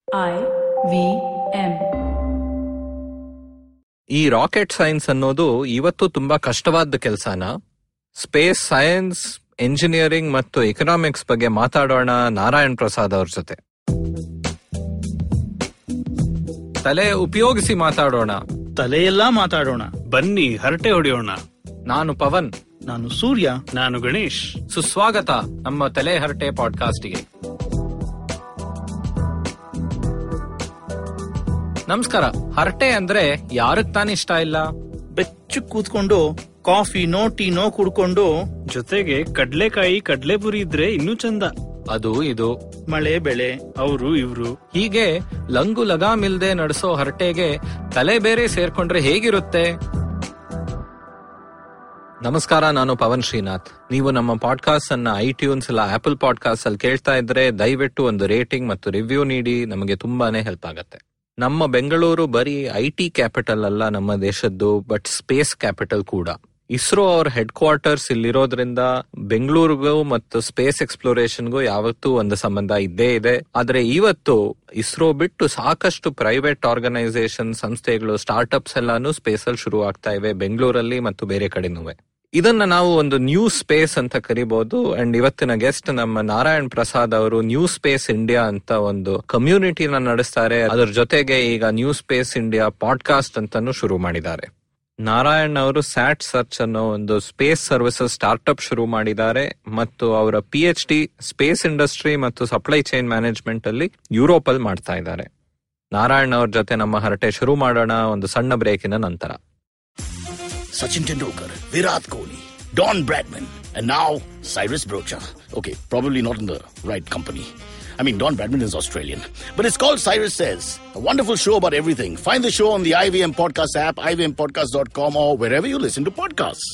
I V M. ಈ rocket science ಅನ್ನೋದು ಇವತ್ತು ತುಂಬಾ ಕಷ್ಟವಾದ ಕೆಲಸನ ಸ್ಪೇಸ್ ಸೈನ್ಸ್ ಎಂಜಿನಿಯರಿಂಗ್ ಮತ್ತು ಎಕನಾಮಿಕ್ಸ್ ಬಗ್ಗೆ ಮಾತಾಡೋಣ ನಾರಾಯಣ್ ಪ್ರಸಾದ್ ಅವ್ರ ಜೊತೆ ತಲೆ ಉಪಯೋಗಿಸಿ ಮಾತಾಡೋಣ ತಲೆಯೆಲ್ಲ ಮಾತಾಡೋಣ ಬನ್ನಿ ಹರಟೆ ಹೊಡೆಯೋಣ ನಾನು ಪವನ್ ನಾನು ಸೂರ್ಯ ನಾನು ಗಣೇಶ್ ಸುಸ್ವಾಗತ ನಮ್ಮ ತಲೆ ಹರಟೆ ಪಾಡ್ಕಾಸ್ಟ್ಗೆ ನಮಸ್ಕಾರ ಹರಟೆ ಅಂದ್ರೆ ಯಾರಕ್ ತಾನೇ ಇಷ್ಟ ಇಲ್ಲ ಬೆಚ್ಚು ಕೂತ್ಕೊಂಡು ಕಾಫಿ ನೋ ಟೀ ನೋ ಕುಡ್ಕೊಂಡು ಜೊತೆಗೆ ಕಡ್ಲೆಕಾಯಿ ಕಡ್ಲೆಪುರಿ ಇದ್ರೆ ಇನ್ನೂ ಚಂದ ಅದು ಇದು ಮಳೆ ಬೆಳೆ ಅವರು ಇವ್ರು ಹೀಗೆ ಲಂಗು ಲಗಾಮಿಲ್ದೆ ನಡೆಸೋ ಹರಟೆಗೆ ತಲೆ ಬೇರೆ ಸೇರ್ಕೊಂಡ್ರೆ ಹೇಗಿರುತ್ತೆ ನಮಸ್ಕಾರ ನಾನು ಪವನ್ ಶ್ರೀನಾಥ್ ನೀವು ನಮ್ಮ ಪಾಡ್ಕಾಸ್ಟ್ ಅನ್ನ ಐಟ್ಯೂನ್ಸ್ ಇಲ್ಲ ಆಪಲ್ ಪಾಡ್ಕಾಸ್ಟ್ ಅಲ್ಲಿ ಕೇಳ್ತಾ ಇದ್ರೆ ದಯವಿಟ್ಟು ಒಂದು ರೇಟಿಂಗ್ ಮತ್ತು ರಿವ್ಯೂ ನೀಡಿ ನಮಗೆ ತುಂಬಾನೇ ಹೆಲ್ಪ್ ಆಗತ್ತೆ ನಮ್ಮ ಬೆಂಗಳೂರು ಬರೀ ಐ ಟಿ ಕ್ಯಾಪಿಟಲ್ ಅಲ್ಲ ನಮ್ಮ ದೇಶದ್ದು ಬಟ್ ಸ್ಪೇಸ್ ಕ್ಯಾಪಿಟಲ್ ಕೂಡ ಇಸ್ರೋ ಅವ್ರ ಹೆಡ್ ಕ್ವಾರ್ಟರ್ಸ್ ಇಲ್ಲಿರೋದ್ರಿಂದ ಬೆಂಗಳೂರಿಗೂ ಮತ್ತು ಸ್ಪೇಸ್ ಎಕ್ಸ್ಪ್ಲೋರೇಷನ್ಗೂ ಯಾವತ್ತೂ ಒಂದು ಸಂಬಂಧ ಇದ್ದೇ ಇದೆ ಆದ್ರೆ ಇವತ್ತು ಇಸ್ರೋ ಬಿಟ್ಟು ಸಾಕಷ್ಟು ಪ್ರೈವೇಟ್ ಆರ್ಗನೈಸೇಷನ್ ಸಂಸ್ಥೆಗಳು ಸ್ಟಾರ್ಟ್ಅಪ್ಸ್ ಎಲ್ಲಾನು ಸ್ಪೇಸ್ ಅಲ್ಲಿ ಶುರು ಆಗ್ತಾ ಇವೆ ಬೆಂಗಳೂರಲ್ಲಿ ಮತ್ತು ಬೇರೆ ಕಡೆನೂ ಇದನ್ನ ನಾವು ಒಂದು ನ್ಯೂ ಸ್ಪೇಸ್ ಅಂತ ಕರಿಬಹುದು ಅಂಡ್ ಇವತ್ತಿನ ಗೆಸ್ಟ್ ನಮ್ಮ ನಾರಾಯಣ್ ಪ್ರಸಾದ್ ಅವರು ನ್ಯೂ ಸ್ಪೇಸ್ ಇಂಡಿಯಾ ಅಂತ ಒಂದು ಕಮ್ಯುನಿಟಿನ ನಡೆಸ್ತಾರೆ ಅದರ ಜೊತೆಗೆ ಈಗ ನ್ಯೂ ಸ್ಪೇಸ್ ಇಂಡಿಯಾ ಪಾಡ್ಕಾಸ್ಟ್ ಅಂತಾನು ಶುರು ಮಾಡಿದ್ದಾರೆ ನಾರಾಯಣ್ ಅವರು ಸ್ಯಾಟ್ ಸರ್ಚ್ ಅನ್ನೋ ಒಂದು ಸ್ಪೇಸ್ ಸರ್ವಿಸಸ್ ಸ್ಟಾರ್ಟ್ಅಪ್ ಶುರು ಮಾಡಿದ್ದಾರೆ ಮತ್ತು ಅವರ P H D space industry ಮತ್ತು ಸಪ್ಲೈ ಚೈನ್ ಮ್ಯಾನೇಜ್ಮೆಂಟ್ ಅಲ್ಲಿ ಯುರೋಪ್ ಅಲ್ಲಿ ಮಾಡ್ತಾ ಇದ್ದಾರೆ ನಾರಾಯಣ್ ಅವ್ರ ಜೊತೆ ನಮ್ಮ ಹರಟೆ ಶುರು ಮಾಡೋಣ ಒಂದು ಸಣ್ಣ ಬ್ರೇಕಿನ ನಂತರ Sachin Tendulkar, Virat Kohli, Don Bradman, and now Cyrus Brocha. Okay, probably not in the right company. I mean, Don Bradman is Australian. But it's called Cyrus Says, a wonderful show about everything. Find the show on the IVM Podcast app, ivmpodcast.com, or wherever you listen to podcasts.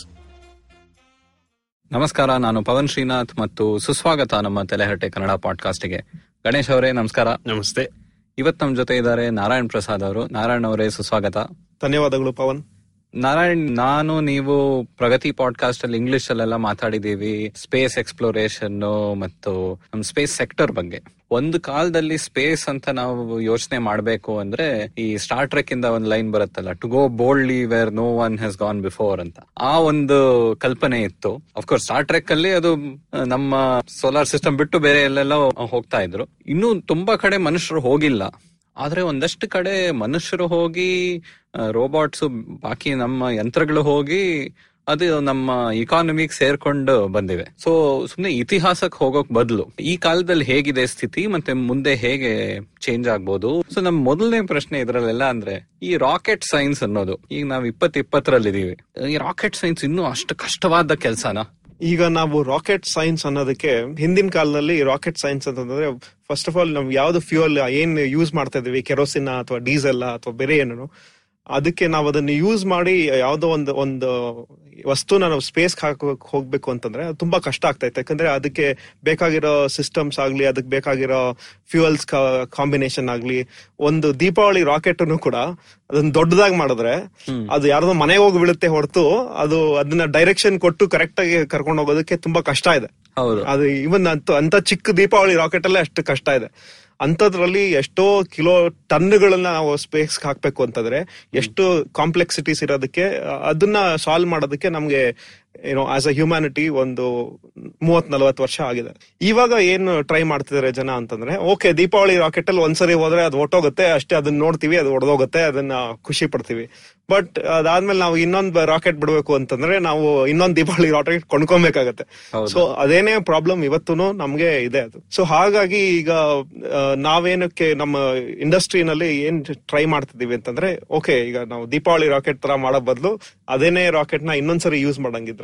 ನಮಸ್ಕಾರ ನಾನು ಪವನ್ ಶ್ರೀನಾಥ್ ಮತ್ತು ಸುಸ್ವಾಗತ ನಮ್ಮ ತಲೆಹರಟೆ ಕನ್ನಡ ಪಾಡ್ಕಾಸ್ಟ್ಗೆ ಗಣೇಶ್ ಅವರೇ ನಮಸ್ಕಾರ ನಮಸ್ತೆ ಇವತ್ತು ನಮ್ಮ ಜೊತೆ ಇದ್ದಾರೆ ನಾರಾಯಣ್ ಪ್ರಸಾದ್ ಅವರು ನಾರಾಯಣ್ ಅವರೇ ಸುಸ್ವಾಗತ ಧನ್ಯವಾದಗಳು ಪವನ್ ನಾರಾಯಣ್ ನಾನು ನೀವು ಪ್ರಗತಿ ಪಾಡ್ಕಾಸ್ಟ್ ಅಲ್ಲಿ ಇಂಗ್ಲಿಷ್ ಅಲ್ಲೆಲ್ಲ ಮಾತಾಡಿದೀವಿ ಸ್ಪೇಸ್ ಎಕ್ಸ್ಪ್ಲೋರೇಷನ್ ಮತ್ತು ನಮ್ ಸ್ಪೇಸ್ ಸೆಕ್ಟರ್ ಬಗ್ಗೆ ಒಂದು ಕಾಲದಲ್ಲಿ ಸ್ಪೇಸ್ ಅಂತ ನಾವು ಯೋಚನೆ ಮಾಡ್ಬೇಕು ಅಂದ್ರೆ ಈ ಸ್ಟಾರ್ ಟ್ರೆಕ್ ಇಂದ ಒಂದು ಲೈನ್ ಬರುತ್ತಲ್ಲ to go boldly where no one has gone before ಅಂತ ಆ ಒಂದು ಕಲ್ಪನೆ ಇತ್ತು ಅಫ್ಕೋರ್ಸ್ ಸ್ಟಾರ್ ಟ್ರೆಕ್ ಅಲ್ಲಿ ಅದು ಆ, ನಮ್ಮ ಸೋಲಾರ್ ಸಿಸ್ಟಮ್ ಬಿಟ್ಟು ಬೇರೆ ಎಲ್ಲೆಲ್ಲ ಹೋಗ್ತಾ ಇದ್ರು ಇನ್ನು ತುಂಬಾ ಕಡೆ ಮನುಷ್ಯರು ಹೋಗಿಲ್ಲ ಆದ್ರೆ ಒಂದಷ್ಟು ಕಡೆ ಮನುಷ್ಯರು ಹೋಗಿ ರೋಬೋಟ್ಸ್ ಬಾಕಿ ನಮ್ಮ ಯಂತ್ರಗಳು ಹೋಗಿ ಅದು ನಮ್ಮ ಇಕಾನಮಿಗ್ ಸೇರ್ಕೊಂಡು ಬಂದಿವೆ ಸೊ ಸುಮ್ನೆ ಇತಿಹಾಸಕ್ಕೆ ಹೋಗೋಕ್ ಬದಲು ಈ ಕಾಲದಲ್ಲಿ ಹೇಗಿದೆ ಸ್ಥಿತಿ ಮತ್ತೆ ಮುಂದೆ ಹೇಗೆ ಚೇಂಜ್ ಆಗ್ಬೋದು ಸೊ ನಮ್ ಮೊದಲನೇ ಪ್ರಶ್ನೆ ಇದ್ರಲ್ಲೆಲ್ಲ ಅಂದ್ರೆ ಈ ರಾಕೆಟ್ ಸೈನ್ಸ್ ಅನ್ನೋದು ಈಗ ನಾವ್ ಇಪ್ಪತ್ ಇಪ್ಪತ್ತರಲ್ಲಿದೀವಿ ಈ ರಾಕೆಟ್ ಸೈನ್ಸ್ ಇನ್ನೂ ಅಷ್ಟು ಕಷ್ಟವಾದ ಕೆಲ್ಸನಾ ಈಗ ನಾವು ರಾಕೆಟ್ ಸೈನ್ಸ್ ಅನ್ನೋದಕ್ಕೆ ಹಿಂದಿನ ಕಾಲದಲ್ಲಿ ರಾಕೆಟ್ ಸೈನ್ಸ್ ಅಂತಂದ್ರೆ ಫಸ್ಟ್ ಆಫ್ ಆಲ್ ನಾವು ಯಾವ್ದು ಫ್ಯೂಯಲ್ ಏನ್ ಯೂಸ್ ಮಾಡ್ತಾ ಇದೀವಿ ಕೆರೋಸಿನ್ ಅಥವಾ ಡೀಸೆಲ್ ಅಥವಾ ಬೇರೆ ಏನು ಅದಕ್ಕೆ ನಾವು ಅದನ್ನ ಯೂಸ್ ಮಾಡಿ ಯಾವ್ದೋ ಒಂದು ಒಂದು ವಸ್ತುನ ನಾವು ಸ್ಪೇಸ್ ಹಾಕೋಕ್ ಹೋಗ್ಬೇಕು ಅಂತಂದ್ರೆ ಅದು ತುಂಬಾ ಕಷ್ಟ ಆಗ್ತಾ ಇತ್ತು ಯಾಕಂದ್ರೆ ಅದಕ್ಕೆ ಬೇಕಾಗಿರೋ ಸಿಸ್ಟಮ್ಸ್ ಆಗ್ಲಿ ಅದಕ್ಕೆ ಬೇಕಾಗಿರೋ ಫ್ಯೂಯಲ್ಸ್ ಕಾಂಬಿನೇಷನ್ ಆಗ್ಲಿ ಒಂದು ದೀಪಾವಳಿ ರಾಕೆಟ್ ಕೂಡ ಅದನ್ನ ದೊಡ್ಡದಾಗಿ ಮಾಡಿದ್ರೆ ಅದು ಯಾರ್ದೋ ಮನೆಗೆ ಹೋಗಿ ಬೀಳುತ್ತೆ ಹೊರತು ಅದು ಅದನ್ನ ಡೈರೆಕ್ಷನ್ ಕೊಟ್ಟು ಕರೆಕ್ಟ್ ಆಗಿ ಕರ್ಕೊಂಡು ಹೋಗೋದಕ್ಕೆ ತುಂಬಾ ಕಷ್ಟ ಇದೆ ಹೌದು ಅದು ಇವನ್ ಅಂತ ಅಂತ ಚಿಕ್ಕ ದೀಪಾವಳಿ ರಾಕೆಟ್ ಅಲ್ಲೇ ಅಷ್ಟು ಕಷ್ಟ ಇದೆ ಅಂತದ್ರಲ್ಲಿ ಎಷ್ಟೋ ಕಿಲೋ ಟನ್ಗಳನ್ನ ನಾವು ಸ್ಪೇಸ್ ಹಾಕ್ಬೇಕು ಅಂತಂದ್ರೆ ಎಷ್ಟು ಕಾಂಪ್ಲೆಕ್ಸಿಟೀಸ್ ಇರೋದಕ್ಕೆ ಅ- ಅದನ್ನ ಸಾಲ್ವ್ ಮಾಡೋದಕ್ಕೆ ನಮ್ಗೆ ಏನೋ ಆಸ್ ಅ ಹ್ಯೂಮ್ಯಾನಿಟಿ ಒಂದು ಮೂವತ್ ನಲ್ವತ್ ವರ್ಷ ಆಗಿದೆ ಇವಾಗ ಏನು ಟ್ರೈ ಮಾಡ್ತಿದಾರೆ ಜನ ಅಂತಂದ್ರೆ ಓಕೆ ದೀಪಾವಳಿ ರಾಕೆಟ್ ಅಲ್ಲಿ ಒಂದ್ಸರಿ ಹೋದ್ರೆ ಅದು ಹೊಟ್ಟೋಗುತ್ತೆ ಅಷ್ಟೇ ಅದನ್ನ ನೋಡ್ತೀವಿ ಅದು ಹೊಡೆದೋಗುತ್ತೆ ಅದನ್ನ ಖುಷಿ ಪಡ್ತೀವಿ ಬಟ್ ಅದಾದ್ಮೇಲೆ ನಾವು ಇನ್ನೊಂದು ರಾಕೆಟ್ ಬಿಡ್ಬೇಕು ಅಂತಂದ್ರೆ ನಾವು ಇನ್ನೊಂದ್ ದೀಪಾವಳಿ ರಾಕೆಟ್ ಕೊಂಡ್ಕೊಬೇಕಾಗತ್ತೆ ಹೌದು. ಸೊ ಅದೇನೇ ಪ್ರಾಬ್ಲಮ್ ಇವತ್ತೂ ನಮ್ಗೆ ಇದೆ ಅದು ಸೊ ಹಾಗಾಗಿ ಈಗ ಆ, ನಾವೇನಕ್ಕೆ ನಮ್ಮ ಇಂಡಸ್ಟ್ರಿನಲ್ಲಿ ಏನ್ ಟ್ರೈ ಮಾಡ್ತಿದೀವಿ ಅಂತಂದ್ರೆ ಓಕೆ ಈಗ ನಾವು ದೀಪಾವಳಿ ರಾಕೆಟ್ ತರ ಮಾಡೋ ಬದಲು ಅದೇನೇ ರಾಕೆಟ್ ನ ಇನ್ನೊಂದ್ಸರಿ ಯೂಸ್ ಮಾಡಂಗಿದ್ರೆ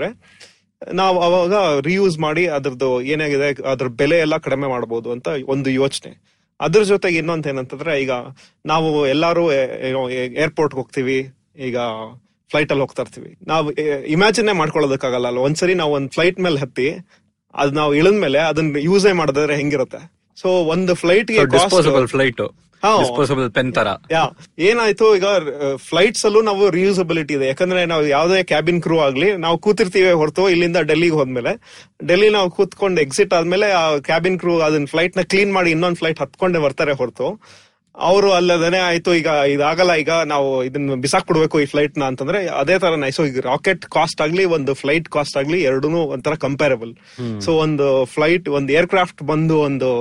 ನಾವು ಅವಾಗ ರಿಯೂಸ್ ಮಾಡಿ ಅದ್ರದ್ದು ಏನಾಗಿದೆ ಅದ್ರ ಬೆಲೆ ಎಲ್ಲ ಕಡಿಮೆ ಮಾಡಬಹುದು ಅಂತ ಒಂದು ಯೋಚನೆ ಅದ್ರ ಜೊತೆಗೆ ಇನ್ನೊಂದ್ ಏನಂತಂದ್ರೆ ಈಗ ನಾವು ಎಲ್ಲಾರು ಏನೋ ಏರ್ಪೋರ್ಟ್ ಹೋಗ್ತೀವಿ ಈಗ ಫ್ಲೈಟ್ ಅಲ್ಲಿ ಹೋಗ್ತಾ ಇರ್ತೀವಿ ನಾವು ಇಮ್ಯಾಜಿನೇ ಮಾಡ್ಕೊಳ್ಳೋದಕ್ಕಾಗಲ್ಲ ಅಲ್ಲ ಒಂದ್ಸರಿ ನಾವು ಒಂದ್ ಫ್ಲೈಟ್ ಮೇಲೆ ಹತ್ತಿ ಅದ್ ನಾವು ಇಳಿದ್ಮೇಲೆ ಅದನ್ನ ಯೂಸೇ ಮಾಡಿದ್ರೆ ಹೆಂಗಿರುತ್ತೆ ಸೊ ಒಂದು ಫ್ಲೈಟ್ ಗೆ ಡಿಸ್ಪೋಸಬಲ್ ಫ್ಲೈಟ್ ಹಾ. ಡಿಸ್ಪೋಸಬಲ್ ಪೆನ್ ತರ ಯಾ ಏನಾಯ್ತು ಈಗ ಫ್ಲೈಟ್ಸ್ ಅಲ್ಲೂ ನಾವು ರಿಯೂಸಬಿಲಿಟಿ ಇದೆ ಯಾಕಂದ್ರೆ ನಾವು ಯಾವ್ದೇ ಕ್ಯಾಬಿನ್ ಕ್ರೂ ಆಗ್ಲಿ ನಾವು ಕೂತಿರ್ತೀವಿ ಹೊರತು ಇಲ್ಲಿಂದ ಡೆಲ್ಲಿಗೆ ಹೋದ್ಮೇಲೆ ಡೆಲ್ಲಿ ನಾವು ಕೂತ್ಕೊಂಡು ಎಕ್ಸಿಟ್ ಆದ್ಮೇಲೆ ಆ ಕ್ಯಾಬಿನ್ ಕ್ರೂ ಅದನ್ನ ಫ್ಲೈಟ್ ನ ಕ್ಲೀನ್ ಮಾಡಿ ಇನ್ನೊಂದ್ ಫ್ಲೈಟ್ ಹತ್ಕೊಂಡೆ ಬರ್ತಾರೆ ಹೊರತು ಅವರು ಅಲ್ಲದೇನೆ ಆಯ್ತು ಈಗ ಇದಾಗಲ್ಲ ಈಗ ನಾವು ಇದನ್ನ ಬಿಸಾಕ್ ಬಿಡ್ಬೇಕು ಈ ಫ್ಲೈಟ್ ನ ಅಂತಂದ್ರೆ ಅದೇ ತರ ಸೊ ಈಗ ರಾಕೆಟ್ ಕಾಸ್ಟ್ ಆಗ್ಲಿ ಒಂದು ಫ್ಲೈಟ್ ಕಾಸ್ಟ್ ಆಗ್ಲಿ ಎರಡೂನು ಒಂಥರ ಕಂಪೇರಬಲ್ ಸೊ ಒಂದು ಫ್ಲೈಟ್ ಒಂದು ಏರ್ ಕ್ರಾಫ್ಟ್ ಬಂದು ಒಂದು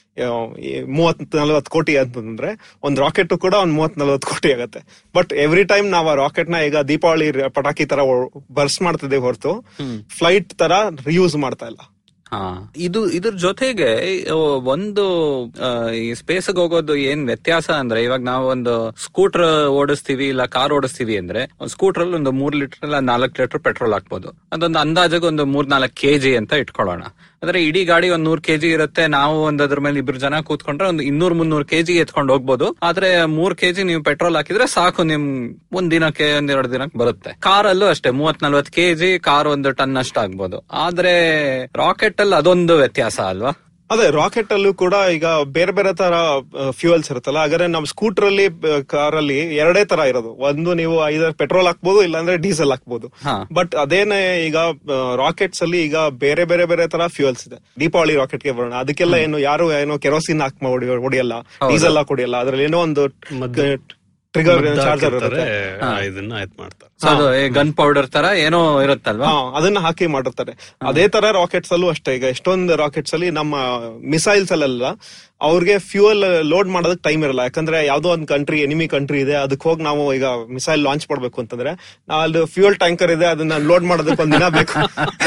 ಮೂವತ್ ನಲ್ವತ್ ಕೋಟಿ ಅಂತಂದ್ರೆ ಒಂದು ರಾಕೆಟ್ ಕೂಡ ಒಂದ್ ಮೂವತ್ ನಲ್ವತ್ ಕೋಟಿ ಆಗತ್ತೆ ಬಟ್ ಎವ್ರಿ ಟೈಮ್ ನಾವು ಆ ರಾಕೆಟ್ ನ ಈಗ ದೀಪಾವಳಿ ಪಟಾಕಿ ತರ ಬರ್ಸ್ ಮಾಡ್ತಿದ್ದೇವೆ ಹೊರತು ಫ್ಲೈಟ್ ತರ ರಿಯೂಸ್ ಮಾಡ್ತಾ ಇಲ್ಲ ಹಾ ಇದು ಇದ್ರ ಜೊತೆಗೆ ಆ, ಒಂದು ಆ, ಈ ಸ್ಪೇಸ್ ಹೋಗೋದು ಏನ್ ವ್ಯತ್ಯಾಸ ಅಂದ್ರೆ ಇವಾಗ ನಾವು ಒಂದು ಸ್ಕೂಟರ್ ಓಡಿಸ್ತೀವಿ ಇಲ್ಲ ಕಾರ್ ಓಡಿಸ್ತೀವಿ ಅಂದ್ರೆ ಸ್ಕೂಟರ್ ಅಲ್ಲಿ ಒಂದು ಮೂರ್ ಲೀಟರ್ ಇಲ್ಲ ನಾಲ್ಕು ಲೀಟರ್ ಪೆಟ್ರೋಲ್ ಹಾಕ್ಬೋದು ಅದೊಂದು ಅಂದಾಜಾಗ ಒಂದು ಮೂರ್ ನಾಲ್ಕು ಕೆಜಿ ಅಂತ ಇಟ್ಕೊಳ್ಳೋಣ ಅಂದ್ರೆ ಇಡೀ ಗಾಡಿ ಒಂದ್ ನೂರ್ ಕೆಜಿ ಇರುತ್ತೆ ನಾವು ಒಂದ್ ಅದ್ರ ಮೇಲೆ ಇಬ್ರು ಜನ ಕೂತ್ಕೊಂಡ್ರೆ ಒಂದು ಇನ್ನೂರ್ ಮುನ್ನೂರ್ ಕೆಜಿ ಎತ್ಕೊಂಡು ಹೋಗ್ಬೋದು ಆದ್ರೆ ಮೂರ್ ಕೆಜಿ ನೀವು ಪೆಟ್ರೋಲ್ ಹಾಕಿದ್ರೆ ಸಾಕು ನಿಮ್ ಒಂದ್ ದಿನಕ್ಕೆ ಒಂದ್ ಎರಡು ದಿನಕ್ಕೆ ಬರುತ್ತೆ ಕಾರ್ ಅಲ್ಲೂ ಅಷ್ಟೇ ಮೂವತ್ ನಲ್ವತ್ ಕೆಜಿ ಕಾರ್ ಒಂದು ಟನ್ ಅಷ್ಟು ಆಗ್ಬೋದು ಆದ್ರೆ ರಾಕೆಟ್ ಅಲ್ಲಿ ಅದೊಂದು ವ್ಯತ್ಯಾಸ ಅಲ್ವಾ ಅದೇ ರಾಕೆಟ್ ಅಲ್ಲೂ ಕೂಡ ಈಗ ಬೇರೆ ಬೇರೆ ತರ ಫ್ಯೂಯಲ್ಸ್ ಇರುತ್ತಲ್ಲ ಹಾಗಾದ್ರೆ ನಮ್ ಸ್ಕೂಟರ್ ಅಲ್ಲಿ ಕಾರ್ ಅಲ್ಲಿ ಎರಡೇ ತರ ಇರೋದು ಒಂದು ನೀವು ಐದರ್ ಪೆಟ್ರೋಲ್ ಹಾಕ್ಬೋದು ಇಲ್ಲಾಂದ್ರೆ ಡೀಸೆಲ್ ಹಾಕ್ಬೋದು ಹಾ. ಬಟ್ ಅದೇನೆ ಈಗ ರಾಕೆಟ್ಸ್ ಅಲ್ಲಿ ಈಗ ಬೇರೆ ಬೇರೆ ಬೇರೆ ತರ ಫ್ಯೂಯಲ್ಸ್ ಇದೆ ದೀಪಾವಳಿ ರಾಕೆಟ್ ಗೆ ಬರೋಣ ಅದಕ್ಕೆಲ್ಲ ಏನು ಯಾರು ಏನೋ ಕೆರೋಸಿನ್ ಹಾಕ್ ಮಾಡಿ ಹೊಡಿಯಲ್ಲ ಡೀಸೆಲ್ ಹಾಕಿ ಹೊಡಿಯಲ್ಲ ಅದ್ರಲ್ಲಿ ಏನೋ ಒಂದು ಟ್ರಿಗರ್ ಚಾರ್ಜರ್ ಇರುತ್ತೆ ಆ, ಇದನ್ನ ಆಯ್ತು ಮಾಡ್ತಾರೆ So ಅದು ಗನ್ ಪೌಡರ್ ತರ ಏನೋ ಇರುತ್ತಲ್ವಾ ಹಾ ಅದನ್ನ ಹಾಕಿ ಮಾಡಿರ್ತಾರೆ ಅದೇ ತರ ರಾಕೆಟ್ಸ್ ಅಲ್ಲೂ ಅಷ್ಟೇ ಈಗ ಎಷ್ಟೊಂದು ರಾಕೆಟ್ಸ್ ಅಲ್ಲಿ ನಮ್ಮ ಮಿಸೈಲ್ಸ್ ಅಲ್ಲೆಲ್ಲ ಅವ್ರಿಗೆ ಫ್ಯೂಯಲ್ ಲೋಡ್ ಮಾಡೋದಕ್ಕೆ ಟೈಮ್ ಇರಲ್ಲ ಯಾಕಂದ್ರೆ ಯಾವ್ದೋ ಒಂದು ಕಂಟ್ರಿ ಎನಿಮಿ ಕಂಟ್ರಿ ಇದೆ ಅದಕ್ಕೆ ಹೋಗಿ ನಾವು ಈಗ ಮಿಸೈಲ್ ಲಾಂಚ್ ಮಾಡ್ಬೇಕು ಅಂತಂದ್ರೆ ನಾವ್ ಅಲ್ಲಿ ಫ್ಯೂಯಲ್ ಟ್ಯಾಂಕರ್ ಇದೆ ಅದನ್ನ ಲೋಡ್ ಮಾಡೋದಕ್ಕೆ ಒಂದ್ ದಿನ ಬೇಕು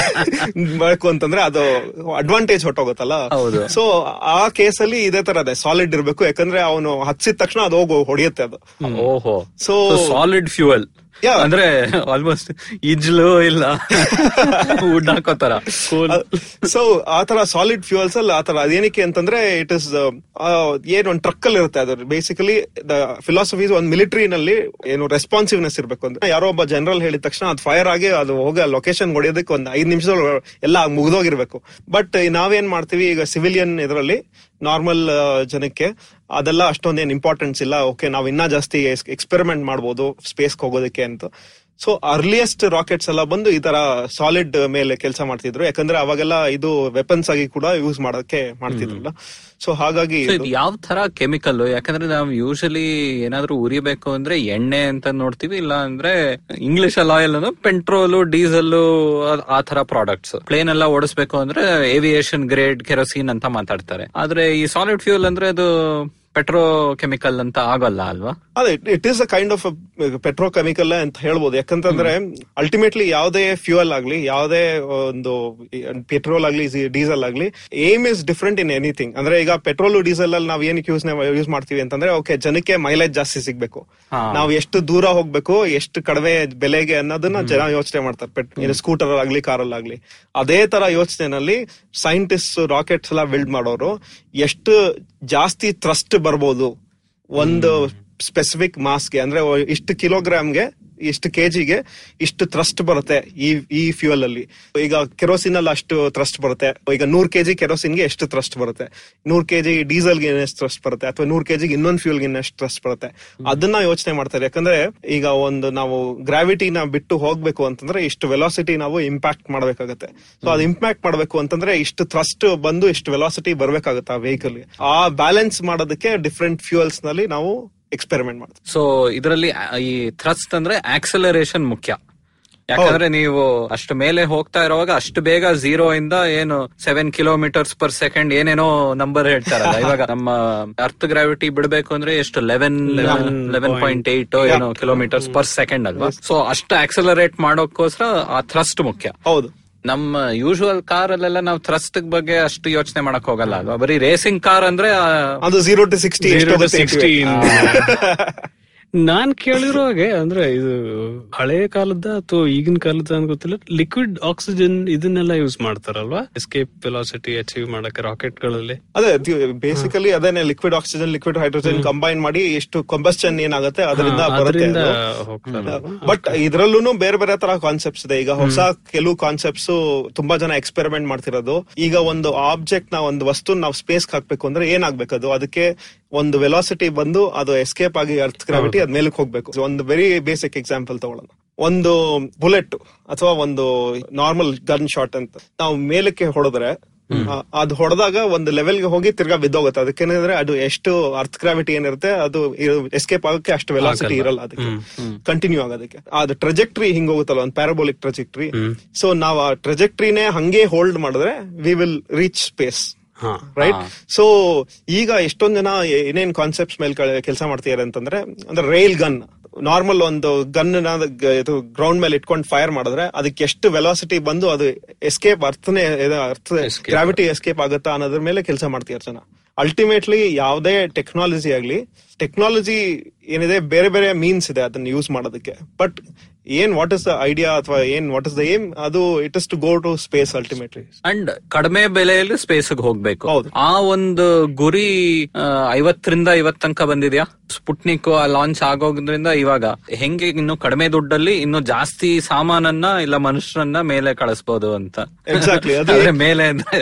ಬೇಕು ಅಂತಂದ್ರೆ ಅದು ಅಡ್ವಾಂಟೇಜ್ ಹೊಟ್ಟೋಗುತ್ತಲ್ಲ ಹೌದು. ಸೊ ಆ ಕೇಸಲ್ಲಿ ಇದೇ ತರ ಇದೆ ಸಾಲಿಡ್ ಇರ್ಬೇಕು ಯಾಕಂದ್ರೆ ಅವನು ಹಚ್ಚಿದ ತಕ್ಷಣ ಅದು ಹೋಗಿ ಹೊಡಿಯುತ್ತೆ ಅದು ಓಹೋ ಸೊ ಸಾಲಿಡ್ ಫ್ಯೂಯಲ್ Yeah. ಅಂದ್ರೆ ಆಲ್ಮೋಸ್ಟ್ ಇಜ್ಲು ಇಲ್ಲ ವುಡ್ ಹಾಕೋತರ ಸೊ ಆತರ ಸಾಲಿಡ್ ಫ್ಯೂಯಲ್ಸ್ ಅಲ್ಲಿ ಆತರ ಅದೇನಕ್ಕೆ ಅಂತಂದ್ರೆ ಇಟ್ ಇಸ್ ಏನ್ ಒಂದ್ ಟ್ರಕ್ ಅಲ್ಲಿ ಇರುತ್ತೆ ಅದು ಬೇಸಿಕಲಿ ದ ಫಿಲಾಸಫೀಸ್ ಒಂದ್ ಮಿಲಿಟರಿನಲ್ಲಿ ಏನು ರೆಸ್ಪಾನ್ಸಿವ್ನೆಸ್ ಇರ್ಬೇಕು ಅಂದ್ರೆ ಯಾರೋ ಒಬ್ಬ ಜನರಲ್ ಹೇಳಿದ ತಕ್ಷಣ ಅದು ಫೈರ್ ಆಗಿ ಅದು ಹೋಗಿ ಲೊಕೇಶನ್ ಹೊಡೆಯೋದಕ್ಕೆ ಒಂದ್ ಐದ್ ನಿಮಿಷದಲ್ಲಿ ಎಲ್ಲ ಮುಗ್ದೋಗಿರ್ಬೇಕು ಬಟ್ ನಾವೇನ್ ಮಾಡ್ತೀವಿ ಈಗ ಸಿವಿಲಿಯನ್ ಇದರಲ್ಲಿ ನಾರ್ಮಲ್ ಜನಕ್ಕೆ ಅದೆಲ್ಲ ಅಷ್ಟೊಂದೇನ್ ಇಂಪಾರ್ಟೆನ್ಸ್ ಇಲ್ಲ ಓಕೆ ನಾವ್ ಇನ್ನ ಜಾಸ್ತಿ ಎಕ್ಸ್ಪೆರಿಮೆಂಟ್ ಮಾಡ್ಬೋದು ಸ್ಪೇಸ್ ಹೋಗೋದಕ್ಕೆ ಅಂತ ಸೊ ಅರ್ಲಿಯೆಸ್ಟ್ ರಾಕೆಟ್ಸ್ ಎಲ್ಲ ಬಂದು ಈ ತರ ಸಾಲಿಡ್ ಮೇಲೆ ಕೆಲಸ ಮಾಡ್ತಿದ್ರು ಯಾಕಂದ್ರೆ ಅವಾಗೆಲ್ಲ ಇದು ವೆಪನ್ಸ್ ಆಗಿ ಕೂಡ ಯೂಸ್ ಮಾಡಕ್ಕೆ ಮಾಡ್ತಿದ್ರಲ್ಲ ಸೊ ಹಾಗಾಗಿ So ಇದು- ಇದು ಯಾವ ತರ ಕೆಮಿಕಲ್ ಯಾಕಂದ್ರೆ ನಾವು ಯೂಶಲಿ ಏನಾದ್ರೂ ಉರಿಬೇಕು ಅಂದ್ರೆ ಎಣ್ಣೆ ಅಂತ ನೋಡ್ತೀವಿ ಇಲ್ಲ ಅಂದ್ರೆ ಇಂಗ್ಲಿಷ್ ಅಲ್ಲಿ ಆಯಿಲ್ ಅಂದ್ರೆ ಪೆಟ್ರೋಲು ಡೀಸೆಲ್ ಆ ತರ ಪ್ರಾಡಕ್ಟ್ಸ್ ಪ್ಲೇನ್ ಎಲ್ಲ ಓಡಿಸ್ಬೇಕು ಅಂದ್ರೆ ಏವಿಯೇಷನ್ ಗ್ರೇಡ್ ಕೆರೋಸಿನ್ ಅಂತ ಮಾತಾಡ್ತಾರೆ ಆದ್ರೆ ಈ ಸಾಲಿಡ್ ಫ್ಯೂಲ್ ಅಂದ್ರೆ ಅದು ಪೆಟ್ರೋ ಕೆಮಿಕಲ್ ಅಂತ ಆಗಲ್ಲ ಅಲ್ವಾ ಅದೇ it is a kind of petrochemical ಅಂತ ಹೇಳ್ಬೋದು ಯಾಕಂತಂದ್ರೆ ಅಲ್ಟಿಮೇಟ್ಲಿ ಯಾವುದೇ ಫ್ಯೂಯಲ್ ಆಗ್ಲಿ ಯಾವುದೇ ಒಂದು ಪೆಟ್ರೋಲ್ ಆಗ್ಲಿ ಡೀಸೆಲ್ ಆಗ್ಲಿ aim is different in anything ಅಂದ್ರೆ ಈಗ ಪೆಟ್ರೋಲ್ ಡೀಸೆಲ್ ಅಲ್ಲಿ ನಾವ್ ಏನಕ್ಕೆ ಯೂಸ್ ಯೂಸ್ ಮಾಡ್ತೀವಿ ಅಂತಂದ್ರೆ ಓಕೆ ಜನಕ್ಕೆ ಮೈಲೇಜ್ ಜಾಸ್ತಿ ಸಿಗ್ಬೇಕು ಹಾ. ನಾವು ಎಷ್ಟು ದೂರ ಹೋಗ್ಬೇಕು ಎಷ್ಟು ಕಡಿಮೆ ಬೆಲೆಗೆ ಅನ್ನೋದನ್ನ ಜನ ಯೋಚನೆ ಮಾಡ್ತಾರೆ ಪೆಟ್ ಸ್ಕೂಟರ್ ಆಗ್ಲಿ ಕಾರಲ್ಲಿ ಆಗ್ಲಿ ಅದೇ ತರ ಯೋಚನೆನಲ್ಲಿ ಸೈಂಟಿಸ್ಟ್ ರಾಕೆಟ್ಸ್ ಎಲ್ಲ ಬಿಲ್ಡ್ ಮಾಡೋರು ಎಷ್ಟು ಜಾಸ್ತಿ ಥ್ರಸ್ಟ್ ಬರ್ಬೋದು ಒಂದು ಸ್ಪೆಸಿಫಿಕ್ ಮಾಸ್ಗೆ ಅಂದ್ರೆ ಇಷ್ಟು ಕಿಲೋಗ್ರಾಮ್ಗೆ ಇಷ್ಟು ಕೆಜಿಗೆ ಇಷ್ಟು ಥ್ರಸ್ಟ್ ಬರುತ್ತೆ ಈ ಈ ಫ್ಯೂಯಲ್ ಅಲ್ಲಿ ಈಗ ಕೆರೋಸಿನ್ ಅಲ್ಲಿ ಅಷ್ಟು ಥ್ರಸ್ಟ್ ಬರುತ್ತೆ ಈಗ ನೂರ್ ಕೆಜಿ ಕೆರೋಸಿನ್ಗೆ ಎಷ್ಟು ಥ್ರಸ್ಟ್ ಬರುತ್ತೆ ನೂರ್ ಕೆಜಿ ಡೀಸೆಲ್ಗೆ ಎಷ್ಟು ಥ್ರಸ್ಟ್ ಬರುತ್ತೆ ಅಥವಾ ನೂರ್ ಕೆಜಿಗೆ ಇನ್ನೊಂದು ಫ್ಯೂಲ್ಗೆ ಎಷ್ಟು ಥ್ರಸ್ಟ್ ಬರುತ್ತೆ ಅದನ್ನ ಯೋಚನೆ ಮಾಡ್ತಾರೆ ಯಾಕಂದ್ರೆ ಈಗ ಒಂದು ನಾವು ಗ್ರಾವಿಟಿನ ಬಿಟ್ಟು ಹೋಗ್ಬೇಕು ಅಂತಂದ್ರೆ ಇಷ್ಟು ವೆಲಾಸಿಟಿ ನಾವು ಇಂಪ್ಯಾಕ್ಟ್ ಮಾಡ್ಬೇಕಾಗತ್ತೆ ಸೊ ಅದು ಇಂಪ್ಯಾಕ್ಟ್ ಮಾಡ್ಬೇಕು ಅಂತಂದ್ರೆ ಇಷ್ಟು ಥ್ರಸ್ಟ್ ಬಂದು ಇಷ್ಟು ವೆಲಾಸಿಟಿ ಬರ್ಬೇಕಾಗತ್ತೆ ಆ ವೆಹಿಕಲ್ ಆ ಬ್ಯಾಲೆನ್ಸ್ ಮಾಡೋದಕ್ಕೆ ಡಿಫ್ರೆಂಟ್ ಫ್ಯೂಯಲ್ಸ್ ನಲ್ಲಿ ನಾವು ಎಕ್ಸ್ಪೆರಿಮೆಂಟ್ ಮಾಡ್ತೀವಿ ಸೊ ಇದರಲ್ಲಿ ಈ ಥ್ರಸ್ಟ್ ಅಂದ್ರೆ ಆಕ್ಸಲರೇಷನ್ ಮುಖ್ಯ ಯಾಕಂದ್ರೆ ನೀವು ಅಷ್ಟು ಮೇಲೆ ಹೋಗ್ತಾ ಇರುವಾಗ ಅಷ್ಟು ಬೇಗ ಝೀರೋ ಇಂದ ಏನು ಸೆವೆನ್ ಕಿಲೋಮೀಟರ್ಸ್ ಪರ್ ಸೆಕೆಂಡ್ ಏನೇನೋ ನಂಬರ್ ಹೇಳ್ತಾರಲ್ಲ ಇವಾಗ ನಮ್ಮ ಅರ್ತ್ ಗ್ರಾವಿಟಿ ಬಿಡಬೇಕು ಅಂದ್ರೆ ಎಷ್ಟು ಲೆವೆನ್ ಲೆವೆನ್ ಪಾಯಿಂಟ್ ಏಟ್ ಏನೋ ಕಿಲೋಮೀಟರ್ಸ್ ಪರ್ ಸೆಕೆಂಡ್ ಅಲ್ವಾ ಸೊ ಅಷ್ಟು ಆಕ್ಸಲರೇಟ್ ಮಾಡೋಕ್ಕೋಸ್ಕರ ಆ ಥ್ರಸ್ಟ್ ಮುಖ್ಯ ಹೌದು ನಮ್ಮ ಯೂಶುವಲ್ ಕಾರ್ ಅಲ್ಲೆಲ್ಲ ನಾವು ಥ್ರಸ್ಟ್ ಬಗ್ಗೆ ಅಷ್ಟು ಯೋಚನೆ ಮಾಡಕ್ ಹೋಗಲ್ಲ ಅಲ್ವಾ ಬರೀ ರೇಸಿಂಗ್ ಕಾರ್ ಅಂದ್ರೆ ಆ, ಅದು zero to sixty Zero to 60 ನಾನ್ ಕೇಳಿರೋ ಹಾಗೆ ಅಂದ್ರೆ ಇದು ಹಳೆ ಕಾಲದ ಅಥವಾ ಈಗಿನ ಕಾಲದ ಅಂತ ಗೊತ್ತಿಲ್ಲ ಲಿಕ್ವಿಡ್ ಆಕ್ಸಿಜನ್ ಇದನ್ನೆಲ್ಲ ಯೂಸ್ ಮಾಡ್ತಾರಲ್ವಾ ಎಸ್ಕೇಪ್ ವೆಲಾಸಿಟಿ ಅಚೀವ್ ಮಾಡಕ್ಕೆ ರಾಕೆಟ್ ಗಳಲ್ಲಿ ಅದೇ ಬೇಸಿಕಲಿ ಅದೇನೆ liquid oxygen liquid hydrogen combine ಮಾಡಿ ಎಷ್ಟು ಕಂಬಸ್ಟನ್ ಏನಾಗುತ್ತೆ ಅದರಿಂದ ಬರುತ್ತೆ ಅದರಿಂದ ಅದು. ಹೋಗ್ತಾರಲ್ವಾ ಬಟ್ ಇದ್ರಲ್ಲೂ ಬೇರೆ ಬೇರೆ ತರ ಕಾನ್ಸೆಪ್ಟ್ಸ್ ಇದೆ ಈಗ ಹೊಸ ಕೆಲವು ಕಾನ್ಸೆಪ್ಟ್ಸ್ ತುಂಬಾ ಜನ ಎಕ್ಸ್ಪೆರಿಮೆಂಟ್ ಮಾಡ್ತಿರೋದು ಈಗ ಒಂದು ಆಬ್ಜೆಕ್ಟ್ ನ ಒಂದು ವಸ್ತು ನಾವು ಸ್ಪೇಸ್ ಹಾಕ್ಬೇಕು ಅಂದ್ರೆ ಏನಾಗ್ಬೇಕದು ಅದಕ್ಕೆ ಒಂದು ವೆಲಾಸಿಟಿ ಬಂದು ಅದು ಎಸ್ಕೇಪ್ ಆಗಿ ಅರ್ತ್ ಗ್ರಾವಿಟಿ ಅದ್ ಮೇಲಕ್ಕೆ ಹೋಗ್ಬೇಕು So, ಒಂದು ವೆರಿ ಬೇಸಿಕ್ ಎಕ್ಸಾಂಪಲ್ ತಗೊಳ್ಳೋಣ ಒಂದು ಬುಲೆಟ್ ಅಥವಾ ಒಂದು ನಾರ್ಮಲ್ ಗನ್ ಶಾಟ್ ಅಂತ ನಾವು ಮೇಲಕ್ಕೆ ಹೊಡೆದ್ರೆ ಅದು ಹೊಡೆದಾಗ ಒಂದು ಲೆವೆಲ್ಗೆ ಹೋಗಿ ತಿರ್ಗಾ ಬಿದ್ದೋಗುತ್ತೆ ಅದಕ್ಕೇನಂದ್ರೆ ಅದು ಎಷ್ಟು ಅರ್ತ್ ಗ್ರಾವಿಟಿ ಏನಿರುತ್ತೆ ಅದು ಎಸ್ಕೇಪ್ ಆಗೋಕೆ ಅಷ್ಟು ವೆಲಾಸಿಟಿ ಇರಲ್ಲ ಅದಕ್ಕೆ ಕಂಟಿನ್ಯೂ ಆಗೋದಕ್ಕೆ ಅದು ಟ್ರಜೆಕ್ಟ್ರಿ ಹಿಂಗ್ ಹೋಗುತ್ತಲ್ಲ ಒಂದು ಪ್ಯಾರಾಬೋಲಿಕ್ ಟ್ರಜೆಕ್ಟ್ರಿ ಸೊ ನಾವು ಆ ಟ್ರಜೆಕ್ಟ್ರಿನೇ ಹಂಗೆ ಹೋಲ್ಡ್ ಮಾಡಿದ್ರೆ ವಿ ವಿಲ್ ರೀಚ್ ಸ್ಪೇಸ್ ಹಾ ರೈಟ್ ಸೊ ಈಗ ಎಷ್ಟೊಂದ್ ಜನ ಏನೇನ್ ಕಾನ್ಸೆಪ್ಟ್ಸ್ ಮೇಲೆ ಕೆಲಸ ಮಾಡ್ತಿದ್ದಾರೆ ಅಂತಂದ್ರೆ ಅಂದ್ರೆ ರೈಲ್ ಗನ್ ನಾರ್ಮಲ್ ಒಂದು ಗನ್ ಇದು ಗ್ರೌಂಡ್ ಮೇಲೆ ಇಟ್ಕೊಂಡು ಫೈರ್ ಮಾಡಿದ್ರೆ ಅದಕ್ಕೆ ಎಷ್ಟು ವೆಲಾಸಿಟಿ ಬಂದು ಅದು ಎಸ್ಕೇಪ್ ಅರ್ಥನೇ ಇದು ಅರ್ಥ ಗ್ರಾವಿಟಿ ಎಸ್ಕೇಪ್ ಆಗುತ್ತಾ ಅನ್ನೋದ್ರ ಮೇಲೆ ಕೆಲಸ ಮಾಡ್ತಿದ್ದಾರೆ ಜನ ಅಲ್ಟಿಮೇಟ್ಲಿ ಯಾವುದೇ ಟೆಕ್ನಾಲಜಿ ಆಗ್ಲಿ ಟೆಕ್ನಾಲಜಿ ಏನಿದೆ ಬೇರೆ ಬೇರೆ ಮೀನ್ಸ್ ಇದೆ ಅದನ್ನ ಯೂಸ್ ಮಾಡೋದಕ್ಕೆ ಬಟ್ ಏನ್ ವಾಟ್ ಇಸ್ ದ ಐಡಿಯಾ ಅಥವಾ ಏನ್ ವಾಟ್ ಇಸ್ ದ ಏಮ್ ಅದು it is to go to space ultimately and ಕಡಿಮೆ ಬೆಲೆಯಲ್ಲಿ ಸ್ಪೇಸ್ ಹೋಗ್ಬೇಕು ಹೌದು. ಆ ಒಂದು ಗುರಿ ಆ, ಐವತ್ತರಿಂದ ಐವತ್ ತನಕ ಬಂದಿದ್ಯಾ ಸ್ಪುಟ್ನಿಕ್ ಲಾಂಚ್ ಆಗೋದ್ರಿಂದ ಇವಾಗ ಹೆಂಗೆ ಇನ್ನು ಕಡಿಮೆ ದುಡ್ಡಲ್ಲಿ ಇನ್ನು ಜಾಸ್ತಿ ಸಾಮಾನನ್ನ ಇಲ್ಲ ಮನುಷ್ಯರನ್ನ ಮೇಲೆ ಕಳಿಸಬಹುದು ಅಂತ Exactly, ಅದು- ಆದ್ರೆ ಮೇಲೆ ಅಂದ್ರೆ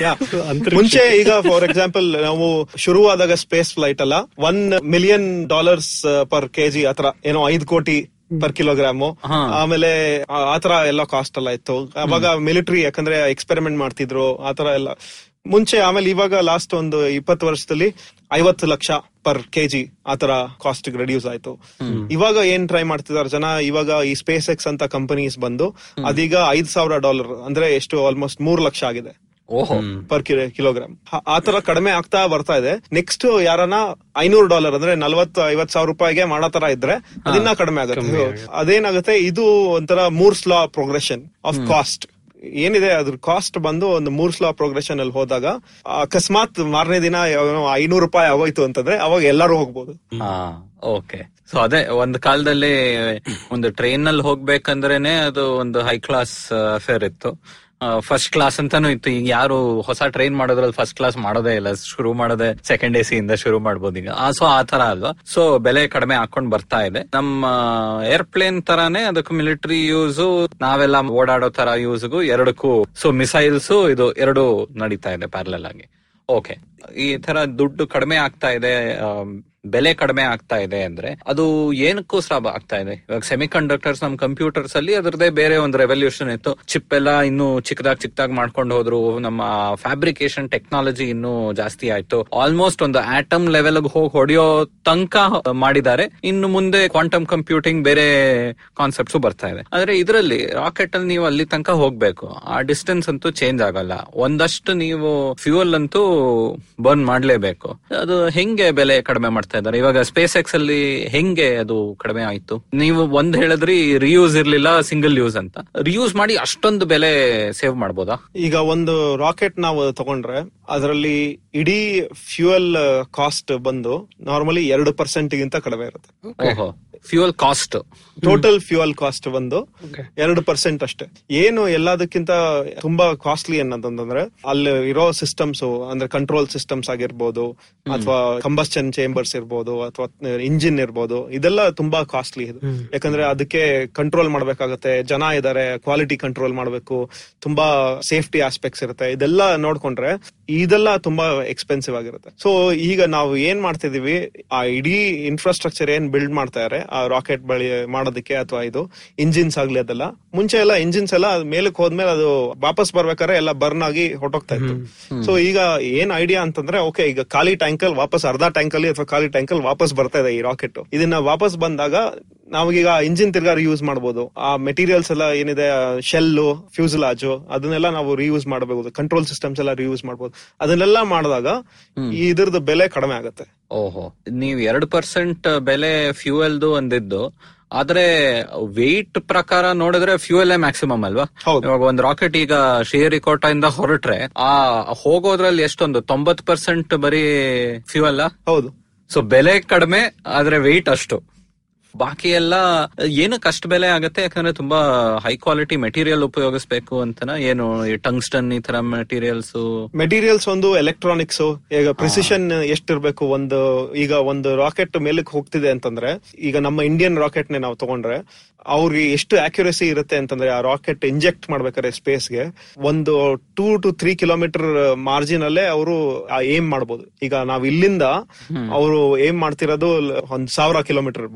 ಮುಂಚೆ ಈಗ ಫಾರ್ ಎಕ್ಸಾಂಪಲ್ ನಾವು ಶುರುವಾದಾಗ ಸ್ಪೇಸ್ ಫ್ಲೈಟ್ ಅಲ್ಲ one million dollars per KG ಆತರ ಏನೋ ಐದ್ ಕೋಟಿ ಪರ್ ಕಿಲೋಗ್ರಾಮ್ ಹಾ. ಆಮೇಲೆ ಆ- ಆತರ ಎಲ್ಲ ಕಾಸ್ಟ್ ಎಲ್ಲ ಇತ್ತು ಅವಾಗ ಮಿಲಿಟರಿ ಯಾಕಂದ್ರೆ ಎಕ್ಸ್ಪೆರಿಮೆಂಟ್ ಮಾಡ್ತಿದ್ರು ಆತರ ಎಲ್ಲ ಮುಂಚೆ ಆಮೇಲೆ ಇವಾಗ ಲಾಸ್ಟ್ ಒಂದು ಇಪ್ಪತ್ತು ವರ್ಷದಲ್ಲಿ ಐವತ್ತು ಲಕ್ಷ ಪರ್ ಕೆಜಿ ಆತರ ಕಾಸ್ಟ್ ರೆಡ್ಯೂಸ್ ಆಯ್ತು ಇವಾಗ ಏನ್ ಟ್ರೈ ಮಾಡ್ತಿದಾರೆ ಜನ ಇವಾಗ ಈ ಸ್ಪೇಸ್ ಎಕ್ಸ್ ಅಂತ ಕಂಪನೀಸ್ ಬಂದು ಅದೀಗ ಐದ್ ಸಾವಿರ ಡಾಲರ್ ಅಂದ್ರೆ ಎಷ್ಟು ಆಲ್ಮೋಸ್ಟ್ ಮೂರ್ ಲಕ್ಷ ಆಗಿದೆ ಓಹೋ ಪರ್ ಕಿಲೋಗ್ರಾಮ್ ಆ ತರ ಕಡಿಮೆ ಆಗ್ತಾ ಬರ್ತಾ ಇದೆ ನೆಕ್ಸ್ಟ್ ಯಾರನ್ನ ಐನೂರು ಡಾಲರ್ ಅಂದ್ರೆ ನಲ್ವತ್ತು ಐವತ್ ಸಾವಿರ ರೂಪಾಯಿಗೆ ಮಾಡೋ ತರ ಇದ್ರೆ ಅದಿನ್ನ ಕಡಿಮೆ ಆಗುತ್ತೆ ಅದೇನಾಗುತ್ತೆ ಇದು ಒಂಥರ ಮೂರ್ ಸ್ಲಾ ಪ್ರೋಗ್ರೆಷನ್ ಆಫ್ ಕಾಸ್ಟ್ ಏನಿದೆ ಅದ್ರ ಕಾಸ್ಟ್ ಬಂದು ಒಂದು ಮೂರ್ ಸ್ಲಾ ಪ್ರೋಗ್ರೆಷನ್ ಅಲ್ಲಿ ಹೋದಾಗ ಅಕಸ್ಮಾತ್ ಮಾರನೇ ದಿನ ಐನೂರು ರೂಪಾಯಿ ಆಗೋಯ್ತು ಅಂತಂದ್ರೆ ಅವಾಗ ಎಲ್ಲರೂ ಹೋಗ್ಬೋದು ಹಾ ಓಕೆ ಸೊ ಅದೇ ಒಂದು ಕಾಲದಲ್ಲಿ ಒಂದು ಟ್ರೈನ್ ನಲ್ಲಿ ಹೋಗ್ಬೇಕಂದ್ರೇನೆ ಅದು ಒಂದು ಹೈ ಕ್ಲಾಸ್ ಅಫೇರ್ ಇತ್ತು ಫಸ್ಟ್ ಕ್ಲಾಸ್ ಅಂತಾನು ಇತ್ತು ಈಗ ಯಾರು ಹೊಸ ಟ್ರೈನ್ ಮಾಡೋದ್ರಲ್ಲಿ ಫಸ್ಟ್ ಕ್ಲಾಸ್ ಮಾಡೋದೇ ಇಲ್ಲ ಶುರು ಮಾಡೋದೇ ಸೆಕೆಂಡ್ ಎ ಸಿ ಇಂದ ಶುರು ಮಾಡ್ಬೋದು ಈಗ ಸೊ ಆ ತರ ಅಲ್ವಾ ಸೊ ಬೆಲೆ ಕಡಿಮೆ ಹಾಕೊಂಡ್ ಬರ್ತಾ ಇದೆ ನಮ್ಮ ಏರ್ಪ್ಲೇನ್ ತರಾನೇ ಅದಕ್ಕೆ ಮಿಲಿಟರಿ ಯೂಸ್ ನಾವೆಲ್ಲ ಓಡಾಡೋ ತರ ಯೂಸ್ಗೂ ಎರಡಕ್ಕೂ ಸೊ ಮಿಸೈಲ್ಸ್ ಇದು ಎರಡು ನಡೀತಾ ಇದೆ ಪ್ಯಾರಲಲ್ ಆಗಿ ಓಕೆ ಈ ತರ ದುಡ್ಡು ಕಡಿಮೆ ಆಗ್ತಾ ಇದೆ ಆಮ್, ಬೆಲೆ ಕಡಿಮೆ ಆಗ್ತಾ ಇದೆ ಅಂದ್ರೆ ಅದು ಏನಕ್ಕೋಸ್ಕರ ಆಗ್ತಾ ಇದೆ ಇವಾಗ ಸೆಮಿ ಕಂಡಕ್ಟರ್ಸ್ ನಮ್ ಕಂಪ್ಯೂಟರ್ಸ್ ಅಲ್ಲಿ ಅದ್ರದ್ದೇ ಬೇರೆ ಒಂದು ರೆವಲ್ಯೂಷನ್ ಇತ್ತು ಚಿಪ್ ಎಲ್ಲ ಇನ್ನು ಚಿಕ್ಕದಾಗ್ ಚಿಕ್ಕದಾಗ್ ಮಾಡ್ಕೊಂಡು ಹೋದ್ರು ನಮ್ಮ ಫ್ಯಾಬ್ರಿಕೇಶನ್ ಟೆಕ್ನಾಲಜಿ ಇನ್ನೂ ಜಾಸ್ತಿ ಆಯ್ತು ಆಲ್ಮೋಸ್ಟ್ ಒಂದು ಆಟಮ್ ಲೆವೆಲ್ ಹೋಗಿ ಹೊಡೆಯೋ ತನಕ ಮಾಡಿದ್ದಾರೆ ಇನ್ನು ಮುಂದೆ ಕ್ವಾಂಟಮ್ ಕಂಪ್ಯೂಟಿಂಗ್ ಬೇರೆ ಕಾನ್ಸೆಪ್ಟ್ಸ್ ಬರ್ತಾ ಇದೆ ಆದ್ರೆ ಇದರಲ್ಲಿ ರಾಕೆಟ್ ಅಲ್ಲಿ ನೀವು ಅಲ್ಲಿ ತನಕ ಹೋಗ್ಬೇಕು ಆ ಡಿಸ್ಟೆನ್ಸ್ ಅಂತೂ ಚೇಂಜ್ ಆಗಲ್ಲ ಒಂದಷ್ಟು ನೀವು ಫ್ಯೂಯಲ್ ಅಂತೂ ಬರ್ನ್ ಮಾಡ್ಲೇಬೇಕು ಅದು ಹೆಂಗೆ ಬೆಲೆ ಕಡಿಮೆ ಮಾಡ್ತಾ ಇದ್ದಾರೆ ಇವಾಗ ಸ್ಪೇಸ್ ಎಕ್ಸ್ ಅಲ್ಲಿ ಹೆಂಗೆ ಅದು ಕಡಿಮೆ ಆಯ್ತು ನೀವು ಒಂದ್ ಹೇಳಿದ್ರಿ ರಿಯೂಸ್ ಇರ್ಲಿಲ್ಲ ಸಿಂಗಲ್ ಯೂಸ್ ಅಂತ ರಿಯೂಸ್ ಮಾಡಿ ಅಷ್ಟೊಂದು ಬೆಲೆ ಸೇವ್ ಮಾಡ್ಬೋದಾ ಈಗ ಒಂದು ರಾಕೆಟ್ ನಾವು ತಗೊಂಡ್ರೆ ಅದರಲ್ಲಿ ಇಡೀ ಫ್ಯೂಯಲ್ ಕಾಸ್ಟ್ ಬಂದು ನಾರ್ಮಲಿ ಎರಡು ಪರ್ಸೆಂಟ್ ಗಿಂತ ಕಡಿಮೆ ಇರುತ್ತೆ ಓಹೋ fuel cost total fuel cost ಬಂದು ಎರಡು ಪರ್ಸೆಂಟ್ ಅಷ್ಟೇ ಏನು ಎಲ್ಲದಕ್ಕಿಂತ ತುಂಬಾ ಕಾಸ್ಟ್ಲಿ ಅನ್ನೋದಂತಂದ್ರೆ ಅಲ್ಲಿ ಇರೋ ಸಿಸ್ಟಮ್ಸ್ ಅಂದ್ರೆ ಕಂಟ್ರೋಲ್ ಸಿಸ್ಟಮ್ಸ್ ಆಗಿರ್ಬೋದು ಅಥವಾ ಕಂಬಸ್ಟನ್ ಚೇಂಬರ್ಸ್ ಇರ್ಬೋದು ಅಥವಾ ಇಂಜಿನ್ ಇರ್ಬೋದು ಇದೆಲ್ಲ ತುಂಬಾ ಕಾಸ್ಟ್ಲಿ ಇದು ಯಾಕಂದ್ರೆ ಅದಕ್ಕೆ ಕಂಟ್ರೋಲ್ ಮಾಡ್ಬೇಕಾಗತ್ತೆ ಜನ ಇದಾರೆ ಕ್ವಾಲಿಟಿ ಕಂಟ್ರೋಲ್ ಮಾಡ್ಬೇಕು ತುಂಬಾ ಸೇಫ್ಟಿ ಆಸ್ಪೆಕ್ಟ್ಸ್ ಇರುತ್ತೆ ಇದೆಲ್ಲ ನೋಡ್ಕೊಂಡ್ರೆ ಇದೆಲ್ಲ ತುಂಬಾ ಎಕ್ಸ್ಪೆನ್ಸಿವ್ ಆಗಿರುತ್ತೆ ಸೊ ಈಗ ನಾವು ಏನ್ ಮಾಡ್ತಿದೀವಿ ಆ ಇಡೀ ಇನ್ಫ್ರಾಸ್ಟ್ರಕ್ಚರ್ ಏನ್ ಬಿಲ್ಡ್ ಮಾಡ್ತಾರೆ ಆ ರಾಕೆಟ್ ಬಳಿ ಮಾಡೋದಕ್ಕೆ ಅಥವಾ ಇದು ಇಂಜಿನ್ಸ್ ಆಗ್ಲಿ ಅದೆಲ್ಲ ಮುಂಚೆ ಎಲ್ಲ ಇಂಜಿನ್ಸ್ ಎಲ್ಲ ಮೇಲಕ್ಕೆ ಹೋದ್ಮೇಲೆ ಅದು ವಾಪಸ್ ಬರ್ಬೇಕಾದ್ರೆ ಎಲ್ಲ ಬರ್ನ್ ಆಗಿ ಹೊಟ್ಟೋಗ್ತಾ ಇತ್ತು ಸೊ ಈಗ ಏನ್ ಐಡಿಯಾ ಅಂತಂದ್ರೆ ಓಕೆ ಈಗ ಖಾಲಿ ಟ್ಯಾಂಕ್ ಅಲ್ಲಿ ವಾಪಸ್ ಅರ್ಧ ಟ್ಯಾಂಕ್ ಅಲ್ಲಿ ಅಥವಾ ಖಾಲಿ ಟ್ಯಾಂಕ್ ಅಲ್ಲಿ ವಾಪಸ್ ಬರ್ತಾ ಇದೆ ಈ ರಾಕೆಟ್ ಇದನ್ನ ವಾಪಸ್ ಬಂದಾಗ ನಾವೀಗ ಇಂಜಿನ್ ತಿರ್ಗಾ ರಿಯೂಸ್ ಮಾಡಬಹುದು ಆ ಮೆಟೀರಿಯಲ್ಸ್ ಎಲ್ಲ ಏನಿದೆ ಶೆಲ್ಲು ಫ್ಯೂಸಲಾಜು ಅದನ್ನೆಲ್ಲ ನಾವು ರಿಯೂಸ್ ಮಾಡಬಹುದು ಕಂಟ್ರೋಲ್ ಸಿಸ್ಟಮ್ಸ್ ಎಲ್ಲ ರಿಯೂಸ್ ಮಾಡಬಹುದು ಅದನ್ನೆಲ್ಲ ಮಾಡಿದಾಗ ಇದ್ರದ್ದು ಬೆಲೆ ಕಡಿಮೆ ಆಗುತ್ತೆ ಓಹೋ ನೀವು ಎರಡು ಪರ್ಸೆಂಟ್ ಬೆಲೆ ಫ್ಯೂಯಲ್ದು ಒಂದಿದ್ದು ಆದ್ರೆ ವೆಯ್ಟ್ ಪ್ರಕಾರ ನೋಡಿದ್ರೆ ಫ್ಯೂಯಲ್ ಮ್ಯಾಕ್ಸಿಮಮ್ ಅಲ್ವಾ ಹೌದು. ಇವಾಗ ಒಂದು ರಾಕೆಟ್ ಈಗ ಶ್ರೀಹರಿಕೋಟ ಇಂದ ಹೊರಟ್ರೆ ಆ ಹೋಗೋದ್ರಲ್ಲಿ ಎಷ್ಟೊಂದು ತೊಂಬತ್ ಪರ್ಸೆಂಟ್ ಬರೀ ಫ್ಯೂಯಲ್ ಹೌದು ಸೊ ಬೆಲೆ ಕಡಿಮೆ ಆದ್ರೆ ವೆಯ್ಟ್ ಅಷ್ಟು ಬಾಕಿ ಎಲ್ಲ ಏನಕ್ಕೆ ಅಷ್ಟು ಬೆಲೆ ಆಗತ್ತೆ ಯಾಕಂದ್ರೆ ತುಂಬಾ ಹೈ ಕ್ವಾಲಿಟಿ ಮೆಟೀರಿಯಲ್ ಉಪಯೋಗಿಸ್ಬೇಕು ಅಂತನ ಏನು ಈ ಟಂಗ್ಸ್ಟನ್ ಈ ತರ ಮೆಟೀರಿಯಲ್ಸ್ ಮೆಟೀರಿಯಲ್ಸ್ ಒಂದು ಎಲೆಕ್ಟ್ರಾನಿಕ್ಸ್ ಈಗ ಪ್ರಿಸಿಷನ್ ಎಷ್ಟಿರ್ಬೇಕು ಒಂದು ಈಗ ಒಂದು ರಾಕೆಟ್ ಮೇಲಕ್ಕೆ ಹೋಗ್ತಿದೆ ಅಂತಂದ್ರೆ ಈಗ ನಮ್ಮ ಇಂಡಿಯನ್ ರಾಕೆಟ್ ನೇ ನಾವು ತಗೊಂಡ್ರೆ ಅವ್ರಿಗೆ ಎಷ್ಟು ಅಕ್ಯುರಸಿ ಇರುತ್ತೆ ಅಂತಂದ್ರೆ ಆ ರಾಕೆಟ್ ಇಂಜೆಕ್ಟ್ ಮಾಡ್ಬೇಕಾದ್ರೆ ಸ್ಪೇಸ್ಗೆ ಒಂದು two to three kilometre margin ಅಲ್ಲೇ ಅವರು ಏಮ್ ಮಾಡ್ಬೋದು ಈಗ ನಾವ್ ಇಲ್ಲಿಂದ ಅವರು ಏಮ್ ಮಾಡ್ತಿರೋದು ಲ್- ಒಂದ್ ಸಾವಿರ ಕಿಲೋಮೀಟರ್ ಇರ್ಬೋದು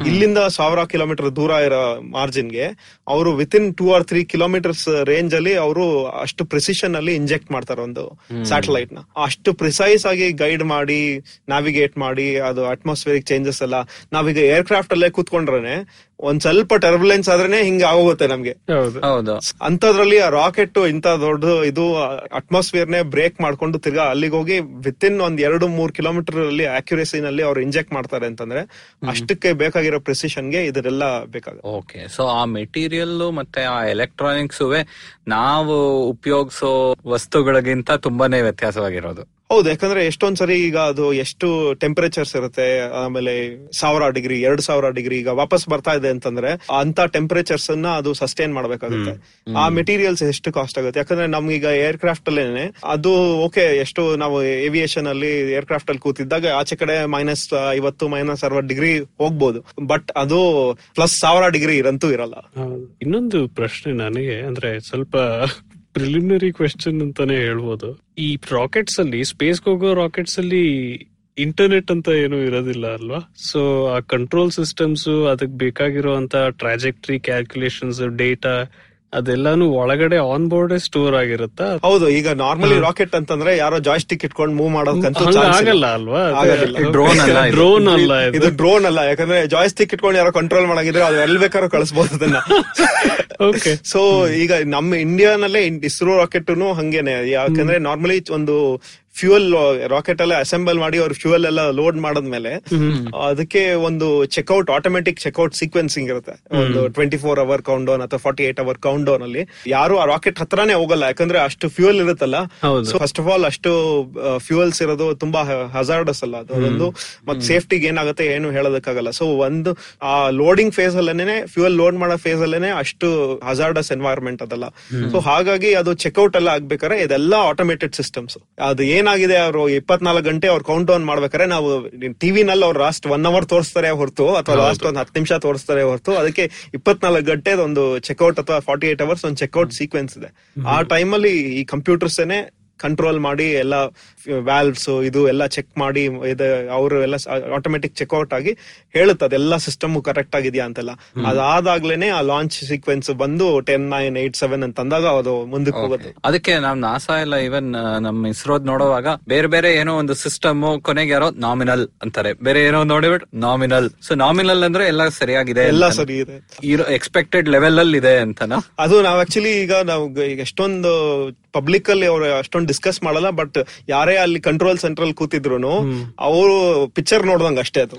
ಇಲ್ಲಿಂದ ಸಾವಿರ ಕಿಲೋಮೀಟರ್ ದೂರ ಇರೋ ಮಾರ್ಜಿನ್ಗೆ ಅವರು within two or three kilometres range ಅಲ್ಲಿ ಅವರು ಅಷ್ಟು ಪ್ರಿಸಿಷನ್ ಅಲ್ಲಿ ಇಂಜೆಕ್ಟ್ ಮಾಡ್ತಾರೆ ಒಂದು ಸ್ಯಾಟಲೈಟ್ ನ ಅಷ್ಟು ಪ್ರಿಸೈಸ್ ಆಗಿ ಗೈಡ್ ಮಾಡಿ ನ್ಯಾವಿಗೇಟ್ ಮಾಡಿ ಅದು ಅಟ್ಮಾಸ್ಫಿಯರಿಕ್ ಚೇಂಜಸ್ ಎಲ್ಲ ನಾವೀಗ ಏರ್ ಕ್ರಾಫ್ಟ್ ಅಲ್ಲೇ ಕೂತ್ಕೊಂಡ್ರೆ ಒಂದ್ ಸ್ವಲ್ಪ ಟರ್ಬುಲೆನ್ಸ್ ಆದ್ರೇನೆ ಹಿಂಗ ಆಗೋಗುತ್ತೆ ನಮ್ಗೆ ಹೌದು ಹೌದು ಅಂತದ್ರಲ್ಲಿ ಆ ರಾಕೆಟ್ ಇಂತ ದೊಡ್ಡ ಇದು ಅಟ್ಮಾಸ್ಫಿಯರ್ ನೇ ಬ್ರೇಕ್ ಮಾಡ್ಕೊಂಡು ತಿರ್ಗಾ ಅಲ್ಲಿಗೆ ಹೋಗಿ ವಿತ್ ಇನ್ ಒಂದ್ ಎರಡು ಮೂರ್ ಕಿಲೋಮೀಟರ್ ಅಲ್ಲಿ accuracy-ನಲ್ಲಿ ಅವ್ರು ಇಂಜೆಕ್ಟ್ ಮಾಡ್ತಾರೆ ಅಂತಂದ್ರೆ ಅಷ್ಟಕ್ಕೆ ಬೇಕಾಗಿರೋ ಪ್ರಿಸಿಷನ್ ಗೆ ಇದರೆಲ್ಲ ಬೇಕಾಗುತ್ತೆ ಓಕೆ ಸೊ ಆ ಮೆಟೀರಿಯಲ್ ಮತ್ತೆ ಆ ಎಲೆಕ್ಟ್ರಾನಿಕ್ಸ್ ನಾವು ಉಪಯೋಗಿಸೋ ವಸ್ತುಗಳಿಗಿಂತ ತುಂಬಾನೇ ವ್ಯತ್ಯಾಸವಾಗಿರೋದು ಹೌದು ಯಾಕಂದ್ರೆ ಎಷ್ಟೊಂದ್ ಸರಿ ಈಗ ಅದು ಎಷ್ಟು ಟೆಂಪರೇಚರ್ಸ್ ಇರುತ್ತೆ ಆಮೇಲೆ ಸಾವಿರ ಡಿಗ್ರಿ ಎರಡ್ ಸಾವಿರ ಡಿಗ್ರಿ ಈಗ ವಾಪಸ್ ಬರ್ತಾ ಇದೆ ಅಂತಂದ್ರೆ ಅಂತ ಟೆಂಪರೇಚರ್ಸ್ ಅನ್ನ ಅದು ಸಸ್ಟೈನ್ ಮಾಡ್ಬೇಕಾಗುತ್ತೆ ಆ ಮೆಟೀರಿಯಲ್ಸ್ ಎಷ್ಟು ಕಾಸ್ಟ್ ಆಗುತ್ತೆ ಯಾಕಂದ್ರೆ ನಮ್ಗೀಗ ಏರ್ ಕ್ರಾಫ್ಟ್ ಅಲ್ಲೇನೆ ಅದು ಓಕೆ ಎಷ್ಟು ನಾವು ಏವಿಯೇಷನ್ ಅಲ್ಲಿ ಏರ್ ಕ್ರಾಫ್ಟ್ ಅಲ್ಲಿ ಕೂತಿದ್ದಾಗ ಆಚೆ ಕಡೆ ಮೈನಸ್ ಐವತ್ತು ಮೈನಸ್ ಅರವತ್ತು ಡಿಗ್ರಿ ಹೋಗ್ಬೋದು ಬಟ್ ಅದು ಪ್ಲಸ್ ಸಾವಿರ ಡಿಗ್ರಿ ಇರಂತೂ ಇರಲ್ಲ ಹೌದು. ಇನ್ನೊಂದು ಪ್ರಶ್ನೆ ನನಗೆ ಅಂದ್ರೆ ಸ್ವಲ್ಪ ಪ್ರಿಲಿಮಿನರಿ ಕ್ವೆಶ್ಚನ್ ಅಂತಾನೆ ಹೇಳ್ಬೋದು ಈ ರಾಕೆಟ್ಸ್ ಅಲ್ಲಿ ಸ್ಪೇಸ್ ಹೋಗೋ ರಾಕೆಟ್ಸ್ ಅಲ್ಲಿ ಇಂಟರ್ನೆಟ್ ಅಂತ ಏನು ಇರೋದಿಲ್ಲ ಅಲ್ವಾ ಸೊ ಆ ಕಂಟ್ರೋಲ್ ಸಿಸ್ಟಮ್ಸ್ ಅದಕ್ಕೆ ಬೇಕಾಗಿರುವಂತ ಟ್ರಾಜೆಕ್ಟ್ರಿ ಕ್ಯಾಲ್ಕುಲೇಷನ್ಸ್ ಡೇಟಾ ಅದೆಲ್ಲಾನು ಒಳಗಡೆ ಆನ್ ಬೋರ್ಡ್ ಸ್ಟೋರ್ ಆಗಿರುತ್ತಾ ಹೌದು ಈಗ ನಾರ್ಮಲಿ ರಾಕೆಟ್ ಅಂತಂದ್ರೆ ಯಾರೋ ಜಾಯ್ಸ್ಟಿಕ್ ಇಟ್ಕೊಂಡು ಮೂವ್ ಮಾಡೋದಕ್ಕಂತೂ ಹಂಗ ಚಾನ್ಸ್ ಆಗಲ್ಲ ಅಲ್ವಾ ಆಗೋದಿಲ್ಲ. Drone ಅಲ್ಲ ಇದು. ಡ್ರೋನ್ ಅಲ್ಲ ಇದು ಇದು ಡ್ರೋನ್ ಅಲ್ಲ ಯಾಕಂದ್ರೆ ಜಾಯ್ಸ್ಟಿಕ್ ಇಟ್ಕೊಂಡು ಯಾರೋ ಕಂಟ್ರೋಲ್ ಮಾಡಾಗಿದ್ರೆ ಅದು ಎಲ್ಲಿ ಬೇಕಾದ್ರೂ ಕಳಿಸಬಹುದು ಅದನ್ನ ಓಕೆ ಸೊ ಈಗ ನಮ್ಮ ಇಂಡಿಯಾನಲ್ಲೇ ಇಸ್ರೋ ರಾಕೆಟ್ ಹಂಗೇನೆ ಯಾಕಂದ್ರೆ ನಾರ್ಮಲಿ ಒಂದು ಫ್ಯೂಯಲ್ ರಾಕೆಟ್ ಎಲ್ಲ ಅಸೆಂಬಲ್ ಮಾಡಿ ಅವ್ರು ಫ್ಯೂಯಲ್ ಎಲ್ಲ ಲೋಡ್ ಮಾಡದ್ಮೇಲೆ ಅದಕ್ಕೆ ಒಂದು ಚೆಕ್ಔಟ್ ಆಟೋಮೆಟಿಕ್ ಚೆಕ್ಔಟ್ ಸೀಕ್ವೆನ್ಸಿಂಗ್ ಇರುತ್ತೆ ಒಂದು twenty four hour countdown ಅಥವಾ forty eight hour countdown ಅಲ್ಲಿ ಯಾರು ಆ ರಾಕೆಟ್ ಹತ್ರನೇ ಹೋಗಲ್ಲ ಯಾಕಂದ್ರೆ ಅಷ್ಟು ಫ್ಯೂಯಲ್ ಇರುತ್ತಲ್ಲ ಹೌದು. ಸೊ ಫಸ್ಟ್ ಆಫ್ ಆಲ್ ಅಷ್ಟು ಫ್ಯೂಯಲ್ಸ್ ಇರೋದು ತುಂಬಾ ಹಜಾರ್ಡಸ್ ಅಲ್ಲ ಅದು ಅದೊಂದು ಮತ್ತೆ ಸೇಫ್ಟಿಗೆ ಏನಾಗುತ್ತೆ ಏನು ಹೇಳೋದಕ್ಕಾಗಲ್ಲ ಸೊ ಒಂದು ಆ ಲೋಡಿಂಗ್ ಫೇಸ್ ಅಲ್ಲೇನೆ ಫ್ಯೂಯಲ್ ಲೋಡ್ ಮಾಡೋ ಫೇಸ್ ಅಲ್ಲೇನೆ ಅಷ್ಟು ಹಜಾರ್ಡಸ್ ಎನ್ವೈರನ್ಮೆಂಟ್ ಅದಲ್ಲ ಸೊ ಹಾಗಾಗಿ ಅದು ಚೆಕ್ಔಟ್ ಎಲ್ಲ ಆಗ್ಬೇಕಾದ್ರೆ ಇದೆಲ್ಲ ಆಟೋಮೇಟೆಡ್ ಸಿಸ್ಟಮ್ಸ್ ಅದು ಏನಾಗಿದೆ ಅವರು ಇಪ್ಪತ್ನಾಲ್ಕು ಗಂಟೆ ಅವ್ರು ಕೌಂಟ್ ಡೌನ್ ಮಾಡ್ಬೇಕಾದ್ರೆ ನಾವು ಟಿವಿನಲ್ಲಿ ಅವ್ರು ಲಾಸ್ಟ್ ಒನ್ ಅವರ್ ತೋರಿಸ್ತಾರೆ ಹೊರತು ಅಥವಾ ಲಾಸ್ಟ್ ಒಂದ್ ಹತ್ತು ನಿಮಿಷ ತೋರಿಸ್ತಾರೆ ಹೊರತು ಅದಕ್ಕೆ ಇಪ್ಪತ್ನಾಲ್ಕು ಗಂಟೆ ಒಂದು ಚೆಕ್ಔಟ್ ಅಥವಾ ಫಾರ್ಟಿ ಏಟ್ ಅವರ್ಸ್ ಒಂದು ಚೆಕ್ಔಟ್ ಸೀಕ್ವೆನ್ಸ್ ಇದೆ ಆ ಟೈಮಲ್ಲಿ ಈ ಕಂಪ್ಯೂಟರ್ಸ್ ಕಂಟ್ರೋಲ್ ಮಾಡಿ ಎಲ್ಲ ವ್ಯಾಲ್ವ್ಸ್ ಇದು ಎಲ್ಲ ಚೆಕ್ ಮಾಡಿ ಇದು ಅವರು ಎಲ್ಲ ಆಟೋಮೆಟಿಕ್ ಚೆಕ್ಔಟ್ ಆಗಿ ಹೇಳುತ್ತೆ ಅದೆಲ್ಲ ಸಿಸ್ಟಮ್ ಕರೆಕ್ಟ್ ಆಗಿದೆಯಾ ಅಂತೆಲ್ಲ ಅದಾದಾಗ್ಲೇನೆ ಆ ಲಾಂಚ್ ಸೀಕ್ವೆನ್ಸ್ ಬಂದು ಟೆನ್ ನೈನ್ ಏಟ್ ಸೆವೆನ್ ಅಂತ ಅಂದಾಗ ಅದು ಮುಂದಕ್ಕೆ ಹೋಗುತ್ತೆ ಅದಕ್ಕೆ ನಾವ್ ನಾಸಾ ಎಲ್ಲ ಇವನ್ ನಮ್ ಇಸ್ರೋದ್ ನೋಡುವಾಗ ಬೇರೆ ಬೇರೆ ಏನೋ ಒಂದು ಸಿಸ್ಟಮ್ ಕೊನೆಗೆ ಯಾರೋ ನಾಮಿನಲ್ ಅಂತಾರೆ ಬೇರೆ ಏನೋ ನೋಡಿಬಿಟ್ಟು ನಾಮಿನಲ್ ಸೊ ನಾಮಿನಲ್ ಅಂದ್ರೆ ಎಲ್ಲ ಸರಿಯಾಗಿದೆ ಎಲ್ಲ ಸರಿ ಇದೆ ಇರೋ ಎಕ್ಸ್ಪೆಕ್ಟೆಡ್ ಲೆವೆಲ್ ಅಲ್ಲಿ ಇದೆ ಅಂತನಾ ಅದು ನಾವ್ ಆಕ್ಚುಲಿ ಈಗ ನಾವು ಗ- ಈಗ ಎಷ್ಟೊಂದು ಪಬ್ಲಿಕ್ ಅಲ್ಲಿ ಅವ್ರು ಅಷ್ಟೊಂದು ಡಿಸ್ಕಸ್ ಮಾಡಲ್ಲ ಬಟ್ ಯಾರೇ ಅಲ್ಲಿ ಕಂಟ್ರೋಲ್ ಸೆಂಟ್ರಲ್ ಕೂತಿದ್ರು ಅವರು ಪಿಕ್ಚರ್ ನೋಡ್ದಂಗ ಅಷ್ಟೇ ಅದು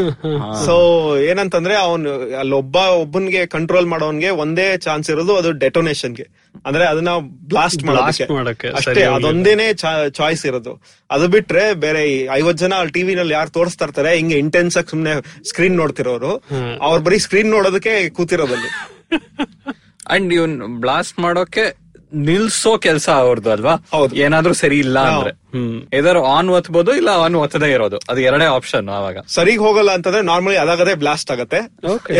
ಸೊ ಏನಂತಂದ್ರೆ ಅವನು ಅಲ್ಲೊಬ್ಬ ಒಬ್ಬನ್ಗೆ ಕಂಟ್ರೋಲ್ ಮಾಡೋನ್ಗೆ ಒಂದೇ ಚಾನ್ಸ್ ಇರೋದು ಅದು ಡೆಟೋನೇಷನ್ಗೆ ಅಂದ್ರೆ ಅದನ್ನ ಬ್ಲಾಸ್ಟ್ ಮಾಡೋದಕ್ಕೆ ಮಾಡಕ್ಕೆ, ಅಷ್ಟೇ ಸರಿ ಹೋಗ್ಲಿಲ್ಲ. ಅದೊಂದೇನೆ ಚಾಯ್ಸ್ ಇರೋದು ಅದು ಬಿಟ್ರೆ ಬೇರೆ ಈ ಐವತ್ ಜನ ಅಲ್ಲಿ ಟಿವಿನಲ್ಲಿ ಯಾರು ತೋರಿಸ್ತಾ ಇರ್ತಾರೆ ಹಿಂಗೆ ಇಂಟೆನ್ಸ್ ಆಗಿ ಸುಮ್ನೆ ಸ್ಕ್ರೀನ್ ನೋಡ್ತಿರೋರು ಅವ್ರು ಬರೀ ಸ್ಕ್ರೀನ್ ನೋಡೋದಕ್ಕೆ ಕೂತಿರೋದಲ್ಲಿ ಅಂಡ್ ಇವನ್ ಬ್ಲಾಸ್ಟ್ ಮಾಡೋಕೆ ನಿಲ್ಸೋ ಕೆಲಸ ಅವ್ರದ್ದು ಅಲ್ವಾ ಹೌದು. ಏನಾದ್ರೂ ಸರಿ ಇಲ್ಲ ಅಂದ್ರೆ ಏದಾರು ಆನ್ ಒತ್ಬೋದು ಇಲ್ಲ ಆನ್ ಒತ್ತದೇ ಇರೋದು ಅದು ಎರಡೇ ಆಪ್ಷನ್ ಅವಾಗ ಸರಿಗ್ ಹೋಗಲ್ಲ ಅಂತಂದ್ರೆ ನಾರ್ಮಲಿ ಅದಾಗದೆ ಬ್ಲಾಸ್ಟ್ ಆಗತ್ತೆ ಓಕೆ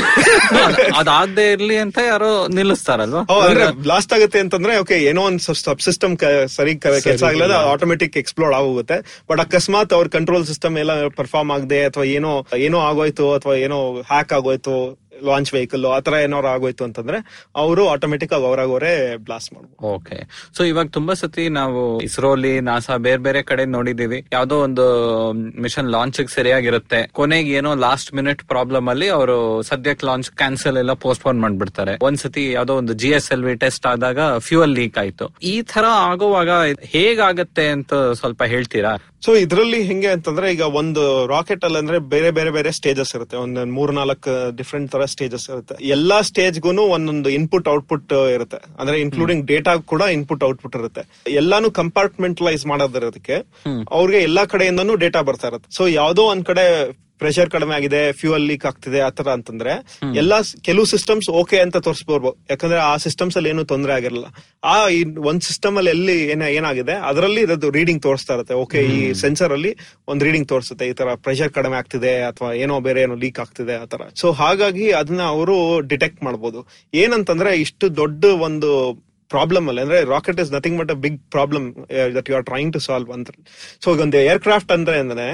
ಅದಾಗದೆ ಇರ್ಲಿ ಅಂತ ಯಾರೋ ನಿಲ್ಲಿಸ್ತಾರಲ್ವಾ ಹೌದು, ಅಂದ್ರೆ ಬ್ಲಾಸ್ಟ್ ಆಗುತ್ತೆ ಅಂತಂದ್ರೆ ಓಕೆ ಏನೋ ಒಂದು ಸಬ್ ಸಿಸ್ಟಮ್ ಸರಿ ಕೆಲಸ ಆಗಲ್ಲ ಆಟೋಮೆಟಿಕ್ ಎಕ್ಸ್ಪ್ಲೋರ್ ಆಗೋಗುತ್ತೆ ಬಟ್ ಅಕಸ್ಮಾತ್ ಅವ್ರ ಕಂಟ್ರೋಲ್ ಸಿಸ್ಟಮ್ ಎಲ್ಲ ಪರ್ಫಾರ್ಮ್ ಆಗದೆ ಅಥವಾ ಏನೋ ಏನೋ ಆಗೋಯ್ತು ಅಥವಾ ಏನೋ ಹ್ಯಾಕ್ ಆಗೋಯ್ತು ಲಾಂಚ್ ವೆಹಿಕಲ್ ಆತರ ಏನಾರು ಆಗೋಯ್ತು ಅಂತಂದ್ರೆ ಅವರು ಆಟೋಮೆಟಿಕ್ ಆಗಿ ಅವರಾಗವರೇ ಬ್ಲಾಸ್ಟ್ ಮಾಡ್ಬೋದು ಓಕೆ ಸೊ ಇವಾಗ ತುಂಬಾ ಸತಿ ನಾವು ಇಸ್ರೋಲಿ ನಾಸಾ ಬೇರೆ ಬೇರೆ ಕಡೆ ನೋಡಿದೀವಿ ಯಾವ್ದೋ ಒಂದು ಮಿಷನ್ ಲಾಂಚ್ ಸರಿಯಾಗಿರುತ್ತೆ ಕೊನೆಗೆ ಏನೋ ಲಾಸ್ಟ್ ಮಿನಿಟ್ ಪ್ರಾಬ್ಲಮ್ ಅಲ್ಲಿ ಅವರು ಸದ್ಯಕ್ಕೆ ಲಾಂಚ್ ಕ್ಯಾನ್ಸಲ್ ಎಲ್ಲ ಪೋಸ್ಟ್ಪೋನ್ ಮಾಡ್ಬಿಡ್ತಾರೆ ಒಂದ್ಸತಿ ಯಾವ್ದೋ ಒಂದು G S L V test ಆದಾಗ ಫ್ಯೂಯಲ್ ಲೀಕ್ ಆಯ್ತು ಈ ತರ ಆಗುವಾಗ ಹೇಗಾಗತ್ತೆ ಅಂತ ಸ್ವಲ್ಪ ಹೇಳ್ತೀರಾ ಸೊ ಇದ್ರಲ್ಲಿ ಹೆಂಗೆ ಅಂತಂದ್ರೆ ಈಗ ಒಂದು ರಾಕೆಟ್ ಅಲ್ಲಿ ಅಂದ್ರೆ ಬೇರೆ ಬೇರೆ ಬೇರೆ ಸ್ಟೇಜಸ್ ಇರುತ್ತೆ ಒಂದ್ ಮೂರ್ ನಾಲ್ಕು ಡಿಫ್ರೆಂಟ್ ತರ ಸ್ಟೇಜಸ್ ಇರುತ್ತೆ ಎಲ್ಲಾ ಸ್ಟೇಜ್ಗೂ ಒಂದೊಂದು ಇನ್ಪುಟ್ ಔಟ್ಪುಟ್ ಇರುತ್ತೆ ಅಂದ್ರೆ ಇನ್ಕ್ಲೂಡಿಂಗ್ ಡೇಟಾ ಕೂಡ ಇನ್ಪುಟ್ ಔಟ್ಪುಟ್ ಇರುತ್ತೆ ಎಲ್ಲಾನು ಕಂಪಾರ್ಟ್ಮೆಂಟಲೈಸ್ ಮಾಡೋದಿರೋದಕ್ಕೆ ಅವ್ರಿಗೆ ಎಲ್ಲಾ ಕಡೆಯಿಂದನೂ ಡೇಟಾ ಬರ್ತಾ ಇರುತ್ತೆ ಸೊ ಯಾವ್ದೋ ಒಂದ್ ಕಡೆ ಪ್ರೆಷರ್ ಕಡಿಮೆ ಆಗಿದೆ ಫ್ಯೂಯಲ್ ಲೀಕ್ ಆಗ್ತಿದೆ ಆತರ ಅಂತಂದ್ರೆ ಎಲ್ಲಾ ಸ್- ಕೆಲವು ಸಿಸ್ಟಮ್ಸ್ ಓಕೆ ಅಂತ ತೋರಿಸ್ಬೋದು ಯಾಕಂದ್ರೆ ಆ ಸಿಸ್ಟಮ್ಸ್ ಅಲ್ಲಿ ಏನು ತೊಂದರೆ ಆಗಿರಲ್ಲ ಆ ಇನ್- ಒಂದ್ ಸಿಸ್ಟಮ್ ಅಲ್ಲಿ ಎಲ್ಲಿ ಏನ ಏನಾಗಿದೆ ಅದರಲ್ಲಿ ಇರೋದು ರೀಡಿಂಗ್ ತೋರಿಸ್ತಾ ಇರುತ್ತೆ ಓಕೆ ಈ ಸೆನ್ಸರ್ ಅಲ್ಲಿ ಒಂದ್ ರೀಡಿಂಗ್ ತೋರಿಸುತ್ತೆ ಈ ತರ ಪ್ರೆಷರ್ ಕಡಿಮೆ ಆಗ್ತಿದೆ ಅಥವಾ ಏನೋ ಬೇರೆ ಏನೋ ಲೀಕ್ ಆಗ್ತಿದೆ ಆತರ ಸೊ ಹಾಗಾಗಿ ಅದನ್ನ ಅವರು ಡಿಟೆಕ್ಟ್ ಮಾಡ್ಬೋದು ಏನಂತಂದ್ರೆ ಇಷ್ಟು ದೊಡ್ಡ ಒಂದು ಪ್ರಾಬ್ಲಮ್ ಅಲ್ಲಿ ಅಂದ್ರೆ rocket is nothing but a big problem that you are trying to solve ಅಂತ ಸೊ ಈಗ ಒಂದು ಏರ್ ಕ್ರಾಫ್ಟ್ ಅಂದ್ರೆ ಅಂದ್ರೆ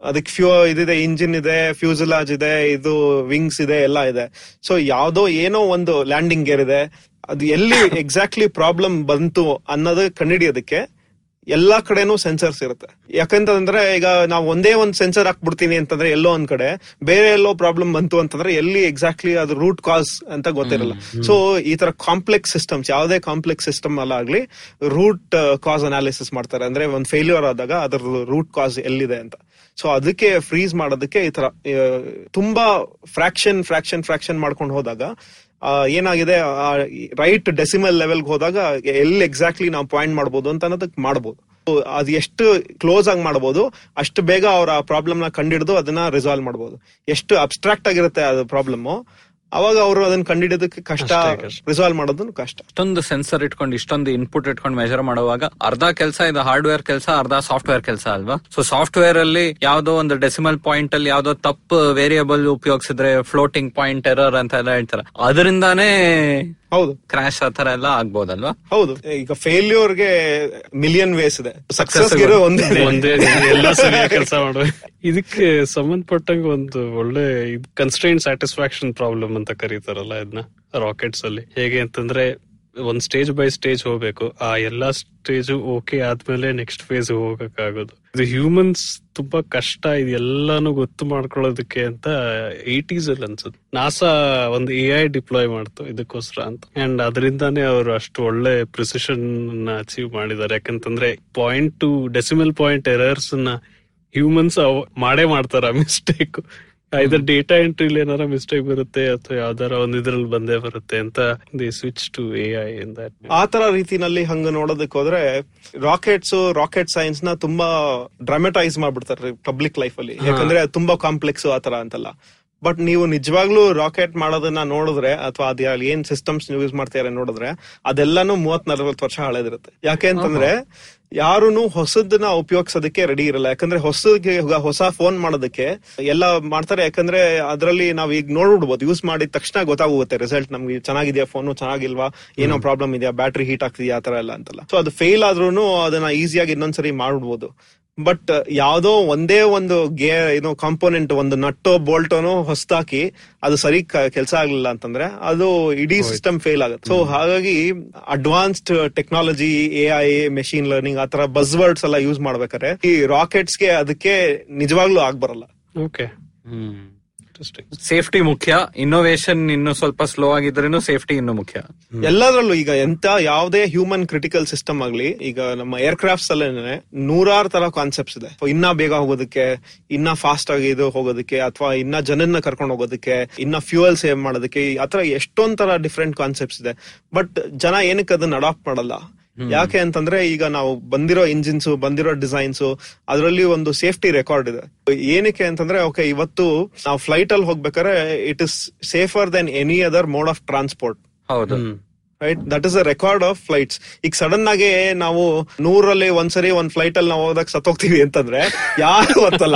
ಅದಕ್ಕೆ ಫ್ಯೂ ಇದಿದೆ ಇಂಜಿನ್ ಇದೆ ಫ್ಯೂಸಲಾಜ್ ಇದೆ ಇದು ವಿಂಗ್ಸ್ ಇದೆ ಎಲ್ಲ ಇದೆ ಸೊ ಯಾವ್ದೋ ಏನೋ ಒಂದು ಲ್ಯಾಂಡಿಂಗ್ ಗೇರ್ ಇದೆ ಅದು ಎಲ್ಲಿ ಎಕ್ಸಾಕ್ಟ್ಲಿ ಪ್ರಾಬ್ಲಮ್ ಬಂತು ಅನ್ನೋದು ಕಂಡಿಡಿಯೋದಕ್ಕೆ ಎಲ್ಲಾ ಕಡೆನೂ ಸೆನ್ಸರ್ಸ್ ಇರುತ್ತೆ ಯಾಕಂತಂದ್ರೆ ಈಗ ನಾವು ಒಂದೇ ಒಂದ್ ಸೆನ್ಸರ್ ಹಾಕ್ಬಿಡ್ತೀನಿ ಅಂತಂದ್ರೆ ಎಲ್ಲೋ ಒಂದ್ ಕಡೆ ಬೇರೆ ಎಲ್ಲೋ ಪ್ರಾಬ್ಲಮ್ ಬಂತು ಅಂತಂದ್ರೆ ಎಲ್ಲಿ ಎಕ್ಸಾಕ್ಟ್ಲಿ ಅದು ರೂಟ್ ಕಾಸ್ ಅಂತ ಗೊತ್ತಿರಲ್ಲ ಸೊ ಈ ತರ ಕಾಂಪ್ಲೆಕ್ಸ್ ಸಿಸ್ಟಮ್ಸ್ ಯಾವುದೇ ಕಾಂಪ್ಲೆಕ್ಸ್ ಸಿಸ್ಟಮ್ ಅಲ್ಲ ಆಗ್ಲಿ ರೂಟ್ ಕಾಸ್ ಅನಾಲಿಸಿಸ್ ಮಾಡ್ತಾರೆ ಅಂದ್ರೆ ಒಂದ್ ಫೇಲ್ಯೂರ್ ಆದಾಗ ಅದ್ರ ರೂಟ್ ಕಾಸ್ ಎಲ್ಲಿದೆ ಅಂತ ಸೊ ಅದಕ್ಕೆ ಫ್ರೀಸ್ ಮಾಡೋದಕ್ಕೆ ಈ ತರ ಆ, ತುಂಬಾ ಫ್ರಾಕ್ಷನ್ ಫ್ರಾಕ್ಷನ್ ಫ್ರಾಕ್ಷನ್ ಮಾಡ್ಕೊಂಡು ಹೋದಾಗ ಆ, ಏನಾಗಿದೆ ರೈಟ್ ಡೆಸಿಮಲ್ ಲೆವೆಲ್ಗೆ ಹೋದಾಗ ಎಲ್ಲಿ ಎಕ್ಸಾಕ್ಟ್ಲಿ ನಾವು ಪಾಯಿಂಟ್ ಮಾಡ್ಬೋದು ಅಂತ ಅನ್ನೋದಕ್ಕೆ ಮಾಡ್ಬೋದು So, ಅದು ಎಷ್ಟು ಕ್ಲೋಸ್ ಆಗಿ ಮಾಡ್ಬೋದು ಅಷ್ಟು ಬೇಗ ಅವ್ರ ಆ ಪ್ರಾಬ್ಲಮ್ ನ ಕಂಡಿಡಿದು ಅದನ್ನ ರಿಸಾಲ್ವ್ ಮಾಡ್ಬೋದು ಎಷ್ಟು ಅಬ್ಸ್ಟ್ರಾಕ್ಟ್ ಆಗಿರುತ್ತೆ ಅದು ಪ್ರಾಬ್ಲಮ್ ಅವಾಗ ಅವರು ಅದನ್ನ ಕಂಡಿಡಿಯೋದಕ್ಕೆ ಕಷ್ಟ ಅಷ್ಟೇ ಕಷ್ಟ. ರಿಸಾಲ್ವ್ ಮಾಡೋದು ಕಷ್ಟ ಇಷ್ಟೊಂದು ಸೆನ್ಸರ್ ಇಟ್ಕೊಂಡು ಇಷ್ಟೊಂದು ಇನ್ಪುಟ್ ಇಟ್ಕೊಂಡು ಮೆಜರ್ ಮಾಡುವಾಗ ಅರ್ಧ ಕೆಲಸ ಇದು ಹಾರ್ಡ್ವೇರ್ ಕೆಲಸ ಅರ್ಧ ಸಾಫ್ಟ್ವೇರ್ ಕೆಲಸ ಅಲ್ವಾ ಸೊ ಸಾಫ್ಟ್ವೇರ್ ಅಲ್ಲಿ ಯಾವ್ದೋ ಒಂದು ಡೆಸಿಮಲ್ ಪಾಯಿಂಟ್ ಅಲ್ಲಿ ಯಾವ್ದೋ ತಪ್ಪು ವೇರಿಯಬಲ್ ಉಪಯೋಗಿಸಿದ್ರೆ ಫ್ಲೋಟಿಂಗ್ ಪಾಯಿಂಟ್ ಎರರ್ ಅಂತ ಎಲ್ಲ ಹೇಳ್ತಾರೆ ಅದರಿಂದಾನೇ ಹೌದು ಕ್ರಾಶ್ ಆತರ ಎಲ್ಲ ಆಗ್ಬೋದಲ್ವಾ ಹೌದು ಈಗ ಫೇಲ್ಯೂರ್ಗೆ ಮಿಲಿಯನ್ ವೇಸ್ ಇದೆ ಸಕ್ಸಸ್ Success ಇರೋ ಒಂದೇ ಒಂದೇ ಎಲ್ಲ ಸರಿಯಾಗಿ ಕೆಲಸ ಮಾಡ್ಬೇಕು ಇದಕ್ಕೆ ಸಂಬಂಧಪಟ್ಟಂಗೆ ಒಂದು ಒಳ್ಳೆ ಕನ್ಸ್ಟ್ರೈನ್ ಸ್ಯಾಟಿಸ್ಫ್ಯಾಕ್ಷನ್ ಪ್ರಾಬ್ಲಮ್ ಅಂತ ಕರೀತಾರಲ್ಲ ಇದನ್ನ ರಾಕೆಟ್ಸ್ ಅಲ್ಲಿ ಹೇಗೆ ಅಂತಂದ್ರೆ ಒಂದ್ ಸ್ಟೇಜ್ ಬೈ ಸ್ಟೇಜ್ ಹೋಗ್ಬೇಕು ಆ ಎಲ್ಲಾ ಸ್ಟೇಜ್ ಓಕೆ ಆದ್ಮೇಲೆ ನೆಕ್ಸ್ಟ್ ಫೇಸ್ ಹೋಗಕ್ಕಾಗೋದು ಇದು ಹ್ಯೂಮನ್ಸ್ ತುಂಬಾ ಕಷ್ಟ ಇದೆಲ್ಲಾನು ಗೊತ್ತು ಮಾಡ್ಕೊಳ್ಳೋದಕ್ಕೆ ಅಂತ ಏಟೀಸ್ ಅಲ್ಲಿ ಅನ್ಸುತ್ತೆ ನಾಸಾ ಒಂದು ಎ ಐ ಡಿಪ್ಲಾಯ್ ಮಾಡ್ತು ಇದಕ್ಕೋಸ್ಕರ ಅಂತ ಅಂಡ್ ಅದರಿಂದಾನೇ ಅವರು ಅಷ್ಟು ಒಳ್ಳೆ ಪ್ರಿಸಿಷನ್ ಅಚೀವ್ ಮಾಡಿದ್ದಾರೆ ಯಾಕಂತಂದ್ರೆ point two decimal point errors ನ ಹ್ಯೂಮನ್ಸ್ ಮಾಡೇ ಮಾಡ್ತಾರ ಮಿಸ್ಟೇಕ್ ಐದರ್ ಡೇಟಾ ಎಂಟ್ರಿಲಿ ಏನಾರ ಮಿಸ್ಟೇಕ್ ಬರುತ್ತೆ ಅಥವಾ ಯಾವ್ದಾರ ಒಂದ್ ಇದ್ರಲ್ಲಿ ಬಂದೇ ಬರುತ್ತೆ ಅಂತ the switch to A I in that ಆ ತರ ರೀತಿನಲ್ಲಿ ಹಂಗ ನೋಡೋದಕ್ಕೆ ಹೋದ್ರೆ ರಾಕೆಟ್ಸ್ ರಾಕೆಟ್ ಸೈನ್ಸ್ ನ ತುಂಬಾ ಡ್ರಾಮೆಟೈಸ್ ಮಾಡ್ಬಿಡ್ತಾರೆ ಪಬ್ಲಿಕ್ ಲೈಫ್ ಅಲ್ಲಿ ಯಾಕಂದ್ರೆ ಅದು ತುಂಬಾ ಕಾಂಪ್ಲೆಕ್ಸ್ ಆ ತರ ಅಂತಲ್ಲ ಬಟ್ ನೀವು ನಿಜವಾಗ್ಲೂ ರಾಕೆಟ್ ಮಾಡೋದನ್ನ ನೋಡಿದ್ರೆ ಅಥವಾ ಅದ್ ಅಲ್ಲಿ ಏನ್ ಸಿಸ್ಟಮ್ಸ್ ಯೂಸ್ ಮಾಡ್ತಾರೆ ನೋಡಿದ್ರೆ ಅದೆಲ್ಲಾನು ಮೂವತ್ ನಲ್ವತ್ತು ವರ್ಷ ಹಳೇದಿರುತ್ತೆ ಯಾಕೆ ಅಂತಂದ್ರೆ ಯಾರುನು ಹೊಸದನ್ನ ಉಪಯೋಗಿಸೋದಕ್ಕೆ ರೆಡಿ ಇರಲ್ಲ ಯಾಕಂದ್ರೆ ಹೊಸಗೆ ಹೊಸ ಫೋನ್ ಮಾಡೋದಕ್ಕೆ ಎಲ್ಲ ಮಾಡ್ತಾರೆ ಯಾಕಂದ್ರೆ ಅದರಲ್ಲಿ ನಾವ್ ಈಗ ನೋಡ್ಬಿಡ್ಬೋದು ಯೂಸ್ ಮಾಡಿದ ತಕ್ಷಣ ಗೊತ್ತಾಗುತ್ತೆ ರಿಸಲ್ಟ್ ನಮ್ಗೆ ಚೆನ್ನಾಗಿದೆಯಾ ಫೋನ್ ಚೆನ್ನಾಗಿಲ್ವಾ ಏನೋ ಪ್ರಾಬ್ಲಮ್ ಇದೆಯಾ ಬ್ಯಾಟ್ರಿ ಹೀಟ್ ಆಗ್ತಿದ್ಯಾ ಆ ತರ ಎಲ್ಲ ಅಂತಲ್ಲ ಸೊ ಅದು ಫೇಲ್ ಆದ್ರೂ ಅದನ್ನ ಈಸಿಯಾಗಿ ಇನ್ನೊಂದ್ಸರಿ ಮಾಡ್ಬಿಡ್ಬೋದು ಬಟ್ ಯಾವ್ದೋ ಒಂದೇ ಒಂದು ಗೇ ಏನೋ ಕಾಂಪೋನೆಂಟ್ ಒಂದು ನಟ್ಟೋ ಬೋಲ್ಟೋನೋ ಹೊಸದಾಕಿ ಅದು ಸರಿ ಕೆಲಸ ಆಗ್ಲಿಲ್ಲ ಅಂತಂದ್ರೆ ಅದು ಇಡೀ ಸಿಸ್ಟಮ್ ಫೇಲ್ ಆಗುತ್ತೆ ಸೊ ಹಾಗಾಗಿ advanced technology A I machine learning ಆತರ ಬಸ್ ವರ್ಡ್ಸ್ ಎಲ್ಲ ಯೂಸ್ ಮಾಡ್ಬೇಕಾದ್ರೆ ಈ ರಾಕೆಟ್ಸ್ ಗೆ ಅದಕ್ಕೆ ನಿಜವಾಗ್ಲೂ ಆಗ್ಬರಲ್ಲ ಓಕೆ ಇಂಟ್ರೆಸ್ಟಿಂಗ್ ಸೇಫ್ಟಿ ಮುಖ್ಯ ಇನ್ನೋವೇಷನ್ ಇನ್ನು ಸ್ವಲ್ಪ ಸ್ಲೋ ಆಗಿದ್ರೇನು ಸೇಫ್ಟಿ ಇನ್ನು ಮುಖ್ಯ ಎಲ್ಲದರಲ್ಲೂ ಈಗ ಎಂತ ಯಾವುದೇ ಹ್ಯೂಮನ್ ಕ್ರಿಟಿಕಲ್ ಸಿಸ್ಟಮ್ ಆಗ್ಲಿ ಈಗ ನಮ್ಮ ಏರ್ ಕ್ರಾಫ್ಟ್ಸ್ ಅಲ್ಲೇನೆ ನೂರಾರು ತರ ಕಾನ್ಸೆಪ್ಟ್ಸ್ ಇದೆ ಇನ್ನ ಬೇಗ ಹೋಗೋದಕ್ಕೆ ಇನ್ನ ಫಾಸ್ಟ್ ಆಗಿ ಇದು ಹೋಗೋದಕ್ಕೆ ಅಥವಾ ಇನ್ನ ಜನನ್ನ ಕರ್ಕೊಂಡು ಹೋಗೋದಕ್ಕೆ ಇನ್ನ ಫ್ಯೂಯಲ್ ಸೇವ್ ಮಾಡೋದಕ್ಕೆ ಆತರ ಎಷ್ಟೊಂದ್ ತರ ಡಿಫ್ರೆಂಟ್ ಕಾನ್ಸೆಪ್ಟ್ಸ್ ಇದೆ ಬಟ್ ಜನ ಏನಕ್ಕೆ ಅದನ್ನ ಅಡಾಪ್ಟ್ ಮಾಡಲ್ಲ ಯಾಕೆ ಅಂತಂದ್ರೆ ಈಗ ನಾವು ಬಂದಿರೋ ಇಂಜಿನ್ಸ್ ಬಂದಿರೋ ಡಿಸೈನ್ಸ್ ಅದರಲ್ಲಿ ಒಂದು ಸೇಫ್ಟಿ ರೆಕಾರ್ಡ್ ಇದೆ ಏನಕ್ಕೆ ಅಂತಂದ್ರೆ ಓಕೆ ಇವತ್ತು ನಾವು ಫ್ಲೈಟ್ ಅಲ್ಲಿ ಹೋಗ್ಬೇಕಾದ್ರೆ it is safer then any other mode of transport ಹೌದು right that is a record of flights ಈಗ ಸಡನ್ ಆಗಿ ನಾವು ನೂರಲ್ಲಿ ಒಂದ್ಸರಿ ಒಂದ್ ಫ್ಲೈಟ್ ಅಲ್ಲಿ ನಾವು ಹೋದಾಗ ಸತ್ತೋಗ್ತೀವಿ ಅಂತಂದ್ರೆ ಯಾರು ಅಂತಲ್ಲ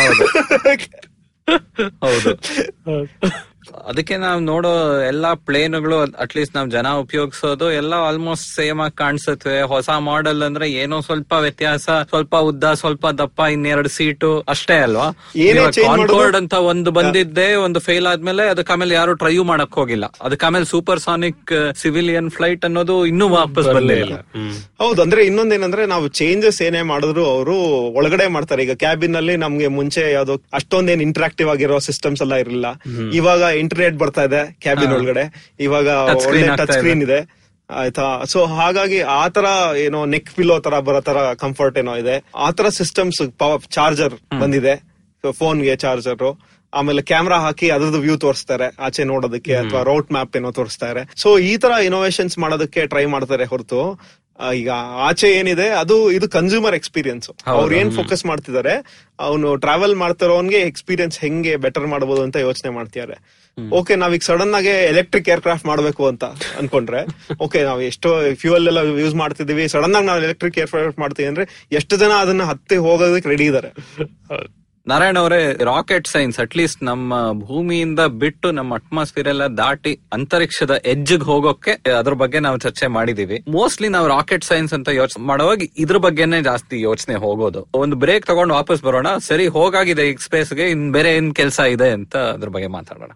ಹೌದು ಅದಕ್ಕೆ ನಾವು ನೋಡೋ ಎಲ್ಲಾ ಪ್ಲೇನ್ಗಳು ಅಟ್ಲೀಸ್ಟ್ ನಾವ್ ಜನ ಉಪಯೋಗಿಸೋದು ಎಲ್ಲ ಆಲ್ಮೋಸ್ಟ್ ಸೇಮ್ ಆಗಿ ಕಾಣಿಸುತ್ತವೆ ಹೊಸ ಮಾಡೆಲ್ ಅಂದ್ರೆ ಏನೋ ಸ್ವಲ್ಪ ವ್ಯತ್ಯಾಸ ಸ್ವಲ್ಪ ಉದ್ದ ಸ್ವಲ್ಪ ದಪ್ಪ ಇನ್ನೆರಡು ಸೀಟು ಅಷ್ಟೇ ಅಲ್ವಾ ಏನೇ change ಮಾಡೋದು- ಕಾನ್ಕೋರ್ಡ್ ಅಂತ ಒಂದು ಬಂದಿದ್ದೆ ಒಂದು ಫೇಲ್ ಆದ್ಮೇಲೆ ಅದಕ್ಕೆ ಆಮೇಲೆ ಯಾರು ಟ್ರೈ ಮಾಡಕ್ ಹೋಗಿಲ್ಲ ಅದಕ್ಕೆ ಆಮೇಲೆ ಸೂಪರ್ ಸಾನಿಕ್ ಸಿವಿಲಿಯನ್ ಫ್ಲೈಟ್ ಅನ್ನೋದು ಇನ್ನೂ ವಾಪಸ್ ಬಂದಿಲ್ಲ ಹೌದು ಅಂದ್ರೆ ಇನ್ನೊಂದೇನಂದ್ರೆ ನಾವು ಚೇಂಜಸ್ ಏನೇ ಮಾಡಿದ್ರು ಅವರು ಒಳಗಡೆ ಮಾಡ್ತಾರೆ ಈಗ ಕ್ಯಾಬಿನ್ ಅಲ್ಲಿ ನಮ್ಗೆ ಮುಂಚೆ ಯಾವ್ದೋ ಅಷ್ಟೊಂದೇನ್ ಇಂಟ್ರಾಕ್ಟಿವ್ ಆಗಿರೋ ಸಿಸ್ಟಮ್ಸ್ ಎಲ್ಲ ಇರಲಿಲ್ಲ ಇವಾಗ ಇಂಟರ್ನೆಟ್ ಬರ್ತಾ ಇದೆ ಕ್ಯಾಬಿನ್ ಒಳಗಡೆ ಇವಾಗ Touch screen ಒಳ್ಳೆ ಆಗ್ತಾ ಟಚ್ ಸ್ಕ್ರೀನ್ ಇದೆ ಆಯ್ತಾ ಸೊ ಹಾಗಾಗಿ ಆ ತರ ಏನೋ ನೆಕ್ ಪಿಲೋ ತರ ಬರೋ ತರ ಕಂಫರ್ಟ್ ಏನೋ ಇದೆ ಆ ತರ ಸಿಸ್ಟಮ್ಸ್ ಚಾರ್ಜರ್ ಬಂದಿದೆ ಫೋನ್ಗೆ ಚಾರ್ಜರ್ ಆಮೇಲೆ ಕ್ಯಾಮ್ರಾ ಹಾಕಿ ಅದ್ರದ್ದು ವ್ಯೂ ತೋರಿಸ್ತಾರೆ ಆಚೆ ನೋಡೋದಕ್ಕೆ ಅಥವಾ ರೋಟ್ ಮ್ಯಾಪ್ ಏನೋ ತೋರಿಸ್ತಾರೆ ಸೊ ಈ ತರ ಇನೋವೇಷನ್ಸ್ ಮಾಡೋದಕ್ಕೆ ಟ್ರೈ ಮಾಡ್ತಾರೆ ಹೊರತು ಆ, ಈಗ ಆಚೆ ಏನಿದೆ ಅದು ಇದು ಕನ್ಸ್ಯೂಮರ್ ಎಕ್ಸ್ಪೀರಿಯನ್ಸ್ ಅವ್ರು ಏನ್ ಫೋಕಸ್ ಮಾಡ್ತಿದ್ದಾರೆ ಅವನು ಟ್ರಾವೆಲ್ ಮಾಡ್ತಿರೋನ್ಗೆ ಎಕ್ಸ್ಪೀರಿಯನ್ಸ್ ಹೆಂಗೆ ಬೆಟರ್ ಮಾಡಬಹುದು ಅಂತ ಯೋಚನೆ ಮಾಡ್ತಿದ್ದಾರೆ ಓಕೆ ನಾವೀಗ ಸಡನ್ ಆಗಿ ಎಲೆಕ್ಟ್ರಿಕ್ ಏರ್ ಕ್ರಾಫ್ಟ್ ಮಾಡ್ಬೇಕು ಅಂತ ಅನ್ಕೊಂಡ್ರೆ ಓಕೆ ನಾವು ಎಷ್ಟೋ ಫ್ಯೂಯಲ್ ಎಲ್ಲ ಯೂಸ್ ಮಾಡ್ತಿದೀವಿ ಸಡನ್ ಆಗಿ ನಾವು ಎಲೆಕ್ಟ್ರಿಕ್ ಏರ್ ಕ್ರಾಫ್ಟ್ ಮಾಡ್ತೀವಿ ಅಂದ್ರೆ ಎಷ್ಟು ಜನ ಅದನ್ನ ಹತ್ತಿ ಹೋಗೋದಕ್ಕೆ ರೆಡಿ ಇದಾರೆ ನಾರಾಯಣ ಅವರೇ ರಾಕೆಟ್ ಸೈನ್ಸ್ ಅಟ್ಲೀಸ್ಟ್ ನಮ್ಮ ಭೂಮಿಯಿಂದ ಬಿಟ್ಟು ನಮ್ಮ ಅಟ್ಮಾಸ್ಫಿಯರ್ ಎಲ್ಲ ದಾಟಿ ಅಂತರಿಕ್ಷದ ಎಜ್ಜಿಗೆ ಹೋಗೋಕೆ ಅದ್ರ ಬಗ್ಗೆ ನಾವು ಚರ್ಚೆ ಮಾಡಿದೀವಿ ಮೋಸ್ಟ್ಲಿ ನಾವು ರಾಕೆಟ್ ಸೈನ್ಸ್ ಅಂತ ಯೋಚನೆ ಮಾಡುವಾಗ ಇದ್ರ ಬಗ್ಗೆನೇ ಜಾಸ್ತಿ ಯೋಚನೆ ಹೋಗೋದು ಒಂದು ಬ್ರೇಕ್ ತಗೊಂಡು ವಾಪಸ್ ಬರೋಣ ಸರಿ ಹೋಗಾಗಿದೆ ಈಗ ಸ್ಪೇಸ್ಗೆ ಇನ್ ಬೇರೆ ಏನ್ ಕೆಲಸ ಇದೆ ಅಂತ ಅದ್ರ ಬಗ್ಗೆ ಮಾತಾಡೋಣ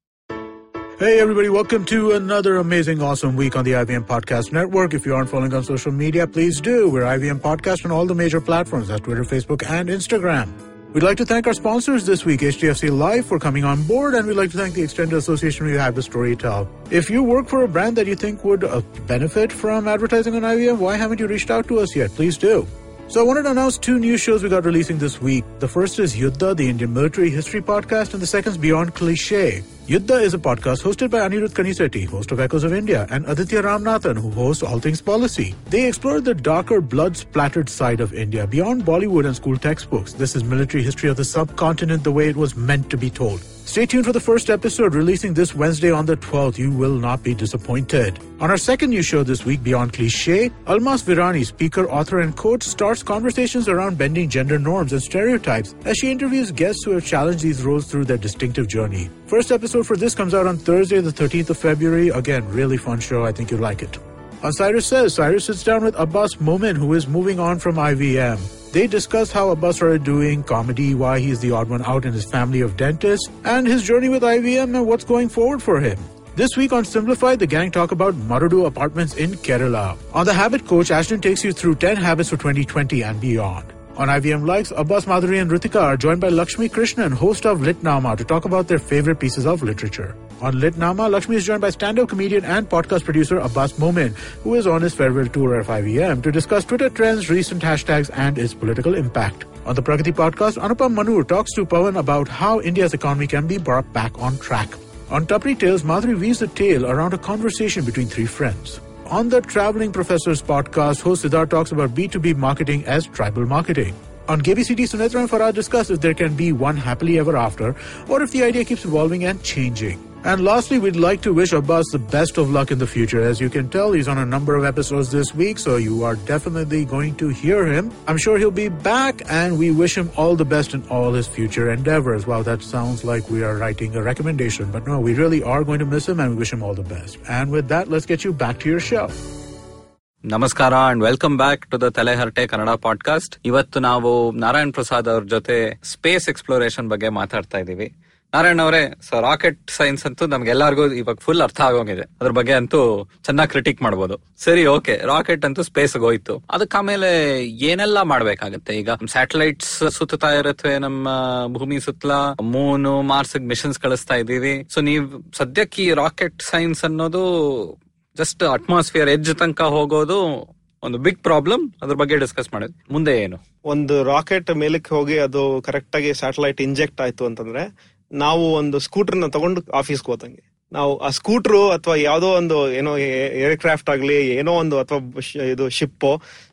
Hey, everybody, welcome to another amazing, awesome week on the IVM Podcast Network. If you aren't following on social media, please do. We're IVM Podcast on all the major platforms that's Twitter, Facebook, and Instagram. We'd like to thank our sponsors this week, HDFC Live, for coming on board, and we'd like to thank the extended association we have with Storytel. If you work for a brand that you think would uh, benefit from advertising on IVM, why haven't you reached out to us yet? Please do. So I wanted to announce two new shows we got releasing this week. The first is Yuddha, the Indian military history podcast, and the second is Beyond Cliche. Yuddha is a podcast hosted by Anirudh Kanisetti, host of Echoes of India, and Aditya Ramnathan, who hosts All Things Policy. They explore the darker, blood-splattered side of India beyond Bollywood and school textbooks. This is military history of the subcontinent the way it was meant to be told. Stay tuned for the first episode releasing this Wednesday on the 12th. You will not be disappointed. On our second new show this week, Beyond Cliche, Almas Virani, speaker, author, and coach, starts conversations around bending gender norms and stereotypes as she interviews guests who have challenged these roles through their distinctive journey. First episode for this comes out on Thursday, the 13th of February. Again, really fun show. I think you'll like it. On Cyrus Says, Cyrus sits down with Abbas Momin, who is moving on from IVM. They discuss how Abbas started doing comedy, why he's the odd one out in his family of dentists, and his journey with IVM and what's going forward for him. This week on Simplified, the gang talk about Marudu apartments in Kerala. On The Habit Coach, Ashton takes you through 10 habits for 2020 and beyond. On IVM Likes, Abbas Madhuri and Ritika are joined by Lakshmi Krishnan, host of Litnama, to talk about their favorite pieces of literature. On Litnama, Lakshmi is joined by stand-up comedian and podcast producer Abbas Momin, who is on his farewell tour at 5EM to discuss Twitter trends, recent hashtags, and its political impact. On the Pragati podcast, Anupam Manur talks to Pawan about how India's economy can be brought back on track. On Tapri Tales, Madhuri weaves a tale around a conversation between three friends. On the Traveling Professors podcast, host Siddharth talks about B2B marketing as tribal marketing. On KBCD, Sunitra and Farah discuss if there can be one happily ever after, or if the idea keeps evolving and changing. And lastly, we'd like to wish Abbas the best of luck in the future. As you can tell, he's on a number of episodes this week, so you are definitely going to hear him. I'm sure he'll be back, and we wish him all the best in all his future endeavors. Wow, that sounds like we are writing a recommendation, but no, we really are going to miss him, and we wish him all the best. And with that, let's get you back to your show. ನಮಸ್ಕಾರ and welcome back to the Taleharate Kannada podcast ಇವತ್ತು ನಾವು ನಾರಾಯಣ್ ಪ್ರಸಾದ್ ಅವ್ರ ಜೊತೆ space exploration ಬಗ್ಗೆ ಮಾತಾಡ್ತಾ ಇದೀವಿ ನಾರಾಯಣ್ ಅವರೇ so rocket science ಅಂತೂ ನಮ್ಗೆಲ್ಲರಿಗೂ ಇವಾಗ ಫುಲ್ ಅರ್ಥ ಆಗೋಗಿದೆ ಅದ್ರ ಬಗ್ಗೆ ಅಂತೂ ಚೆನ್ನಾಗಿ ಕ್ರಿಟಿಕ್ ಮಾಡ್ಬೋದು ಸರಿ ಓಕೆ ರಾಕೆಟ್ ಅಂತೂ ಸ್ಪೇಸ್ ಹೋಯ್ತು ಅದಕ್ಕೆ ಆಮೇಲೆ ಏನೆಲ್ಲ ಮಾಡ್ಬೇಕಾಗತ್ತೆ ಈಗ ಸ್ಯಾಟಲೈಟ್ಸ್ ಸುತ್ತಾ ಇರತ್ವೆ ನಮ್ಮ ಭೂಮಿ ಸುತ್ತಲ ಮೂನು ಮಾರ್ಸ್ ಮಿಷನ್ಸ್ ಕಳಿಸ್ತಾ ಇದೀವಿ ಸೊ ನೀವ್ ಸದ್ಯಕ್ಕೆ ಈ ರಾಕೆಟ್ ಸೈನ್ಸ್ ಅನ್ನೋದು ಜಸ್ಟ್ ಅಟ್ಮಾಸ್ಫಿಯರ್ ಎಜ್ ತನಕ ಹೋಗೋದು ಒಂದು ಬಿಗ್ ಪ್ರಾಬ್ಲಮ್ ಅದ್ರ ಬಗ್ಗೆ ಡಿಸ್ಕಸ್ ಮಾಡಿದ್ವಿ ಮುಂದೆ ಏನು ಒಂದು ರಾಕೆಟ್ ಮೇಲಕ್ಕೆ ಹೋಗಿ ಅದು ಕರೆಕ್ಟ್ ಆಗಿ ಸ್ಯಾಟಲೈಟ್ ಇಂಜೆಕ್ಟ್ ಆಯ್ತು ಅಂತಂದ್ರೆ ನಾವು ಒಂದು ಸ್ಕೂಟರ್ ನ ತಗೊಂಡು ಆಫೀಸ್ಗೆ ಹೋದಂಗೆ ನಾವು ಆ ಸ್ಕೂಟರ್ ಅಥವಾ ಯಾವ್ದೋ ಒಂದು ಏನೋ ಏರ್ಕ್ರಾಫ್ಟ್ ಆಗ್ಲಿ ಏನೋ ಒಂದು ಅಥವಾ ಇದು ಶಿಪ್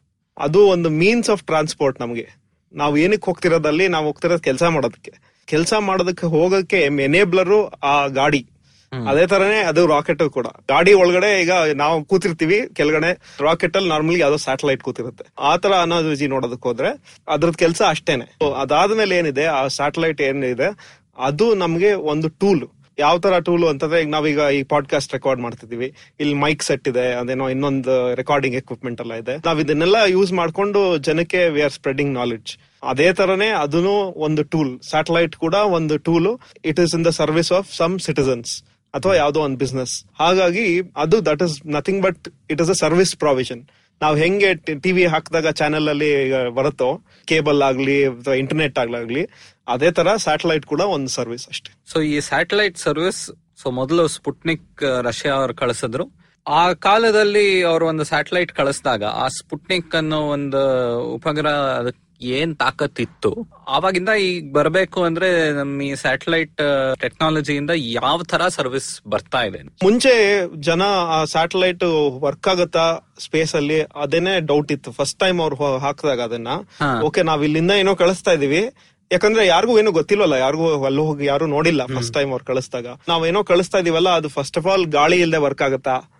ಅದು ಒಂದು ಮೀನ್ಸ್ ಆಫ್ ಟ್ರಾನ್ಸ್ಪೋರ್ಟ್ ನಮಗೆ ನಾವು ಏನಕ್ಕೆ ಹೋಗ್ತಿರೋದಲ್ಲಿ ನಾವು ಹೋಗ್ತಿರೋದು ಕೆಲಸ ಮಾಡೋದಕ್ಕೆ ಕೆಲಸ ಮಾಡೋದಕ್ಕೆ ಹೋಗಕ್ಕೆ ಎನೇಬ್ಲರು ಆ ಗಾಡಿ ಅದೇ ತರನೇ ಅದು ರಾಕೆಟ್ ಕೂಡ ಗಾಡಿ ಒಳಗಡೆ ಈಗ ನಾವು ಕೂತಿರ್ತೀವಿ ಕೆಳಗಡೆ ರಾಕೆಟ್ ಅಲ್ಲಿ ನಾರ್ಮಲಿ ಯಾವ್ದೋ ಸ್ಯಾಟಲೈಟ್ ಕೂತಿರುತ್ತೆ ಆ ತರ ಅನಾಲಜಿ ನೋಡೋದಕ್ಕೆ ಹೋದ್ರೆ ಅದ್ರದ್ ಕೆಲಸ ಅಷ್ಟೇನೆ So ಅದಾದ್ಮೇಲೆ ಏನಿದೆ ಆ ಸ್ಯಾಟಲೈಟ್ ಏನಿದೆ ಅದು ನಮ್ಗೆ ಒಂದು ಟೂಲ್ ಯಾವ ತರ ಟೂಲ್ ಅಂತಂದ್ರೆ ಈಗ ನಾವೀಗ ಈ ಪಾಡ್ಕಾಸ್ಟ್ ರೆಕಾರ್ಡ್ ಮಾಡ್ತಿದೀವಿ ಇಲ್ಲಿ ಮೈಕ್ ಸೆಟ್ ಇದೆ ಅದೇನೋ ಇನ್ನೊಂದು ರೆಕಾರ್ಡಿಂಗ್ ಎಕ್ವಿಪ್ಮೆಂಟ್ ಎಲ್ಲ ಇದೆ ನಾವ್ ಇದನ್ನೆಲ್ಲ ಯೂಸ್ ಮಾಡ್ಕೊಂಡು ಜನಕ್ಕೆ ವಿ ಆರ್ ಸ್ಪ್ರೆಡಿಂಗ್ ನಾಲೆಡ್ಜ್ ಅದೇ ತರನೇ ಅದನ್ನು ಒಂದು ಟೂಲ್ ಸ್ಯಾಟಲೈಟ್ ಕೂಡ ಒಂದು tool it is in the service of some citizens ಅಥವಾ ಯಾವ್ದೋ ಒಂದು ಬಿಸ್ನೆಸ್ ಹಾಗಾಗಿ ಅದು that is nothing but it is a service provision ನಾವು ಹೆಂಗೆ ಟಿವಿ ಹಾಕಿದಾಗ ಚಾನೆಲ್ ಅಲ್ಲಿ ಈಗ ಬರುತ್ತೋ ಕೇಬಲ್ ಆಗ್ಲಿ ಅಥವಾ ಇಂಟರ್ನೆಟ್ ಆಗ್ಲಾಗ್ಲಿ ಅದೇ ತರ ಸ್ಯಾಟಲೈಟ್ ಕೂಡ ಒಂದು ಸರ್ವಿಸ್ ಅಷ್ಟೇ ಸೊ ಈ ಸ್ಯಾಟಲೈಟ್ ಸರ್ವಿಸ್ ಸೊ ಮೊದಲು ಸ್ಪುಟ್ನಿಕ್ ರಷ್ಯಾ ಅವ್ರು ಕಳಿಸಿದ್ರು ಆ ಕಾಲದಲ್ಲಿ ಅವರು ಒಂದು ಸ್ಯಾಟಲೈಟ್ ಕಳಿಸಿದಾಗ ಆ ಸ್ಪುಟ್ನಿಕ್ ಅನ್ನೋ ಒಂದು ಉಪಗ್ರಹ ಅದಕ್ಕೆ ಏನ್ ತಾಕತ್ತಿತ್ತು ಆವಾಗಿಂದ ಈಗ ಬರಬೇಕು ಅಂದ್ರೆ ನಮ್ಮ ಈ ಸ್ಯಾಟಲೈಟ್ ಟೆಕ್ನಾಲಜಿಯಿಂದ ಯಾವ ತರ ಸರ್ವಿಸ್ ಬರ್ತಾ ಇದೆ ಮುಂಚೆ ಜನ ಆ ಸ್ಯಾಟಲೈಟ್ ವರ್ಕ್ ಆಗತ್ತಾ ಸ್ಪೇಸ್ ಅಲ್ಲಿ ಅದೇನೆ ಡೌಟ್ ಇತ್ತು ಫಸ್ಟ್ ಟೈಮ್ ಅವ್ರು ಹಾಕಿದಾಗ ಅದನ್ನ ಹಾ. ಓಕೆ ನಾವ್ ಇಲ್ಲಿಂದ ಏನೋ ಕಳಿಸ್ತಾ ಇದೀವಿ ಯಾಕಂದ್ರೆ ಯಾರಿಗೂ ಏನು ಗೊತ್ತಿಲ್ವಲ್ಲ ಯಾರಿಗೂ ಅಲ್ಲಿ ಹೋಗಿ ಯಾರು ನೋಡಿಲ್ಲ ಫಸ್ಟ್ ಟೈಮ್ ಅವ್ರು ಕಳಿಸ್ದಾಗ ನಾವೇನೋ ಕಳಿಸ್ತಾ ಇದೀವಲ್ಲ ಅದು ಫಸ್ಟ್ ಆಫ್ ಆಲ್ ಗಾಳಿ ಇಲ್ಲದೆ ವರ್ಕ್ ಆಗತ್ತಾ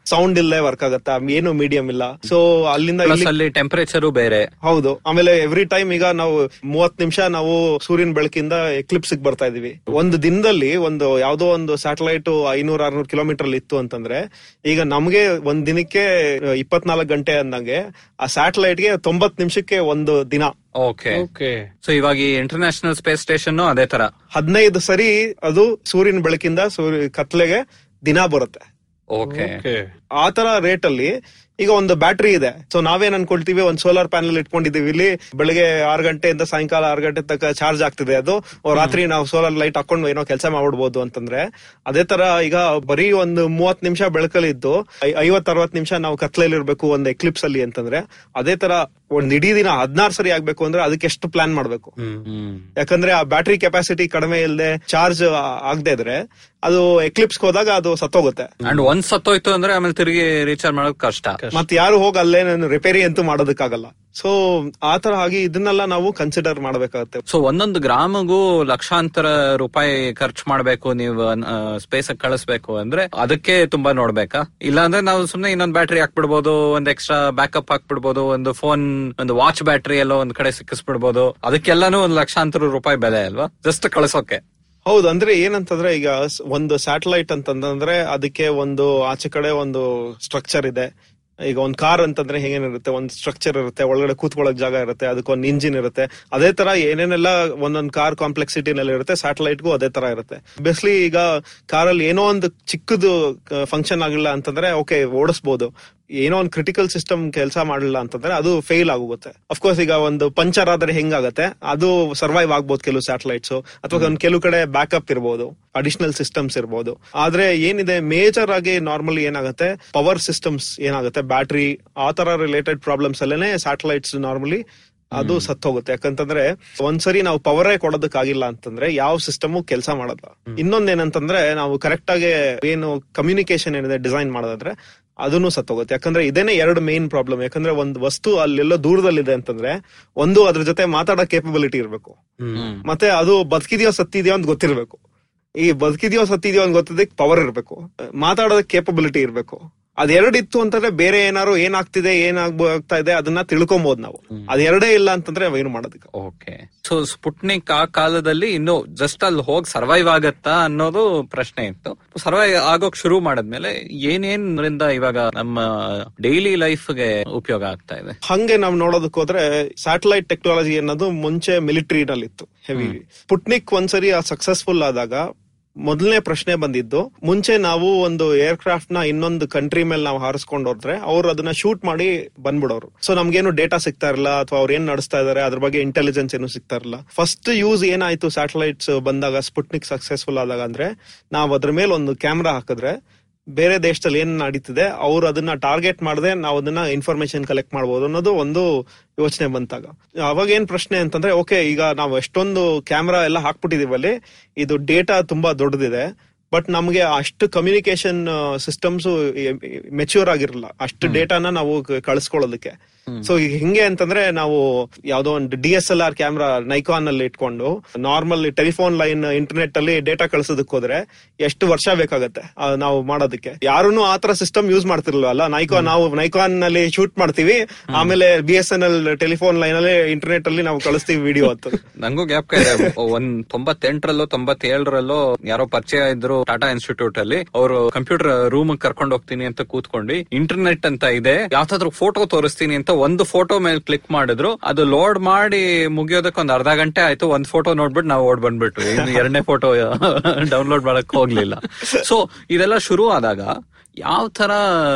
ಸೌಂಡ್ ಇಲ್ಲದೆ ವರ್ಕ್ ಆಗತ್ತಾ ಏನು ಮೀಡಿಯಂ ಇಲ್ಲ ಸೊ ಅಲ್ಲಿಂದ ಪ್ಲಸ್ ಇಲ್ಲಿ ಅಲ್ಲಿ ಟೆಂಪರೇಚರು ಬೇರೆ ಹೌದು ಆಮೇಲೆ ಎವ್ರಿ ಟೈಮ್ ಈಗ ನಾವು ಮೂವತ್ ನಿಮಿಷ ನಾವು ಸೂರ್ಯನ ಬೆಳಕಿಂದ ಎಕ್ಲಿಪ್ಸ್ ಬರ್ತಾ ಇದೀವಿ ಒಂದು ದಿನದಲ್ಲಿ ಒಂದು ಯಾವ್ದೋ ಒಂದು ಸ್ಯಾಟಲೈಟ್ ಐನೂರ ಆರ್ನೂರು ಕಿಲೋಮೀಟರ್ ಅಲ್ಲಿ ಇತ್ತು ಅಂತಂದ್ರೆ ಈಗ ನಮ್ಗೆ ಒಂದ್ ದಿನಕ್ಕೆ ಇಪ್ಪತ್ನಾಲ್ಕು ಗಂಟೆ ಅಂದಂಗೆ ಆ ಸ್ಯಾಟಲೈಟ್ ಗೆ ತೊಂಬತ್ ನಿಮಿಷಕ್ಕೆ ಒಂದು ದಿನ ಓಕೆ ಓಕೆ ಸೊ ಇವಾಗ ಈ ಇಂಟರ್ನ್ಯಾಷನಲ್ ಸ್ಪೇಸ್ ಸ್ಟೇಷನ್ ಅದೇ ತರ ಹದಿನೈದು ಸರಿ ಅದು ಸೂರ್ಯನ ಬೆಳಕಿಂದ ಸೂರ್ಯ ಕತ್ಲೆಗೆ ದಿನ ಬರುತ್ತೆ ಓಕೆ ಓಕೆ ಆ ತರ ರೇಟ್ ಅಲ್ಲಿ ಈಗ ಒಂದು ಬ್ಯಾಟ್ರಿ ಇದೆ ಸೊ ನಾವೇನ್ ಅನ್ಕೊಳ್ತೀವಿ ಒಂದ್ ಸೋಲಾರ್ ಪ್ಯಾನಲ್ ಇಟ್ಕೊಂಡಿದೀವಿ ಇಲ್ಲಿ ಬೆಳಗ್ಗೆ ಆರು ಗಂಟೆಯಿಂದ ಸಾಯಂಕಾಲ ಆರು ಗಂಟೆ ತನಕ ಚಾರ್ಜ್ ಆಗ್ತಿದೆ ಅದು ಓ, ರಾತ್ರಿ ನಾವು ಸೋಲಾರ್ ಲೈಟ್ ಹಾಕೊಂಡು ಏನೋ ಕೆಲಸ ಮಾಡ್ಬಿಡ್ಬೋದು ಅಂತಂದ್ರೆ ಅದೇ ತರ ಈಗ ಬರೀ ಒಂದು ಮೂವತ್ ನಿಮಿಷ ಬೆಳಕಲ್ಲಿದ್ದು ಐವತ್ ಅರವತ್ ನಿಮಿಷ ನಾವು ಕತ್ಲೆಯಲ್ಲಿ ಇರ್ಬೇಕು ಒಂದು ಎಕ್ಲಿಪ್ಸ್ ಅಲ್ಲಿ ಅಂತಂದ್ರೆ ಅದೇ ತರ ಒಂದ್ ಇಡೀ ದಿನ ಹದಿನಾರು ಸರಿ ಆಗ್ಬೇಕು ಅಂದ್ರೆ ಅದಕ್ಕೆ ಎಷ್ಟು ಪ್ಲಾನ್ ಮಾಡ್ಬೇಕು ಹ್ಮ್ ಯಾಕಂದ್ರೆ ಆ ಬ್ಯಾಟ್ರಿ ಕೆಪಾಸಿಟಿ ಕಡಿಮೆ ಇಲ್ಲದೆ ಚಾರ್ಜ್ ಆಗದೆ ಇದ್ರೆ ಅದು ಎಕ್ಲಿಪ್ಸ್ ಹೋದಾಗ ಅದು ಸತ್ತೋಗುತ್ತೆ ಅಂಡ್ ಒಂದ್ ಸತ್ತೋಯ್ತು ಅಂದ್ರೆ ಆಮೇಲೆ ತಿರುಗಿ ರೀಚಾರ್ಜ್ ಮಾಡೋದು ಕಷ್ಟ ಮತ್ ಯಾರು ಹೋಗಿ ಅಲ್ಲೇ ರಿಪೇರಿ ಅಂತೂ ಮಾಡೋದಕ್ಕಾಗಲ್ಲ ಸೊ ಆತರ ಆಗಿ ಇದನ್ನೆಲ್ಲ ನಾವು ಕನ್ಸಿಡರ್ ಮಾಡ್ಬೇಕಾಗತ್ತೆ ಸೊ ಒಂದೊಂದು ಗ್ರಾಮಗೂ ಲಕ್ಷಾಂತರ ರೂಪಾಯಿ ಖರ್ಚು ಮಾಡ್ಬೇಕು ನೀವು ಸ್ಪೇಸ್ ಕಳಿಸ್ಬೇಕು ಅಂದ್ರೆ ಅದಕ್ಕೆ ತುಂಬಾ ನೋಡ್ಬೇಕಾ ಇಲ್ಲಾಂದ್ರೆ ನಾವು ಸುಮ್ನೆ ಇನ್ನೊಂದು ಬ್ಯಾಟ್ರಿ ಹಾಕ್ಬಿಡ್ಬೋದು ಒಂದ್ ಎಕ್ಸ್ಟ್ರಾ ಬ್ಯಾಕಪ್ ಹಾಕ್ಬಿಡ್ಬೋದು ಒಂದು ಫೋನ್ ಒಂದು ವಾಚ್ ಬ್ಯಾಟ್ರಿ ಎಲ್ಲೋ ಒಂದ್ ಕಡೆ ಸಿಕ್ಕಿಸ್ಬಿಡ್ಬೋದು ಅದಕ್ಕೆಲ್ಲಾನು ಒಂದ್ ಲಕ್ಷಾಂತರ ರೂಪಾಯಿ ಬೆಲೆ ಅಲ್ವಾ ಜಸ್ಟ್ ಕಳ್ಸೋಕೆ ಹೌದು ಅಂದ್ರೆ ಏನಂತಂದ್ರೆ ಈಗ ಸ್- ಒಂದು ಸ್ಯಾಟಲೈಟ್ ಅಂತಂದ್ರೆ ಅದಕ್ಕೆ ಒಂದು ಆಚೆ ಕಡೆ ಒಂದು ಸ್ಟ್ರಕ್ಚರ್ ಇದೆ ಈಗ ಒಂದ್ ಕಾರ್ ಅಂತಂದ್ರೆ ಹೇಗೇನಿರುತ್ತೆ ಒಂದ್ ಸ್ಟ್ರಕ್ಚರ್ ಇರುತ್ತೆ ಒಳಗಡೆ ಕೂತ್ಕೊಳ್ಳೋಕ್ ಜಾಗ ಇರುತ್ತೆ ಅದಕ್ಕೊಂದು ಇಂಜಿನ್ ಇರುತ್ತೆ ಅದೇ ತರ ಏನೇನೆಲ್ಲ ಒಂದೊಂದ್ ಕಾರ್ ಕಾಂಪ್ಲೆಕ್ಸಿಟಿನಲ್ಲಿ ಇರುತ್ತೆ ಸ್ಯಾಟಲೈಟ್ಗೂ ಅದೇ ತರ ಇರುತ್ತೆ ಬೇಸ್ಲಿ ಈಗ ಕಾರಲ್ಲಿ ಏನೋ ಒಂದು ಚಿಕ್ಕದು ಫಂಕ್ಷನ್ ಆಗಿಲ್ಲ ಅಂತಂದ್ರೆ ಓಕೆ ಓಡಿಸ್ಬೋದು ಏನೋ ಒಂದು ಕ್ರಿಟಿಕಲ್ ಸಿಸ್ಟಮ್ ಕೆಲಸ ಮಾಡಲಿಲ್ಲ ಅಂತಂದ್ರೆ ಅದು ಫೇಲ್ ಆಗುತ್ತೆ ಅಫ್ಕೋರ್ಸ್ ಈಗ ಒಂದು ಪಂಚರ್ ಆದ್ರೆ ಹೆಂಗಾಗತ್ತೆ ಅದು ಸರ್ವೈವ್ ಆಗ್ಬೋದು ಕೆಲವು ಸ್ಯಾಟಲೈಟ್ಸ್ ಅಥವಾ ಒಂದ್ ಕೆಲವು ಕಡೆ ಬ್ಯಾಕಪ್ ಇರ್ಬೋದು ಅಡಿಷನಲ್ ಸಿಸ್ಟಮ್ಸ್ ಇರ್ಬೋದು ಆದ್ರೆ ಏನಿದೆ ಮೇಜರ್ ಆಗಿ ನಾರ್ಮಲಿ ಏನಾಗುತ್ತೆ ಪವರ್ ಸಿಸ್ಟಮ್ಸ್ ಏನಾಗುತ್ತೆ ಬ್ಯಾಟ್ರಿ ಆ ತರ ರಿಲೇಟೆಡ್ ಪ್ರಾಬ್ಲಮ್ಸ್ ಅಲ್ಲೇನೆ ಸ್ಯಾಟಲೈಟ್ಸ್ ನಾರ್ಮಲಿ ಅದು ಸತ್ತೋಗುತ್ತೆ ಯಾಕಂತಂದ್ರೆ ಒಂದ್ಸರಿ ನಾವು ಪವರೇ ಕೊಡೋದಕ್ಕಾಗಿಲ್ಲ ಅಂತಂದ್ರೆ ಯಾವ ಸಿಸ್ಟಮು ಕೆಲಸ ಮಾಡಲ್ಲ ಇನ್ನೊಂದೇನಂತಂದ್ರೆ ನಾವು ಕರೆಕ್ಟ್ ಆಗಿ ಏನು ಕಮ್ಯುನಿಕೇಶನ್ ಏನಿದೆ ಡಿಸೈನ್ ಮಾಡೋದಾದ್ರೆ ಅದನ್ನು ಸತ್ತೋಗುತ್ತೆ ಯಾಕಂದ್ರೆ ಇದೇನೆ ಎರಡು ಮೇನ್ ಪ್ರಾಬ್ಲಮ್ ಯಾಕಂದ್ರೆ ಒಂದು ವಸ್ತು ಅಲ್ಲೆಲ್ಲೋ ದೂರದಲ್ಲಿದೆ ಅಂತಂದ್ರೆ ಒಂದು ಅದ್ರ ಜೊತೆ ಮಾತಾಡೋ ಕೇಪಬಿಲಿಟಿ ಇರಬೇಕು ಮತ್ತೆ ಅದು ಬದುಕಿದ್ಯೋ ಸತ್ತಿದ್ಯೋ ಅಂತ ಗೊತ್ತಿರ್ಬೇಕು ಈ ಬದುಕಿದ್ಯೋ ಸತ್ತಿದ್ಯೋ ಅಂತ ಗೊತ್ತಿದ್ದಕ್ಕೆ ಪವರ್ ಇರಬೇಕು ಮಾತಾಡೋದಕ್ಕೆ ಕೇಪಬಿಲಿಟಿ ಇರಬೇಕು ಅದೆರಡು ಇತ್ತು ಅಂತಂದ್ರೆ ಬೇರೆ ಏನಾರು ಏನಾಗ್ತಿದೆ ಏನಾಗ್ತಾ ಇದೆ ಅದನ್ನ ತಿಳ್ಕೊಬಹುದು ನಾವು ಅದೆರಡೇ ಇಲ್ಲ ಅಂತಂದ್ರೆ ಏನು ಮಾಡೋದಕ್ಕೆ ಓಕೆ ಸೊ ಸ್ಪುಟ್ನಿಕ್ ಆ ಕಾಲದಲ್ಲಿ ಇನ್ನು ಜಸ್ಟ್ ಅಲ್ಲಿ ಹೋಗಿ ಸರ್ವೈವ್ ಆಗತ್ತಾ ಅನ್ನೋದು ಪ್ರಶ್ನೆ ಇತ್ತು ಸರ್ವೈವ್ ಆಗೋಕ್ ಶುರು ಮಾಡದ್ಮೇಲೆ ಏನೇನ್ರಿಂದ ಇವಾಗ ನಮ್ಮ ಡೈಲಿ ಲೈಫ್ಗೆ ಉಪಯೋಗ ಆಗ್ತಾ ಇದೆ ಹಂಗೆ ನಾವು ನೋಡೋದಕ್ಕೆ ಹೋದ್ರೆ ಸ್ಯಾಟಲೈಟ್ ಟೆಕ್ನಾಲಜಿ ಅನ್ನೋದು ಮುಂಚೆ ಮಿಲಿಟರಿನಲ್ಲಿ ಇತ್ತು ಹೆವಿ ಪುಟ್ನಿಕ್ ಒಂದ್ಸರಿ ಸಕ್ಸಸ್ಫುಲ್ ಆದಾಗ ಮೊದಲನೇ ಪ್ರಶ್ನೆ ಬಂದಿದ್ದು ಮುಂಚೆ ನಾವು ಒಂದು ಏರ್ ಕ್ರಾಫ್ಟ್ ನ ಇನ್ನೊಂದು ಕಂಟ್ರಿ ಮೇಲೆ ನಾವು ಹಾರಿಸ್ಕೊಂಡು ಹೋದ್ರೆ ಅವ್ರು ಅದನ್ನ ಶೂಟ್ ಮಾಡಿ ಬಂದ್ಬಿಡೋರು ಸೊ ನಮ್ಗೇನು ಡೇಟಾ ಸಿಗ್ತಾ ಇರಲ್ಲ ಅಥವಾ ಅವ್ರು ಏನ್ ನಡೆಸ್ತಾ ಇದಾರೆ ಅದ್ರ ಬಗ್ಗೆ ಇಂಟೆಲಿಜೆನ್ಸ್ ಏನು ಸಿಗ್ತಾ ಇರಲ್ಲ ಫಸ್ಟ್ ಯೂಸ್ ಏನಾಯ್ತು ಸ್ಯಾಟಲೈಟ್ಸ್ ಬಂದಾಗ ಸ್ಪುಟ್ನಿಕ್ ಸಕ್ಸಸ್ಫುಲ್ ಆದಾಗ ಅಂದ್ರೆ ನಾವು ಅದ್ರ ಮೇಲೆ ಒಂದು ಕ್ಯಾಮ್ರಾ ಹಾಕಿದ್ರೆ ಬೇರೆ ದೇಶದಲ್ಲಿ ಏನ್ ನಡೀತಿದೆ ಅವ್ರು ಅದನ್ನ ಟಾರ್ಗೆಟ್ ಮಾಡದೆ ನಾವು ಅದನ್ನ ಇನ್ಫಾರ್ಮೇಶನ್ ಕಲೆಕ್ಟ್ ಮಾಡಬಹುದು ಅನ್ನೋದು ಒಂದು ಯೋಚನೆ ಬಂತಾಗ ಅವಾಗ ಏನ್ ಪ್ರಶ್ನೆ ಅಂತಂದ್ರೆ ಓಕೆ ಈಗ ನಾವು ಎಷ್ಟೊಂದು ಕ್ಯಾಮ್ರಾ ಎಲ್ಲ ಹಾಕ್ಬಿಟ್ಟಿದೀವಿ ಅಲ್ಲಿ ಇದು ಡೇಟಾ ತುಂಬಾ ದೊಡ್ಡದಿದೆ ಬಟ್ ನಮ್ಗೆ ಅಷ್ಟು ಕಮ್ಯುನಿಕೇಶನ್ ಸಿಸ್ಟಮ್ಸ್ ಮೆಚ್ಯೂರ್ ಆಗಿರಲ್ಲ ಅಷ್ಟು ಡೇಟಾನ ನಾವು ಕ- ಕಳಿಸ್ಕೊಳ್ಳೋದಕ್ಕೆ ಸೊ ಈಗ ಹಿಂಗೆ ಅಂತಂದ್ರೆ ನಾವು ಯಾವ್ದೋ ಒಂದು D S L R camera Nikon ಅಲ್ಲಿ ಇಟ್ಕೊಂಡು ನಾರ್ಮಲ್ ಟೆಲಿಫೋನ್ ಲೈನ್ ಇಂಟರ್ನೆಟ್ ಅಲ್ಲಿ ಡೇಟಾ ಕಳ್ಸೋದಕ್ಕೆ ಹೋದ್ರೆ ಎಷ್ಟು ವರ್ಷ ಬೇಕಾಗತ್ತೆ ಆ, ನಾವು ಮಾಡೋದಕ್ಕೆ ಯಾರು ಆತರ ಸಿಸ್ಟಮ್ ಯೂಸ್ ಮಾಡ್ತಿರ್ಲಲ್ಲ ನೈಕಾನ್ ನಾವು ನೈಕಾನ್ ನಲ್ಲಿ ಶೂಟ್ ಮಾಡ್ತೀವಿ ಆಮೇಲೆ B S N L telephone line ಅಲ್ಲಿ ಇಂಟರ್ನೆಟ್ ಅಲ್ಲಿ ನಾವು ಕಳಿಸ್ತೀವಿ ವಿಡಿಯೋ ಅಂತ ನಂಗೂ ಜ್ಞಾಪಕ ಇದೆ ಒಂದ್ ತೊಂಬತ್ತೆಂಟರಲ್ಲೋ ತೊಂಬತ್ತೇಳರಲ್ಲೋ ಯಾರೋ ಪರಿಚಯ ಇದ್ರು ಟಾಟಾ ಇನ್ಸ್ಟಿಟ್ಯೂಟ್ ಅಲ್ಲಿ ಅವರು ಕಂಪ್ಯೂಟರ್ ರೂಮ್ ಕರ್ಕೊಂಡು ಹೋಗ್ತೀನಿ ಅಂತ ಕೂತ್ಕೊಂಡು ಇಂಟರ್ನೆಟ್ ಅಂತ ಇದೆ ಯಾವ್ದಾದ್ರು ಫೋಟೋ ತೋರಿಸ್ತೀನಿ ಅಂತ ಒಂದು ಫೋಟೋ ಮೇಲೆ ಕ್ಲಿಕ್ ಮಾಡಿದ್ರು ಅದು ಲೋಡ್ ಮಾಡಿ ಮುಗಿಯೋದಕ್ಕೆ ಒಂದ್ ಅರ್ಧ ಗಂಟೆ ಆಯ್ತು ಒಂದ್ ಫೋಟೋ ನೋಡ್ಬಿಟ್ಟು ನಾವು ಓಡ್ ಬಂದ್ಬಿಟ್ವಿ ಇನ್ನು ಎರಡನೇ ಫೋಟೋ ಡೌನ್ಲೋಡ್ ಮಾಡಕ್ ಹೋಗ್ಲಿಲ್ಲ ಸೊ ಇದೆಲ್ಲ ಶುರು ಆದಾಗ ಯಾವ ತರ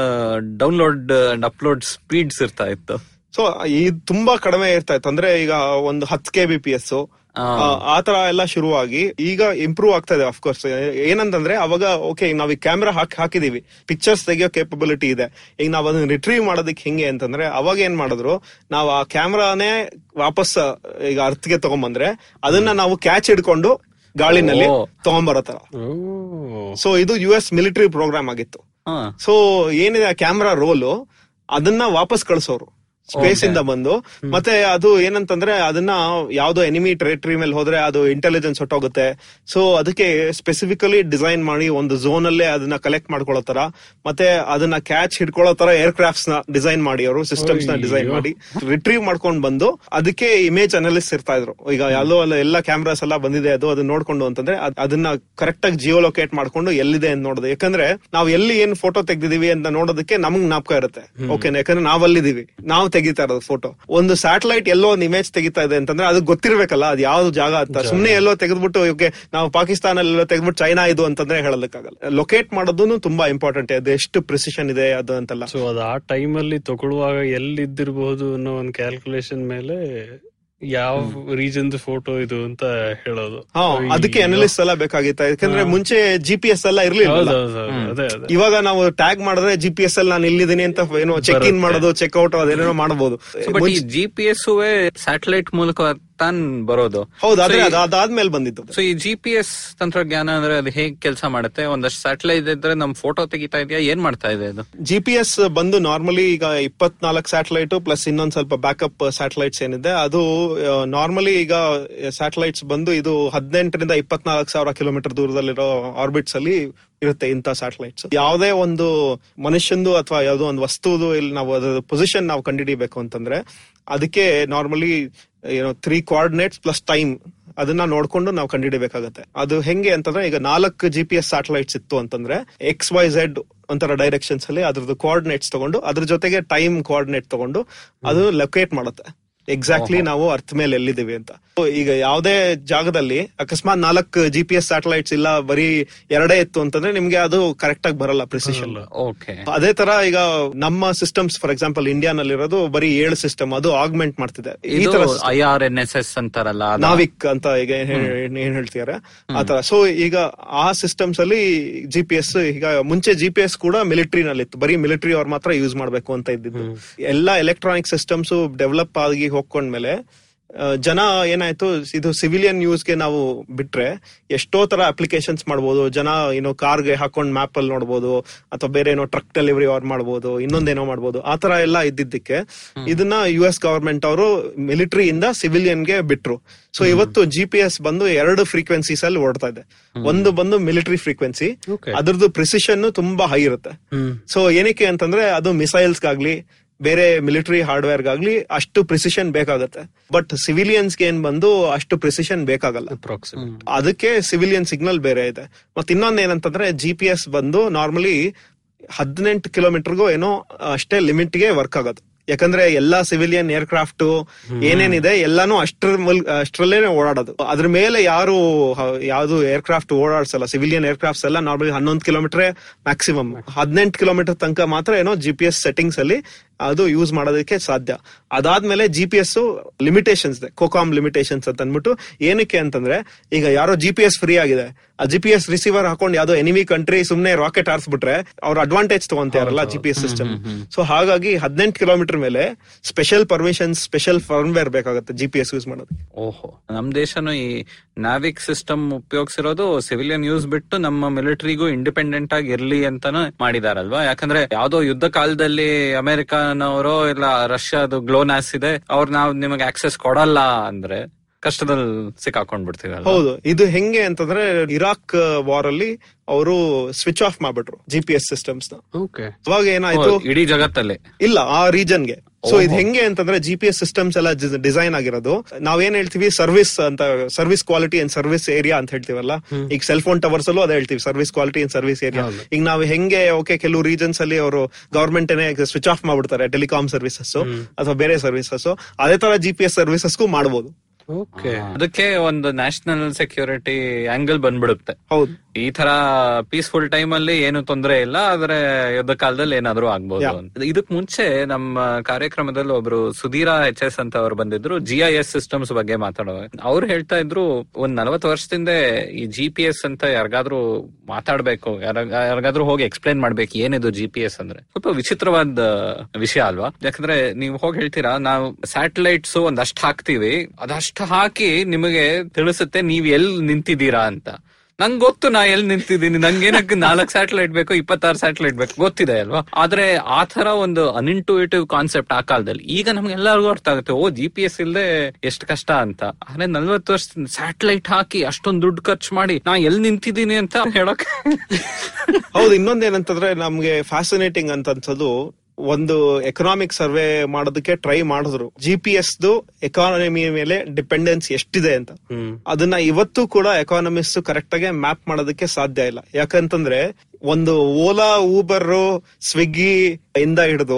ಡೌನ್ಲೋಡ್ ಅಂಡ್ ಅಪ್ಲೋಡ್ ಸ್ಪೀಡ್ಸ್ ಇರ್ತಾ ಇತ್ತು ಸೊ ಇದು ತುಂಬಾ ಕಡಿಮೆ ಇರ್ತಾ ಇತ್ತು ಅಂದ್ರೆ ಈಗ ಒಂದು ಹತ್ತು ಕೆ ಬಿ ಪಿ ಎಸ್ ಆ ತರ ಎಲ್ಲ ಶುರುವಾಗಿ ಈಗ ಇಂಪ್ರೂವ್ ಆಗ್ತಾ ಇದೆ ಅಫ್ಕೋರ್ಸ್ ಏನಂತಂದ್ರೆ ಅವಾಗ ಓಕೆ ನಾವ್ ಈ ಕ್ಯಾಮ್ರಾ ಹಾಕಿ ಹಾಕಿದೀವಿ ಪಿಕ್ಚರ್ಸ್ ತೆಗಿಯೋ ಕೇಪಬಿಲಿಟಿ ಇದೆ ಈಗ ನಾವ್ ಅದನ್ನ ರಿಟ್ರೀವ್ ಮಾಡೋದಕ್ಕೆ ಹೆಂಗೆ ಅಂತಂದ್ರೆ ಅವಾಗ ಏನ್ ಮಾಡಿದ್ರು ನಾವು ಆ ಕ್ಯಾಮ್ರಾನೇ ವಾಪಸ್ ಈಗ ಅರ್ಥಗೆ ತಗೊಂಬಂದ್ರೆ ಅದನ್ನ ನಾವು ಕ್ಯಾಚ್ ಹಿಡ್ಕೊಂಡು ಗಾಳಿನಲ್ಲಿ ಓ. ತಗೊಂಬರೋ ತರ ಸೊ ಇದು ಯು ಎಸ್ ಮಿಲಿಟರಿ ಪ್ರೋಗ್ರಾಮ್ ಆಗಿತ್ತು ಹಾ ಸೊ ಏನಿದೆ ಆ ಕ್ಯಾಮ್ರಾ ರೋಲು ಅದನ್ನ ವಾಪಸ್ ಕಳ್ಸೋರು ಸ್ಪೇಸ್ ಇಂದ ಬಂದು ಮತ್ತೆ ಅದು ಏನಂತಂದ್ರೆ ಅದನ್ನ ಯಾವ್ದೋ ಎನಿಮಿ ಟೆರಿಟರಿ ಮೇಲೆ ಹೋದ್ರೆ ಅದು ಇಂಟೆಲಿಜೆನ್ಸ್ ಹೊಟ್ಟೋಗುತ್ತೆ ಸೊ ಅದಕ್ಕೆ ಸ್ಪೆಸಿಫಿಕಲಿ ಡಿಸೈನ್ ಮಾಡಿ ಒಂದು ಝೋನ್ ಅಲ್ಲೇ ಅದನ್ನ ಕಲೆಕ್ಟ್ ಮಾಡ್ಕೊಳ್ಳೋ ತರ ಮತ್ತೆ ಅದನ್ನ ಕ್ಯಾಚ್ ಹಿಡ್ಕೊಳ್ಳೋ ತರ ಏರ್ ಕ್ರಾಫ್ಟ್ಸ್ ನ ಡಿಸೈನ್ ಮಾಡಿ ಅವರು ಸಿಸ್ಟಮ್ಸ್ ನ ಡಿಸೈನ್ ಮಾಡಿ ರಿಟ್ರೀವ್ ಮಾಡ್ಕೊಂಡು ಬಂದು ಅದಕ್ಕೆ ಇಮೇಜ್ ಅನಾಲಿಸ್ಟ್ ಇರ್ತಾ ಇದ್ರು ಈಗ ಎಲ್ಲೋ ಅಲ್ಲ ಎಲ್ಲ ಕ್ಯಾಮ್ರಾಸ್ ಎಲ್ಲ ಬಂದಿದೆ ಅದು ಅದನ್ನ ನೋಡ್ಕೊಂಡು ಅಂತಂದ್ರೆ ಅದ್- ಅದನ್ನ ಕರೆಕ್ಟ್ ಆಗಿ ಜಿಯೋ ಲೊಕೇಟ್ ಮಾಡ್ಕೊಂಡು ಎಲ್ಲಿದೆ ಅಂತ ನೋಡೋದು ಯಾಕಂದ್ರೆ ನಾವು ಎಲ್ಲಿ ಏನ್ ಫೋಟೋ ತೆಗ್ದಿದೀವಿ ಅಂತ ನೋಡೋದಕ್ಕೆ ನಮ್ಗ್ ಜ್ಞಾಪಕ ಇರುತ್ತೆ ಓಕೆ ಯಾಕಂದ್ರೆ ನಾವ್ ಅಲ್ಲಿದೀವಿ ನಾವು ತೆಗಿತಾ ಇರೋದು ಫೋಟೋ ಒಂದು ಸ್ಯಾಟಲೈಟ್ ಎಲ್ಲೋ ಒಂದು ಇಮೇಜ್ ತೆಗಿತಾ ಇದೆ ಅಂತಂದ್ರೆ ಅದು ಗೊತ್ತಿರ್ಬೇಕಲ್ಲ ಅದು ಯಾವ್ದು ಜಾಗ ಅಂತ ಸುಮ್ನೆ ಎಲ್ಲೋ ತೆಗೆದ್ಬಿಟ್ಟು ಓಕೆ ನಾವು ಪಾಕಿಸ್ತಾನ ಎಲ್ಲೋ ತೆಗೆದ್ಬಿಟ್ಟು ಚೈನಾ ಇದು ಅಂತಂದ್ರೆ ಹೇಳೋದಕ್ಕಾಗಲ್ಲ ಲೊಕೇಟ್ ಮಾಡೋದನ್ನು ತುಂಬಾ ಇಂಪಾರ್ಟೆಂಟ್ ಅದು ಎಷ್ಟು ಪ್ರಿಸಿಷನ್ ಇದೆ ಅದು ಅಂತೆಲ್ಲ ಸೊ ಅದು ಆ ಟೈಮ್ ಅಲ್ಲಿ ತಗೊಳ್ಳುವಾಗ ಎಲ್ಲಿದ್ದಿರಬಹುದು ಅನ್ನೋ ಒಂದು ಕ್ಯಾಲ್ಕುಲೇಷನ್ ಮೇಲೆ ಯಾವ ರೀಜನ್ ಫೋಟೋ ಇದು ಅಂತ ಹೇಳೋದು ಹಾ ಅಯ್ಯೋ. ಅದಕ್ಕೆ ಅನಲಿಸ್ಟ್ ಎಲ್ಲ ಬೇಕಾಗಿತ್ತ ಯಾಕಂದ್ರೆ ಹಾ. ಮುಂಚೆ ಜಿ ಪಿ ಎಸ್ ಎಲ್ಲ ಇರ್ಲಿಲ್ಲ ಹೌದೌದು, ಅದೇ ಅದೇ ಇವಾಗ ನಾವು ಟ್ಯಾಗ್ ಮಾಡಿದ್ರೆ ಜಿ ಪಿ ಎಸ್ ಅಲ್ಲಿ ನಾನು ಇಲ್ಲಿದ್ದೀನಿ ಅಂತ ಏನೋ ಚೆಕ್ ಇನ್ ಬರುತ್ತೆ. ಮಾಡೋದು ಚೆಕ್ ಔಟ್ ಅದೇನೋ ಮಾಡಬಹುದು ಬಟ್ ಈ ಜಿ ಪಿ ಎಸ್ ಸ್ಯಾಟಲೈಟ್ ಮೂಲಕ ತಾನ್ ಬರೋದು ಹೌದು ಆದ್ರೆ So ಈ- ಅದು ಅದಾದ್ಮೇಲೆ ಬಂದಿದ್ದು ಸೊ ಈ ಜಿ ಪಿ ಎಸ್ ತಂತ್ರಜ್ಞಾನ ಅಂದ್ರೆ ಅದು ಹೇಗ್ ಕೆಲಸ ಮಾಡುತ್ತೆ ಒಂದಷ್ಟು ಸ್ಯಾಟಲೈಟ್ ಇದ್ರೆ ನಮ್ ಫೋಟೋ ತೆಗಿತಾ ಇದೆಯಾ ಏನ್ ಮಾಡ್ತಾ ಇದೆ ಅದು ಜಿ ಪಿ ಎಸ್ ಬಂದು ನಾರ್ಮಲಿ ಈಗ ಇಪ್ಪತ್ನಾಲ್ಕು ಸ್ಯಾಟಲೈಟ್ ಪ್ಲಸ್ ಇನ್ನೊಂದ್ ಸ್ವಲ್ಪ ಬ್ಯಾಕಪ್ ಸ್ಯಾಟಲೈಟ್ಸ್ ಏನಿದೆ ಅದು ನಾರ್ಮಲಿ ಈಗ ಸ್ಯಾಟಲೈಟ್ಸ್ ಬಂದು ಇದು ಹದಿನೆಂಟರಿಂದ ಇಪ್ಪತ್ನಾಲ್ಕು ಸಾವಿರ ಕಿಲೋಮೀಟರ್ ದೂರದಲ್ಲಿರೋ ಆರ್ಬಿಟ್ಸ್ ಅಲ್ಲಿ ಇರುತ್ತೆ ಇಂಥ ಸ್ಯಾಟಲೈಟ್ಸ್ ಯಾವುದೇ ಒಂದು ಮನುಷ್ಯಂದು ಅಥವಾ ಯಾವುದೋ ಒಂದು ವಸ್ತುದು ಇಲ್ಲಿ ನಾವು ಅದರ ಪೊಸಿಷನ್ ನಾವು ಕಂಡುಹಿಡಿಬೇಕು ಅಂತಂದ್ರೆ ಅದಕ್ಕೆ ನಾರ್ಮಲಿ ಏನೋ ತ್ರೀ ಕೋಆರ್ಡಿನೇಟ್ಸ್ ಪ್ಲಸ್ ಟೈಮ್ ಅದನ್ನ ನೋಡ್ಕೊಂಡು ನಾವು ಕಂಡುಹಿಡಿಬೇಕಾಗತ್ತೆ ಅದು ಹೆಂಗೆ ಅಂತಂದ್ರೆ ಈಗ ನಾಲ್ಕು ಜಿ ಪಿ ಎಸ್ ಸ್ಯಾಟಲೈಟ್ಸ್ ಇತ್ತು ಅಂತಂದ್ರೆ ಎಕ್ಸ್ ವೈ ಝೆಡ್ ಒಂಥರ ಡೈರೆಕ್ಷನ್ಸ್ ಅಲ್ಲಿ ಅದ್ರದ್ದು ಕೋಆರ್ಡಿನೇಟ್ಸ್ ತಗೊಂಡು ಅದ್ರ ಜೊತೆಗೆ ಟೈಮ್ ಕೋಆರ್ಡಿನೇಟ್ ತಗೊಂಡು ಅದು ಲೊಕೇಟ್ ಮಾಡುತ್ತೆ ಎಕ್ಸಾಕ್ಟ್ಲಿ ನಾವು ಅರ್ಥ ಮೇಲೆ ಎಲ್ಲಿದ್ದೀವಿ ಅಂತ So, ಈಗ ಯಾವುದೇ ಜಾಗದಲ್ಲಿ ಅಕಸ್ಮಾತ್ ನಾಲ್ಕು ಜಿ ಪಿ ಎಸ್ ಸ್ಯಾಟಲೈಟ್ಸ್ ಇಲ್ಲ ಬರೀ ಎರಡೇ ಇತ್ತು ಅಂತಂದ್ರೆ ನಿಮ್ಗೆ ಅದು ಕರೆಕ್ಟ್ ಆಗಿ ಬರಲ್ಲ ಪ್ರಿಸಿಷನ್ ಓಕೆ ಅದೇ ತರ ಈಗ ನಮ್ಮ ಸಿಸ್ಟಮ್ಸ್ ಫಾರ್ ಎಕ್ಸಾಂಪಲ್ ಇಂಡಿಯಾನಲ್ಲಿರೋದು ಬರೀ ಏಳು ಸಿಸ್ಟಮ್ ಅದು ಆಗ್ಮೆಂಟ್ ಮಾಡ್ತಿದೆ ಈ ಇದು ತರ I R N S S ಅಂತಾರಲ್ಲ ಅದ? ನಾವಿಕ್ ಅಂತ ಈಗ ಏನ್ ಹೇಳ್- ಏನ್ ಹೇಳ್ತಿದಾರೆ ಆತರ ಸೊ ಈಗ ಆ ಸಿಸ್ಟಮ್ಸ್ ಅಲ್ಲಿ ಜಿ ಪಿ ಎಸ್ ಈಗ ಮುಂಚೆ ಜಿ ಪಿ ಎಸ್ ಕೂಡ ಮಿಲಿಟರಿ ನಲ್ಲಿ ಇತ್ತು ಬರೀ ಮಿಲಿಟರಿ ಅವ್ರು ಮಾತ್ರ ಯೂಸ್ ಮಾಡ್ಬೇಕು ಅಂತ ಇದ್ದಿದ್ದು ಎಲ್ಲಾ ಎಲೆಕ್ಟ್ರಾನಿಕ್ ಸಿಸ್ಟಮ್ಸ್ ಡೆವಲಪ್ ಆಗಿ ಹೋಗ್ಕೊಂಡ್ಮೇಲೆ ಆ, ಜನ ಏನಾಯ್ತು ಇದು ಸಿವಿಲಿಯನ್ ಯೂಸ್ಗೆ ನಾವು ಬಿಟ್ರೆ ಎಷ್ಟೋ ತರ ಅಪ್ಲಿಕೇಶನ್ಸ್ ಮಾಡ್ಬೋದು ಜನ ಏನೋ ಕಾರ್ಗೆ ಹಾಕೊಂಡ್ ಮ್ಯಾಪ್ ಅಲ್ಲಿ ನೋಡ್ಬೋದು ಅಥವಾ ಬೇರೆ ಏನೋ ಟ್ರಕ್ ಡೆಲಿವರಿ ಅವ್ರು ಮಾಡ್ಬೋದು ಇನ್ನೊಂದೇನೋ ಮಾಡ್ಬೋದು ಆ ತರ ಎಲ್ಲ ಇದ್ದಿದ್ದಕ್ಕೆ ಇದನ್ನ ಯು ಎಸ್ ಗವರ್ಮೆಂಟ್ ಅವರು ಮಿಲಿಟರಿಯಿಂದ ಸಿವಿಲಿಯನ್ಗೆ ಬಿಟ್ರು ಸೊ ಇವತ್ತು ಜಿ ಪಿ ಎಸ್ ಬಂದು ಎರಡು ಫ್ರೀಕ್ವೆನ್ಸೀಸ್ ಅಲ್ಲಿ ಓಡ್ತಾ ಇದೆ ಒಂದು ಬಂದು ಮಿಲಿಟರಿ ಫ್ರೀಕ್ವೆನ್ಸಿ Okay. ಅದ್ರದ್ದು ಪ್ರಿಸಿಷನ್ ತುಂಬಾ ಹೈ ಇರುತ್ತೆ ಸೊ ಏನಕ್ಕೆ ಅಂತಂದ್ರೆ ಅದು ಮಿಸೈಲ್ಸ್ ಗಾಗ್ಲಿ ಬೇರೆ ಮಿಲಿಟರಿ ಹಾರ್ಡ್ವೇರ್ ಗಾಗ್ಲಿ ಅಷ್ಟು ಪ್ರಿಸಿಷನ್ ಬೇಕಾಗತ್ತೆ ಬಟ್ ಸಿವಿಲಿಯನ್ಸ್ ಏನ್ ಬಂದು ಅಷ್ಟು ಪ್ರಿಸಿಷನ್ ಬೇಕಾಗಲ್ಲ ಅಪ್ರಾಕ್ಸಿಮೇಟ್ ಅದಕ್ಕೆ ಸಿವಿಲಿಯನ್ ಸಿಗ್ನಲ್ ಬೇರೆ ಇದೆ ಮತ್ತೆ ಇನ್ನೊಂದ್ ಏನಂತಂದ್ರೆ ಜಿ ಪಿ ಎಸ್ ಬಂದು ನಾರ್ಮಲಿ ಹದಿನೆಂಟು ಕಿಲೋಮೀಟರ್ಗೂ ಏನೋ ಅಷ್ಟೇ ಲಿಮಿಟ್ ಗೆ ವರ್ಕ್ ಆಗೋದು ಯಾಕಂದ್ರೆ ಎಲ್ಲಾ ಸಿವಿಲಿಯನ್ ಏರ್ಕ್ರಾಫ್ಟ್ ಏನೇನಿದೆ ಎಲ್ಲಾನು ಅಷ್ಟ್ರ ಮುಲ್ ಅಷ್ಟ್ರಲ್ಲೇ ಓಡಾಡೋದು ಅದ್ರ ಮೇಲೆ ಯಾರು ಹ- ಯಾವ್ದು ಏರ್ಕ್ರಾಫ್ಟ್ ಓಡಾಡ್ಸಲ್ಲ ಸಿವಿಲಿಯನ್ ಏರ್ಕ್ರಾಫ್ಟ್ಸ್ ಎಲ್ಲ ನಾರ್ಮಲಿ ಹನ್ನೊಂದು ಕಿಲೋಮೀಟರ್ ಮ್ಯಾಕ್ಸಿಮಮ್ ಹದಿನೆಂಟು ಕಿಲೋಮೀಟರ್ ತನಕ ಮಾತ್ರ ಏನೋ ಜಿ ಪಿ ಎಸ್ ಸೆಟ್ಟಿಂಗ್ಸ್ ಅಲ್ಲಿ ಅದು ಯೂಸ್ ಮಾಡೋದಕ್ಕೆ ಸಾಧ್ಯ ಅದಾದ್ಮೇಲೆ ಜಿ ಪಿ ಎಸ್ ಲಿಮಿಟೇಷನ್ಸ್ ಇದೆ ಕೋಕಾಮ್ ಲಿಮಿಟೇಷನ್ಸ್ ಅಂತ ಅಂದ್ಬಿಟ್ಟು ಏನಕ್ಕೆ ಅಂತಂದ್ರೆ ಈಗ ಯಾರೋ ಜಿ ಪಿ ಎಸ್ ಫ್ರೀ ಆಗಿದೆ ಆ ಜಿ ಪಿ ಎಸ್ ರಿಸೀವರ್ ಹಾಕೊಂಡು ಯಾವ್ದೋ ಎನಿಮಿ ಕಂಟ್ರಿ ಸುಮ್ನೆ ರಾಕೆಟ್ ಆರಿಸ್ಬಿಟ್ರೆ ಅವ್ರ ಅಡ್ವಾಂಟೇಜ್ ತಗೊಂತಾರಲ್ಲ G P S system so ಹಾಗಾಗಿ ಹದಿನೆಂಟು ಕಿಲೋಮೀಟರ್ ಮೇಲೆ ಸ್ಪೆಷಲ್ ಪರ್ಮಿಷನ್ ಸ್ಪೆಷಲ್ ಫರ್ಮ್ವೇರ್ ಬೇಕಾಗುತ್ತೆ ಜಿ ಪಿ ಎಸ್ ಯೂಸ್ ಮಾಡೋದು ಓಹೋ ನಮ್ ದೇಶನು ಈ ನಾವಿಕ್ ಸಿಸ್ಟಮ್ ಉಪಯೋಗಿಸಿರೋದು ಸಿವಿಲಿಯನ್ ಯೂಸ್ ಬಿಟ್ಟು ನಮ್ಮ ಮಿಲಿಟರಿಗೂ ಇಂಡಿಪೆಂಡೆಂಟ್ ಆಗಿ ಇರ್ಲಿ ಅಂತಾನು ಮಾಡಿದಾರಲ್ವಾ ಯಾಕಂದ್ರೆ ಯಾವ್ದೋ ಯುದ್ಧ ಕಾಲದಲ್ಲಿ ಅಮೆರಿಕನವರು ಇಲ್ಲ ರಷ್ಯಾದು ಗ್ಲೋನಾಸ್ ಇದೆ ಅವ್ರು ನಾವು ನಿಮಗೆ ಆಕ್ಸೆಸ್ ಕೊಡಲ್ಲ ಅಂದ್ರೆ ಕಷ್ಟದಲ್ಲಿ ಸಿಕ್ಕಾಕೊಂಡ್ ಬಿಡ್ತೀವಲ್ಲ ಹೌದು ಇದು ಹೆಂಗೆ ಅಂತಂದ್ರೆ ಇರಾಕ್ ವಾರ್ ಅಲ್ಲಿ ಅವರು ಸ್ವಿಚ್ ಆಫ್ ಮಾಡ್ಬಿಟ್ರು ಜಿ ಪಿ ಎಸ್ ಸಿಸ್ಟಮ್ಸ್ ನ ಓಕೆ ಅವಾಗ ಏನಾಯ್ತು ಇಡೀ ಜಗತ್ತಲ್ಲಿ ಇಲ್ಲ ಆ ರೀಜನ್ಗೆ ಸೊ ಇದು ಹೆಂಗೆ ಅಂತಂದ್ರೆ ಜಿ ಪಿ ಎಸ್ ಸಿಸ್ಟಮ್ಸ್ ಎಲ್ಲ ಡಿಸೈನ್ ಆಗಿರೋದು ನಾವೇನ್ ಹೇಳ್ತೀವಿ ಸರ್ವಿಸ್ ಅಂತ service quality and service area ಅಂತ ಹೇಳ್ತೀವಲ್ಲ ಈಗ ಸೆಲ್ ಫೋನ್ ಟವರ್ಸ್ ಅಲ್ಲೂ ಅದೇ ಹೇಳ್ತೀವಿ service quality and service area ಈಗ ನಾವು ಹೆಂಗೆ ಓಕೆ ಕೆಲವು ರೀಜನ್ಸ್ ಅಲ್ಲಿ ಅವರು ಗವರ್ಮೆಂಟ್ ಸ್ವಿಚ್ ಆಫ್ ಮಾಡ್ಬಿಡ್ತಾರೆ ಟೆಲಿಕಾಂ ಸರ್ವಿಸಸ್ ಅಥವಾ ಬೇರೆ ಸರ್ವಿಸಸ್ ಅದೇ ತರ ಜಿ ಪಿ ಎಸ್ ಸರ್ವಿಸಸ್ಗೂ ಮಾಡಬಹುದು ಓಕೆ ಅದಕ್ಕೆ ಒಂದು ನ್ಯಾಷನಲ್ ಸೆಕ್ಯೂರಿಟಿ ಆಂಗಲ್ ಬಂದ್ಬಿಡುತ್ತೆ ಹೌದು ಈ ತರ ಪೀಸ್ಫುಲ್ ಟೈಮ್ ಅಲ್ಲಿ ಏನು ತೊಂದರೆ ಇಲ್ಲ ಆದ್ರೆ ಯುದ್ಧ ಕಾಲದಲ್ಲಿ ಏನಾದ್ರೂ ಆಗ್ಬೋದು Yeah. ಅಂತ ಇದಕ್ ಮುಂಚೆ ನಮ್ಮ ಕಾರ್ಯಕ್ರಮದಲ್ಲಿ ಒಬ್ರು ಸುಧೀರಾ ಎಚ್ ಎಸ್ ಅಂತ ಅವ್ರು ಬಂದಿದ್ರು ಜಿ ಐ ಎಸ್ ಸಿಸ್ಟಮ್ಸ್ ಬಗ್ಗೆ ಮಾತಾಡುವಾಗ ಅವ್ರು ಹೇಳ್ತಾ ಇದ್ರು ಒಂದ್ ನಲವತ್ತು ವರ್ಷದಿಂದ ಈ ಜಿ ಪಿ ಎಸ್ ಅಂತ ಯಾರಿಗಾದ್ರೂ ಮಾತಾಡ್ಬೇಕು ಯಾರ- ಯಾರಿಗಾದ್ರೂ ಹೋಗಿ ಎಕ್ಸ್ಪ್ಲೈನ್ ಮಾಡ್ಬೇಕು ಏನಿದು ಜಿ ಪಿ ಎಸ್ ಅಂದ್ರೆ ಸ್ವಲ್ಪ ವಿಚಿತ್ರವಾದ ವಿಷಯ ಅಲ್ವಾ ಯಾಕಂದ್ರೆ ನೀವು ಹೋಗಿ ಹೇಳ್ತೀರಾ ನಾವು ಸ್ಯಾಟಲೈಟ್ಸ್ ಒಂದಷ್ಟು ಹಾಕ್ತಿವಿ ಅದಷ್ಟು ಹಾಕಿ ನಿಮಗೆ ತಿಳಿಸುತ್ತೆ ನೀವ್ ಎಲ್ ನಿಂತಿದ್ದೀರಾ ಅಂತ ನಂಗೆ ಗೊತ್ತು ನಾ ಎಲ್ಲಿ ನಿಂತಿದ್ದೀನಿ ನಂಗೇನಕ್ಕೆ ನಾಲ್ಕು ಸ್ಯಾಟಲೈಟ್ ಬೇಕು ಇಪ್ಪತ್ತಾರು ಸ್ಯಾಟಲೈಟ್ ಬೇಕು ಗೊತ್ತಿದೆ ಅಲ್ವಾ ಆದ್ರೆ ಆ ತರ ಒಂದು ಅನ್ಇಂಟುವೇಟಿವ್ ಕಾನ್ಸೆಪ್ಟ್ ಆ ಕಾಲದಲ್ಲಿ ಈಗ ನಮ್ಗೆಲ್ಲರಿಗೂ ಅರ್ಥ ಆಗುತ್ತೆ ಓ ಜಿ ಪಿ ಎಸ್ ಇಲ್ದೆ ಎಷ್ಟು ಕಷ್ಟ ಅಂತ ಆದ್ರೆ ನಲ್ವತ್ತು ವರ್ಷ ಸ್ಯಾಟಲೈಟ್ ಹಾಕಿ ಅಷ್ಟೊಂದು ದುಡ್ಡು ಖರ್ಚು ಮಾಡಿ ನಾ ಎಲ್ಲಿ ನಿಂತಿದ್ದೀನಿ ಅಂತ ಹೇಳಕ್ ಹೌದು ಇನ್ನೊಂದ್ ಏನಂತಂದ್ರೆ ನಮ್ಗೆ ಫ್ಯಾಸಿನೇಟಿಂಗ್ ಅಂತ ಅನ್ಸೋದು ಒಂದು ಎಕನಾಮಿಕ್ ಸರ್ವೆ ಮಾಡೋದಕ್ಕೆ ಟ್ರೈ ಮಾಡಿದ್ರು ಜಿ ಪಿ ಎಸ್ ಎಕಾನಮಿ ಮೇಲೆ ಡಿಪೆಂಡೆನ್ಸ್ ಎಷ್ಟಿದೆ ಅಂತ ಅದನ್ನ ಇವತ್ತು ಕೂಡ ಎಕಾನಮಿಸ್ಟ್ ಕರೆಕ್ಟ್ ಆಗಿ ಮ್ಯಾಪ್ ಮಾಡೋದಕ್ಕೆ ಸಾಧ್ಯ ಇಲ್ಲ ಯಾಕಂತಂದ್ರೆ ಒಂದು ಓಲಾ ಊಬರ್ ಸ್ವಿಗ್ಗಿ ಇಂದ ಹಿಡಿದು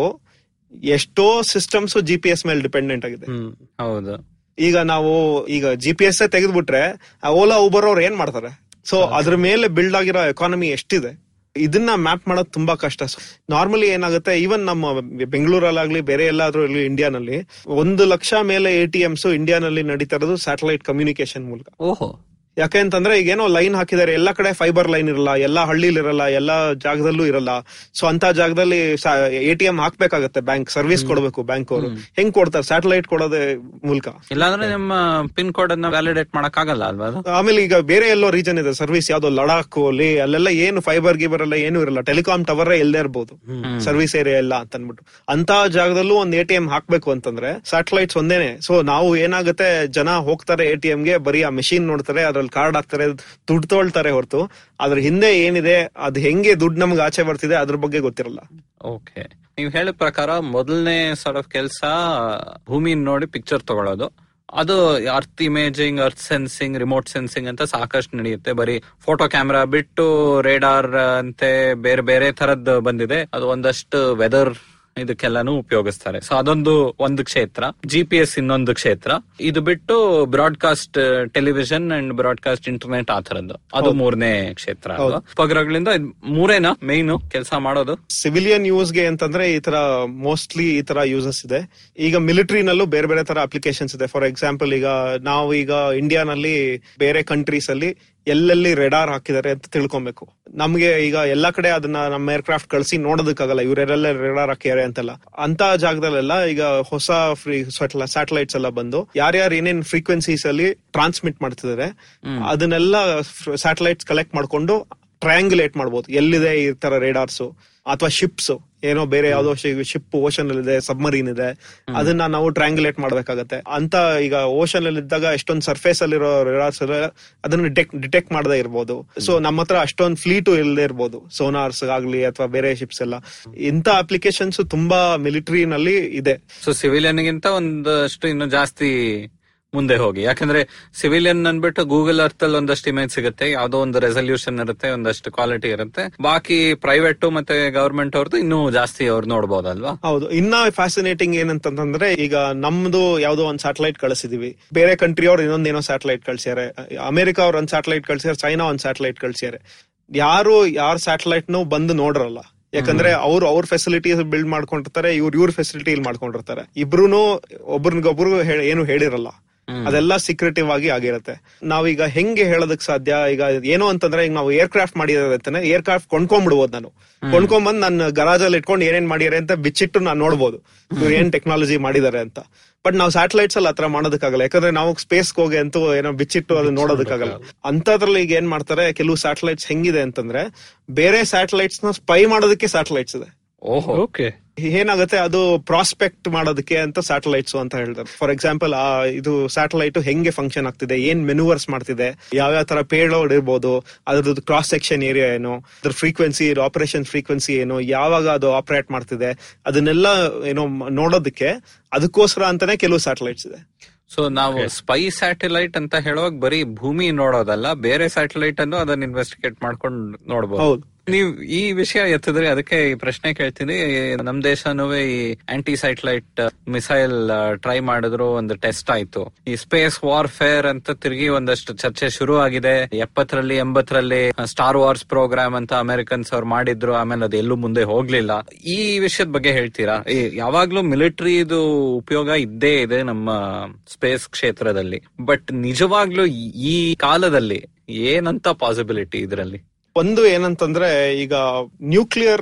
ಎಷ್ಟೋ ಸಿಸ್ಟಮ್ಸ್ ಜಿ ಪಿ ಎಸ್ ಮೇಲೆ ಡಿಪೆಂಡೆಂಟ್ ಆಗಿದೆ ಹೌದು ಈಗ ನಾವು ಈಗ ಜಿ ಪಿ ಎಸ್ ತೆಗೆದ್ಬಿಟ್ರೆ ಆ ಓಲಾ ಊಬರ್ ಅವ್ರು ಏನ್ ಮಾಡ್ತಾರೆ ಸೊ ಅದ್ರ ಮೇಲೆ ಬಿಲ್ಡ್ ಆಗಿರೋ ಎಕಾನಮಿ ಎಷ್ಟಿದೆ ಇದನ್ನ ಮ್ಯಾಪ್ ಮಾಡೋದು ತುಂಬಾ ಕಷ್ಟ ನಾರ್ಮಲಿ ಏನಾಗುತ್ತೆ ಈವನ್ ನಮ್ಮ ಬೆಂಗಳೂರಲ್ಲಾಗ್ಲಿ ಬೇರೆ ಎಲ್ಲಾದ್ರೂ ಇರ್ಲಿ ಇಂಡಿಯಾನಲ್ಲಿ ಒಂದು ಲಕ್ಷ ಮೇಲೆ ಎ ಟಿ ಎಮ್ಸ್ ಇಂಡಿಯಾನಲ್ಲಿ ನಡೀತಾ ಇರೋದು ಸ್ಯಾಟಲೈಟ್ ಕಮ್ಯುನಿಕೇಶನ್ ಮೂಲಕ ಓಹೋ ಯಾಕೆ ಅಂತಂದ್ರೆ ಈಗ ಏನೋ ಲೈನ್ ಹಾಕಿದ್ದಾರೆ ಎಲ್ಲಾ ಕಡೆ ಫೈಬರ್ ಲೈನ್ ಇರಲ್ಲ ಎಲ್ಲಾ ಹಳ್ಳಿಲಿ ಇರಲ್ಲ ಎಲ್ಲಾ ಜಾಗದಲ್ಲೂ ಇರಲ್ಲ ಸೊ ಅಂತ ಜಾಗದಲ್ಲಿ ಎ ಟಿ ಎಂ ಹಾಕ್ಬೇಕಾಗತ್ತೆ ಬ್ಯಾಂಕ್ ಸರ್ವಿಸ್ ಕೊಡಬೇಕು ಬ್ಯಾಂಕ್ ಅವರು ಹೆಂಗ್ ಕೊಡ್ತಾರೆ ಸ್ಯಾಟಲೈಟ್ ಕೊಡೋದೇ ಮೂಲಕ ಇಲ್ಲಾಂದ್ರೆ ನಿಮ್ಮ ಪಿನ್ ಕೋಡ್ ಅನ್ನ ವ್ಯಾಲಿಡೇಟ್ ಮಾಡಕ್ ಆಗಲ್ಲ ಅಲ್ವಾ ಅದು ಆಮೇಲೆ ಈಗ ಬೇರೆ ಎಲ್ಲೋ ರೀಜನ್ ಇದೆ ಸರ್ವಿಸ್ ಯಾವ್ದೋ ಲಡಾಖ್ ಲೇ ಅಲ್ಲೆಲ್ಲ ಏನು ಫೈಬರ್ ಗಿಬರ್ ಎಲ್ಲ ಏನು ಇರಲ್ಲ ಟೆಲಿಕಾಂ ಟವರ್ ಇಲ್ಲದೆ ಇರ್ಬೋದು ಸರ್ವಿಸ್ ಏರಿಯಾ ಎಲ್ಲ ಅಂತ ಅನ್ಬಿಟ್ಟು ಅಂತ ಜಾಗದಲ್ಲೂ ಒಂದ್ ಎ ಟಿ ಎಂ ಹಾಕ್ಬೇಕು ಅಂತಂದ್ರೆ ಸ್ಯಾಟಲೈಟ್ಸ್ ಒಂದೇನೆ ಸೊ ನಾವು ಏನಾಗುತ್ತೆ ಜನ ಹೋಗ್ತಾರೆ ಎ ಟಿ ಗೆ ಬರೀ ಆ ಮೆಷಿನ್ ನೋಡ್ತಾರೆ ಅದ್ರಲ್ಲಿ ಕಾರ್ಡ್ ಹಾಕ್ತಾರೆ ದುಡ್ಡು ತೊಗೊಳ್ತಾರೆ ಹೊರತು ಅದ್ರ ಹಿಂದೆ ಏನಿದೆ ಅದ್ ಹೆಂಗೆ ದುಡ್ಡು ನಮ್ಗೆ ಆಚೆ ಬರ್ತಿದೆ ಅದ್ರ ಬಗ್ಗೆ ಗೊತ್ತಿರಲ್ಲ ಓಕೆ ನೀವು ಹೇಳಿದ ಪ್ರಕಾರ ಮೊದಲನೇ ಸಾರ್ಟ್ ಆಫ್ ಕೆಲಸ ಭೂಮಿ ನೋಡಿ ಪಿಕ್ಚರ್ ತಗೊಳ್ಳೋದು ಅದು earth imaging earth sensing remote sensing ಅಂತ ಸಾಕಷ್ಟು ನಡೆಯುತ್ತೆ ಬರೀ ಫೋಟೋ ಕ್ಯಾಮ್ರಾ ಬಿಟ್ಟು ರೇಡಾರ್ ಅಂತೆ ಬೇರೆ ಬೇರೆ ತರದ್ ಬಂದಿದೆ ಅದು ಒಂದಷ್ಟು ವೆದರ್ ಇದಕ್ಕೆಲ್ಲಾನು ಉಪಯೋಗಿಸ್ತಾರೆ ಸೊ ಅದೊಂದು ಒಂದು ಕ್ಷೇತ್ರ ಜಿ ಪಿ ಎಸ್ ಇನ್ನೊಂದು ಕ್ಷೇತ್ರ ಇದು ಬಿಟ್ಟು broadcast television and broadcast internet ಆ ತರದ್ದು ಅದು ಮೂರನೇ ಕ್ಷೇತ್ರ ಅಲ್ವಾ? ಉಪಗ್ರಹಗಳಿಂದ ಇದ್ ಮೂರೇನಾ ಮೇಯ್ನು ಕೆಲಸ ಮಾಡೋದು ಸಿವಿಲಿಯನ್ ಯೂಸ್ಗೆ ಅಂತಂದ್ರೆ ಈ ತರ ಮೋಸ್ಟ್ಲಿ ಈ ತರ ಯೂಸಸ್ ಇದೆ ಈಗ ಮಿಲಿಟರಿನಲ್ಲೂ ಬೇರೆ ಬೇರೆ ತರ ಅಪ್ಲಿಕೇಶನ್ಸ್ ಇದೆ ಫಾರ್ ಎಕ್ಸಾಂಪಲ್ ಈಗ ನಾವು ಈಗ ಇಂಡಿಯಾನಲ್ಲಿ ಬೇರೆ ಕಂಟ್ರೀಸ್ ಅಲ್ಲಿ ಎಲ್ಲೆಲ್ಲಿ ರೆಡಾರ್ ಹಾಕಿದ್ದಾರೆ ಅಂತ ತಿಳ್ಕೊಬೇಕು ನಮ್ಗೆ ಈಗ ಎಲ್ಲಾ ಕಡೆ ಅದನ್ನ ನಮ್ಮ ಏರ್ಕ್ರಾಫ್ಟ್ ಕಳಿಸಿ ನೋಡೋದಕ್ಕಾಗಲ್ಲ ಇವರೆಲ್ಲ ರೆಡಾರ್ ಹಾಕಿದ್ದಾರೆ ಅಂತೆಲ್ಲ ಅಂತ ಜಾಗದಲ್ಲೆಲ್ಲ ಈಗ ಹೊಸ ಫ್ರೀ ಸ್ಯಾಟಲೈಟ್ಸ್ ಎಲ್ಲ ಬಂದು ಯಾರ್ಯಾರು ಏನೇನ್ ಫ್ರೀಕ್ವೆನ್ಸೀಸ್ ಅಲ್ಲಿ ಟ್ರಾನ್ಸ್ಮಿಟ್ ಮಾಡ್ತಿದ್ದಾರೆ ಅದನ್ನೆಲ್ಲ ಸ್ಯಾಟಲೈಟ್ಸ್ ಕಲೆಕ್ಟ್ ಮಾಡ್ಕೊಂಡು ಟ್ರಯಾಂಗುಲೇಟ್ ಮಾಡ್ಬೋದು ಎಲ್ಲಿದೆ ಈ ತರ ರೇಡಾರ್ಸ್ ಅಥವಾ ಶಿಪ್ಸ್ ಏನೋ ಬೇರೆ ಯಾವ್ದೋ ಶಿಪ್ ಓಷನ್ ಅಲ್ಲಿ ಇದೆ ಸಬ್ಮರೀನ್ ಇದೆ ಅದನ್ನ ನಾವು ಟ್ರಯಾಂಗುಲೇಟ್ ಮಾಡ್ಬೇಕಾಗತ್ತೆ ಅಂತ ಈಗ ಓಷನ್ ಅಲ್ಲಿ ಇದ್ದಾಗ ಎಷ್ಟೊಂದು ಸರ್ಫೇಸ್ ಅಲ್ಲಿರೋ ರೇಡಾರ್ಸ್ ಅದನ್ನ ಡಿಟೆಕ್ಟ್ ಡಿಟೆಕ್ಟ್ ಮಾಡದೇ ಇರ್ಬೋದು ಸೊ ನಮ್ಮ ಹತ್ರ ಅಷ್ಟೊಂದು ಫ್ಲೀಟು ಇಲ್ಲದೆ ಇರ್ಬೋದು ಸೋನಾರ್ಸ್ ಆಗ್ಲಿ ಅಥವಾ ಬೇರೆ ಶಿಪ್ಸ್ ಎಲ್ಲ ಇಂತ ಅಪ್ಲಿಕೇಶನ್ಸ್ ತುಂಬಾ ಮಿಲಿಟರಿನಲ್ಲಿ ಇದೆ ಸೊ ಸಿವಿಲಿಯನ್ ಗಿಂತ ಒಂದಷ್ಟು ಇನ್ನು ಜಾಸ್ತಿ ಮುಂದೆ ಹೋಗಿ ಯಾಕಂದ್ರೆ ಸಿವಿಲಿಯನ್ ಅನ್ಬಿಟ್ಟು ಗೂಗಲ್ ಅರ್ತ್ ಅಲ್ಲಿ ಒಂದಷ್ಟು ಇಮೇಜ್ ಸಿಗುತ್ತೆ ಯಾವ್ದೋ ಒಂದು ರೆಸಲ್ಯೂಷನ್ ಇರುತ್ತೆ ಒಂದಷ್ಟು ಕ್ವಾಲಿಟಿ ಇರುತ್ತೆ ಬಾಕಿ ಪ್ರೈವೇಟ್ ಮತ್ತೆ ಗವರ್ಮೆಂಟ್ ಅವ್ರದ್ದು ಇನ್ನೂ ಜಾಸ್ತಿ ಅವ್ರು ನೋಡ್ಬೋದಲ್ವಾ ಹೌದು ಇನ್ನ ಫ್ಯಾಸಿನೇಟಿಂಗ್ ಏನಂತಂದ್ರೆ ಈಗ ನಮ್ದು ಯಾವ್ದೋ ಒಂದ್ ಸ್ಯಾಟಲೈಟ್ ಕಳಿಸಿದೀವಿ ಬೇರೆ ಕಂಟ್ರಿ ಅವ್ರು ಇನ್ನೊಂದೇನೋ ಸ್ಯಾಟಲೈಟ್ ಕಳ್ಸ್ಯಾರೆ ಅಮೆರಿಕ ಅವ್ರ ಒಂದ್ ಸ್ಯಾಟಲೈಟ್ ಕಳ್ಸ್ಯಾರ ಚೈನಾ ಒಂದ್ ಸ್ಯಾಟಲೈಟ್ ಕಳ್ಸ್ಯಾರೆ ಯಾರು ಯಾರ ಸ್ಯಾಟಲೈಟ್ ನು ಬಂದು ನೋಡ್ರಲ್ಲ ಯಾಕಂದ್ರೆ ಅವ್ರು ಅವ್ರ ಫೆಸಿಲಿಟಿ ಬಿಲ್ಡ್ ಮಾಡ್ಕೊಂಡಿರ್ತಾರೆ ಇವ್ರ ಇವ್ರ ಫೆಸಿಲಿಟಿ ಇಲ್ಲಿ ಮಾಡ್ಕೊಂಡಿರ್ತಾರೆ ಇಬ್ರು ಒಬ್ರಿಗೊಬ್ರು ಏನು ಹೇಳಿರಲ್ಲ ಅದೆಲ್ಲ ಸೀಕ್ರೆಟಿವ್ ಆಗಿ ಆಗಿರುತ್ತೆ ನಾವೀಗ ಹೆಂಗೆ ಹೇಳೋದಕ್ ಸಾಧ್ಯ ಈಗ ಏನು ಅಂತಂದ್ರೆ ಈಗ ನಾವು ಏರ್ ಕ್ರಾಫ್ಟ್ ಮಾಡಿದ್ರೆ ಏರ್ ಕ್ರಾಫ್ಟ್ ಕೊಂಡ್ಕೊಂಡ್ಬಿಡ್ಬೋದು ನಾನು ಕೊಂಡ್ಕೊಂಡ್ಬಂದ್ ನನ್ನ ಗರಾಜಲ್ಲಿ ಇಟ್ಕೊಂಡು ಏನೇನ್ ಮಾಡಿದಾರೆ ಅಂತ ಬಿಚ್ಚಿಟ್ಟು ನಾನು ನೋಡ್ಬೋದು ಇವ್ರು ಏನ್ ಟೆಕ್ನಾಲಜಿ ಮಾಡಿದಾರೆ ಅಂತ ಬಟ್ ನಾವು ಸ್ಯಾಟಲೈಟ್ಸ್ ಅಲ್ಲಿ ಹತ್ರ ಮಾಡೋದಕ್ಕಾಗಲ್ಲ ಯಾಕಂದ್ರೆ ನಾವು ಸ್ಪೇಸ್ ಹೋಗಿ ಅಂತೂ ಏನೋ ಬಿಚ್ಚಿಟ್ಟು ಅದು ನೋಡೋದಕ್ಕಾಗಲ್ಲ ಅಂತದ್ರಲ್ಲಿ ಈಗ ಏನ್ ಮಾಡ್ತಾರೆ ಕೆಲವು ಸ್ಯಾಟಲೈಟ್ಸ್ ಹೆಂಗಿದೆ ಅಂತಂದ್ರೆ ಬೇರೆ ಸ್ಯಾಟಲೈಟ್ಸ್ ನ ಸ್ಪೈ ಮಾಡೋದಕ್ಕೆ ಸ್ಯಾಟಲೈಟ್ಸ್ ಇದೆ ಓಹೋ ಓಕೆ ಏನಾಗುತ್ತೆ ಅದು ಪ್ರಾಸ್ಪೆಕ್ಟ್ ಮಾಡೋದಕ್ಕೆ ಅಂತ ಸ್ಯಾಟಲೈಟ್ಸ್ ಅಂತ ಹೇಳ್ತಾರೆ ಫಾರ್ ಎಕ್ಸಾಂಪಲ್ ಆ ಇದು ಸ್ಯಾಟಲೈಟ್ ಹೆಂಗೆ ಫಂಕ್ಷನ್ ಆಗ್ತಿದೆ ಏನ್ ಮೆನುವರ್ಸ್ ಮಾಡ್ತಿದೆ ಯಾವ ತರ ಪೇಲೋಡ್ ಇರ್ಬೋದು ಅದ್ರದ್ದು ಕ್ರಾಸ್ ಸೆಕ್ಷನ್ ಏರಿಯಾ ಏನು ಅದ್ರ ಫ್ರೀಕ್ವೆನ್ಸಿ ಆಪರೇಷನ್ ಫ್ರೀಕ್ವೆನ್ಸಿ ಏನು ಯಾವಾಗ ಅದು ಆಪರೇಟ್ ಮಾಡ್ತಿದೆ ಅದನ್ನೆಲ್ಲ ಏನೋ ಮ- ನೋಡೋದಕ್ಕೆ ಅದಕ್ಕೋಸ್ಕರ ಅಂತಾನೆ ಕೆಲವು ಸ್ಯಾಟಲೈಟ್ಸ್ ಇದೆ ಸೊ ನಾವು ಸ್ಪೈ ಸ್ಯಾಟಲೈಟ್ ಅಂತ ಹೇಳುವಾಗ ಬರೀ ಭೂಮಿ ನೋಡೋದಲ್ಲ ಬೇರೆ ಸ್ಯಾಟಲೈಟ್ ಅನ್ನು ಅದನ್ನ ಇನ್ವೆಸ್ಟಿಗೇಟ್ ಮಾಡ್ಕೊಂಡು ನೋಡಬಹುದು ಹೌದು ನೀವು ಈ ವಿಷಯ ಎತ್ತಿದ್ರೆ ಅದಕ್ಕೆ ಈ ಪ್ರಶ್ನೆ ಕೇಳ್ತೀನಿ ನಮ್ ದೇಶನೂ ಈ ಆಂಟಿ ಸ್ಯಾಟಲೈಟ್ ಮಿಸೈಲ್ ಟ್ರೈ ಮಾಡಿದ್ರು ಒಂದು ಟೆಸ್ಟ್ ಆಯ್ತು ಈ ಸ್ಪೇಸ್ ವಾರ್ಫೇರ್ ಅಂತ ತಿರುಗಿ ಒಂದಷ್ಟು ಚರ್ಚೆ ಶುರು ಆಗಿದೆ ಎಪ್ಪತ್ತರಲ್ಲಿ ಎಂಬತ್ತರಲ್ಲಿ ಸ್ಟಾರ್ ವಾರ್ಸ್ ಪ್ರೋಗ್ರಾಮ್ ಅಂತ ಅಮೆರಿಕನ್ಸ್ ಅವ್ರು ಮಾಡಿದ್ರು ಆಮೇಲೆ ಅದು ಎಲ್ಲೂ ಮುಂದೆ ಹೋಗ್ಲಿಲ್ಲ ಈ ವಿಷಯದ ಬಗ್ಗೆ ಹೇಳ್ತೀರಾ ಈ ಯಾವಾಗ್ಲೂ ಮಿಲಿಟರಿ ಇದು ಉಪಯೋಗ ಇದ್ದೇ ಇದೆ ನಮ್ಮ ಸ್ಪೇಸ್ ಕ್ಷೇತ್ರದಲ್ಲಿ ಬಟ್ ನಿಜವಾಗ್ಲೂ ಈ- ಈ ಕಾಲದಲ್ಲಿ ಏನಂತ ಪಾಸಿಬಿಲಿಟಿ ಇದರಲ್ಲಿ ಒಂದು ಏನಂತಂದ್ರೆ ಈಗ ನ್ಯೂಕ್ಲಿಯರ್